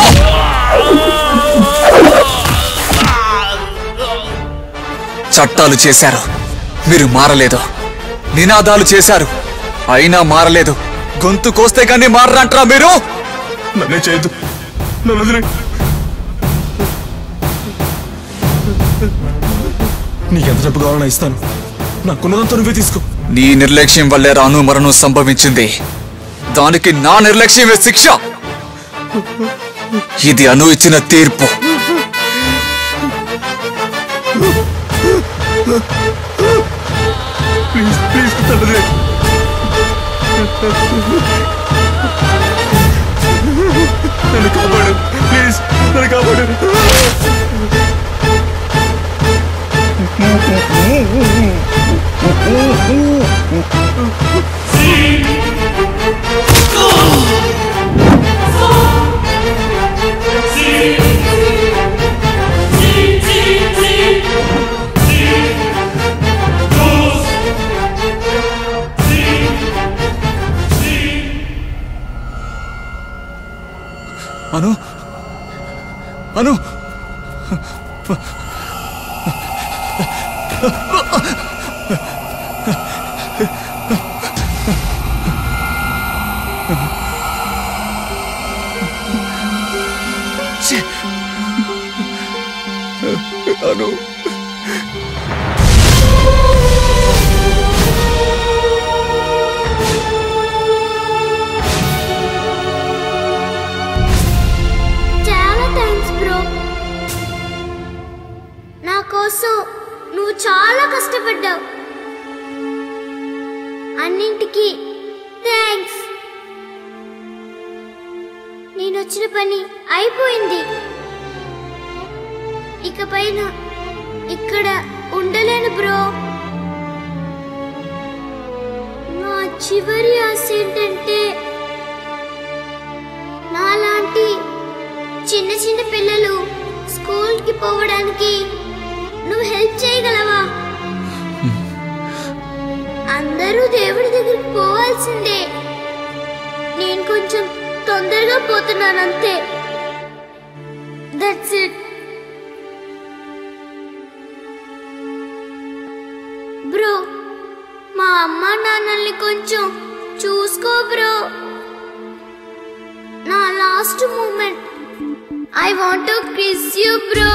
చట్టాలు చేశారు మీరు మారలేదు నినాదాలు చేశారు అయినా మారలేదు గొంతు కోస్తే కానీ మారరంటారా మీరు
నన్నే చేయదు నన్ను వదిలే
నీకెంత డబ్బు కావాలన్నా ఇస్తాను నాకున్నదంతా నువ్వే తీసుకో
నీ నిర్లక్ష్యం వల్లే రాను మరణం సంభవించింది దానికి నా నిర్లక్ష్యమే శిక్ష ఇది అను ఇచ్చిన తీర్పు
ప్లీజ్ ప్లీజ్ తండ్రి నన్ను కాపాడు ప్లీజ్ నన్ను కాపాడు
అను అను
అను
చాలా థ్యాంక్స్ బ్రో నా కోసం నువ్వు చాలా కష్టపడ్డావు అన్నింటికి థ్యాంక్స్ నేను వచ్చిన పని అయిపోయింది ఇక పైన ఇక్కడ ఉండలేను బ్రో చివరి ఆశ ఏంటంటే నాలాంటి చిన్న చిన్న పిల్లలు స్కూల్కి పోవడానికి నువ్వు హెల్ప్ చేయగలవా అందరూ దేవుడి దగ్గరికి పోవాల్సిందే నేను కొంచెం తొందరగా పోతున్నాను అంతే దట్స్ ఇట్ బ్రో మా అమ్మ నాన్నల్ని కొంచెం చూసుకో బ్రో నా last moment I want to kiss you bro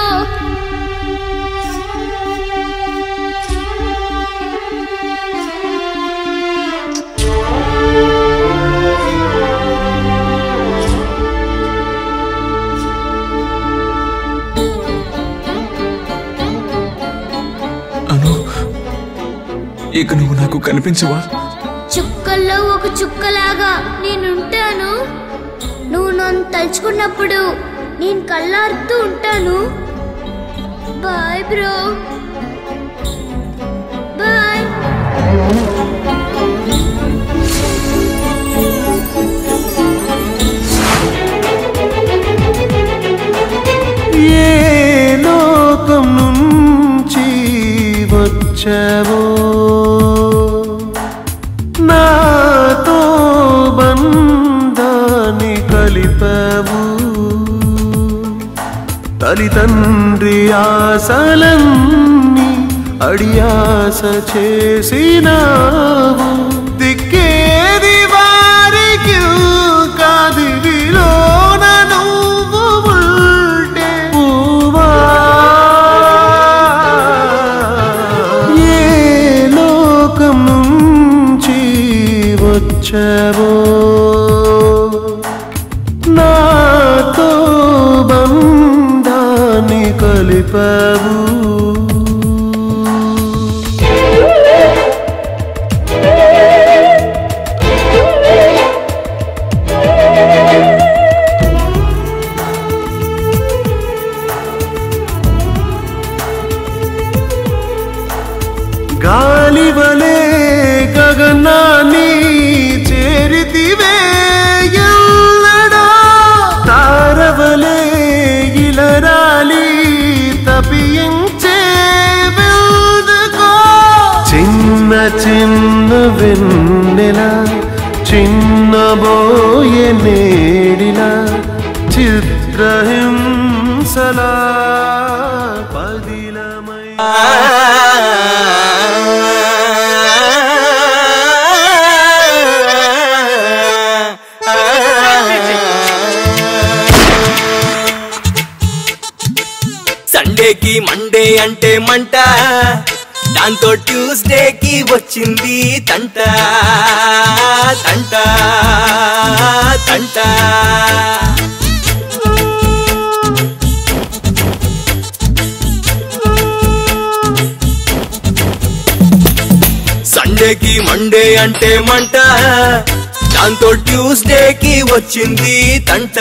Anu ఇక నువ్వు నాకు కనిపించవా
చుక్కల్లో ఒక చుక్కలాగా నేనుంటాను నువ్వు నన్ను తలుచుకున్నప్పుడు నేను కళ్ళారుతూ ఉంటాను బాయ్ బ్రో బాయ్
ఏ లోకం నుంచి వచ్చావో నాతో బంధాన్ని కలిపావు తల్లితండ్రి ఆశలన్నీ అడియాస చేసినావు దిక్కేది వారికి కాదివిలోన నువ్వు ఉంటే పువ్వా ఏ లోకం నుంచి వచ్చావో నాతో బంధాన్ని కలిపావు గాలివలే గగనాన్ని చేరితివే ఎల్లడా తారవలే ఇలరాలి తపించే వెల్దుకో చిన్న చిన్న వెన్నెల చిన్నబోయే నేడిలా చిత్రహింసలా పదిలమై
సండేకి మండే అంటే మంట దాంతో ట్యూస్డేకి వచ్చింది తంట తంట తంట సండేకి మండే అంటే మంట దాంతో ట్యూస్డేకి వచ్చింది తంట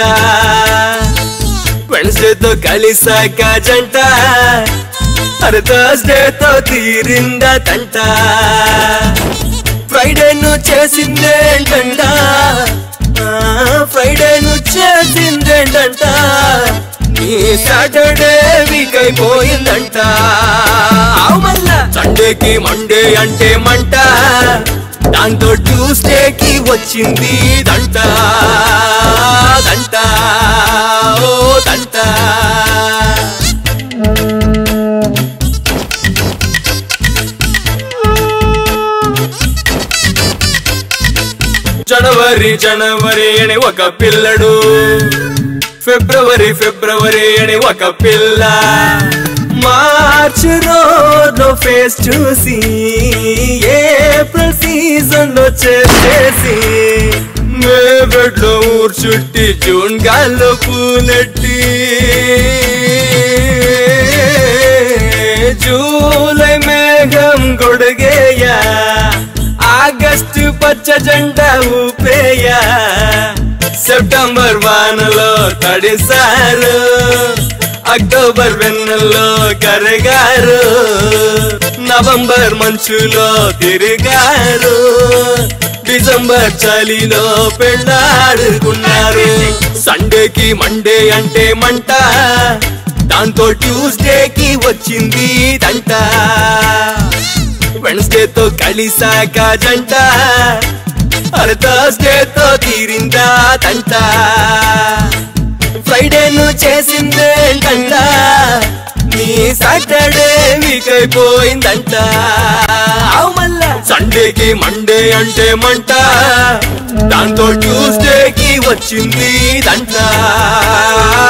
వెన్స్డేతో కలిసాక జంట అరే థర్స్డేతో తీరింద తంట ఫ్రైడేను చేసిందేంటంట ఫ్రైడేను చేసిందేంటంట నీ సాటర్డే వీక్ అయిపోయిందంట ఆవు మళ్ళా సండేకి మండే అంటే మంట దాంతో ట్యూస్డేకి వచ్చింది దంట దంట ఓ దంట జనవరి జనవరి అని ఒక పిల్లడు ఫిబ్రవరి ఫిబ్రవరి అని ఒక పిల్ల మార్చ్ రోజు ఫేస్ చూసి ఏప్రిల్ సీజన్ లో చేసేసి మే బెడ్లో ఊరు చుట్టి జూన్ గాల్లో పూలెట్టి జూలై మేఘం గొడుగేయా ఆగస్టు పచ్చ జెండా ఊపేయా సెప్టెంబర్ వానలో తడిసారు అక్టోబర్ వెన్నెల్లో కరిగారు నవంబర్ మంచులో తిరిగారు డిసెంబర్ చలిలో పెళ్ళాడుకున్నారు సండేకి మండే అంటే మంట దాంతో ట్యూస్డేకి వచ్చింది దంట వెన్స్డేతో కలిసాక జంట అరే థర్స్డేతో తీరిందా తంట ఫ్రైడేను చేసిందేంటంట నీ సాటర్డే వీక్ అయిపోయిందంట ఆవు మళ్ళా సండేకి మండే అంటే మంట దాంతో ట్యూస్డేకి వచ్చింది దంట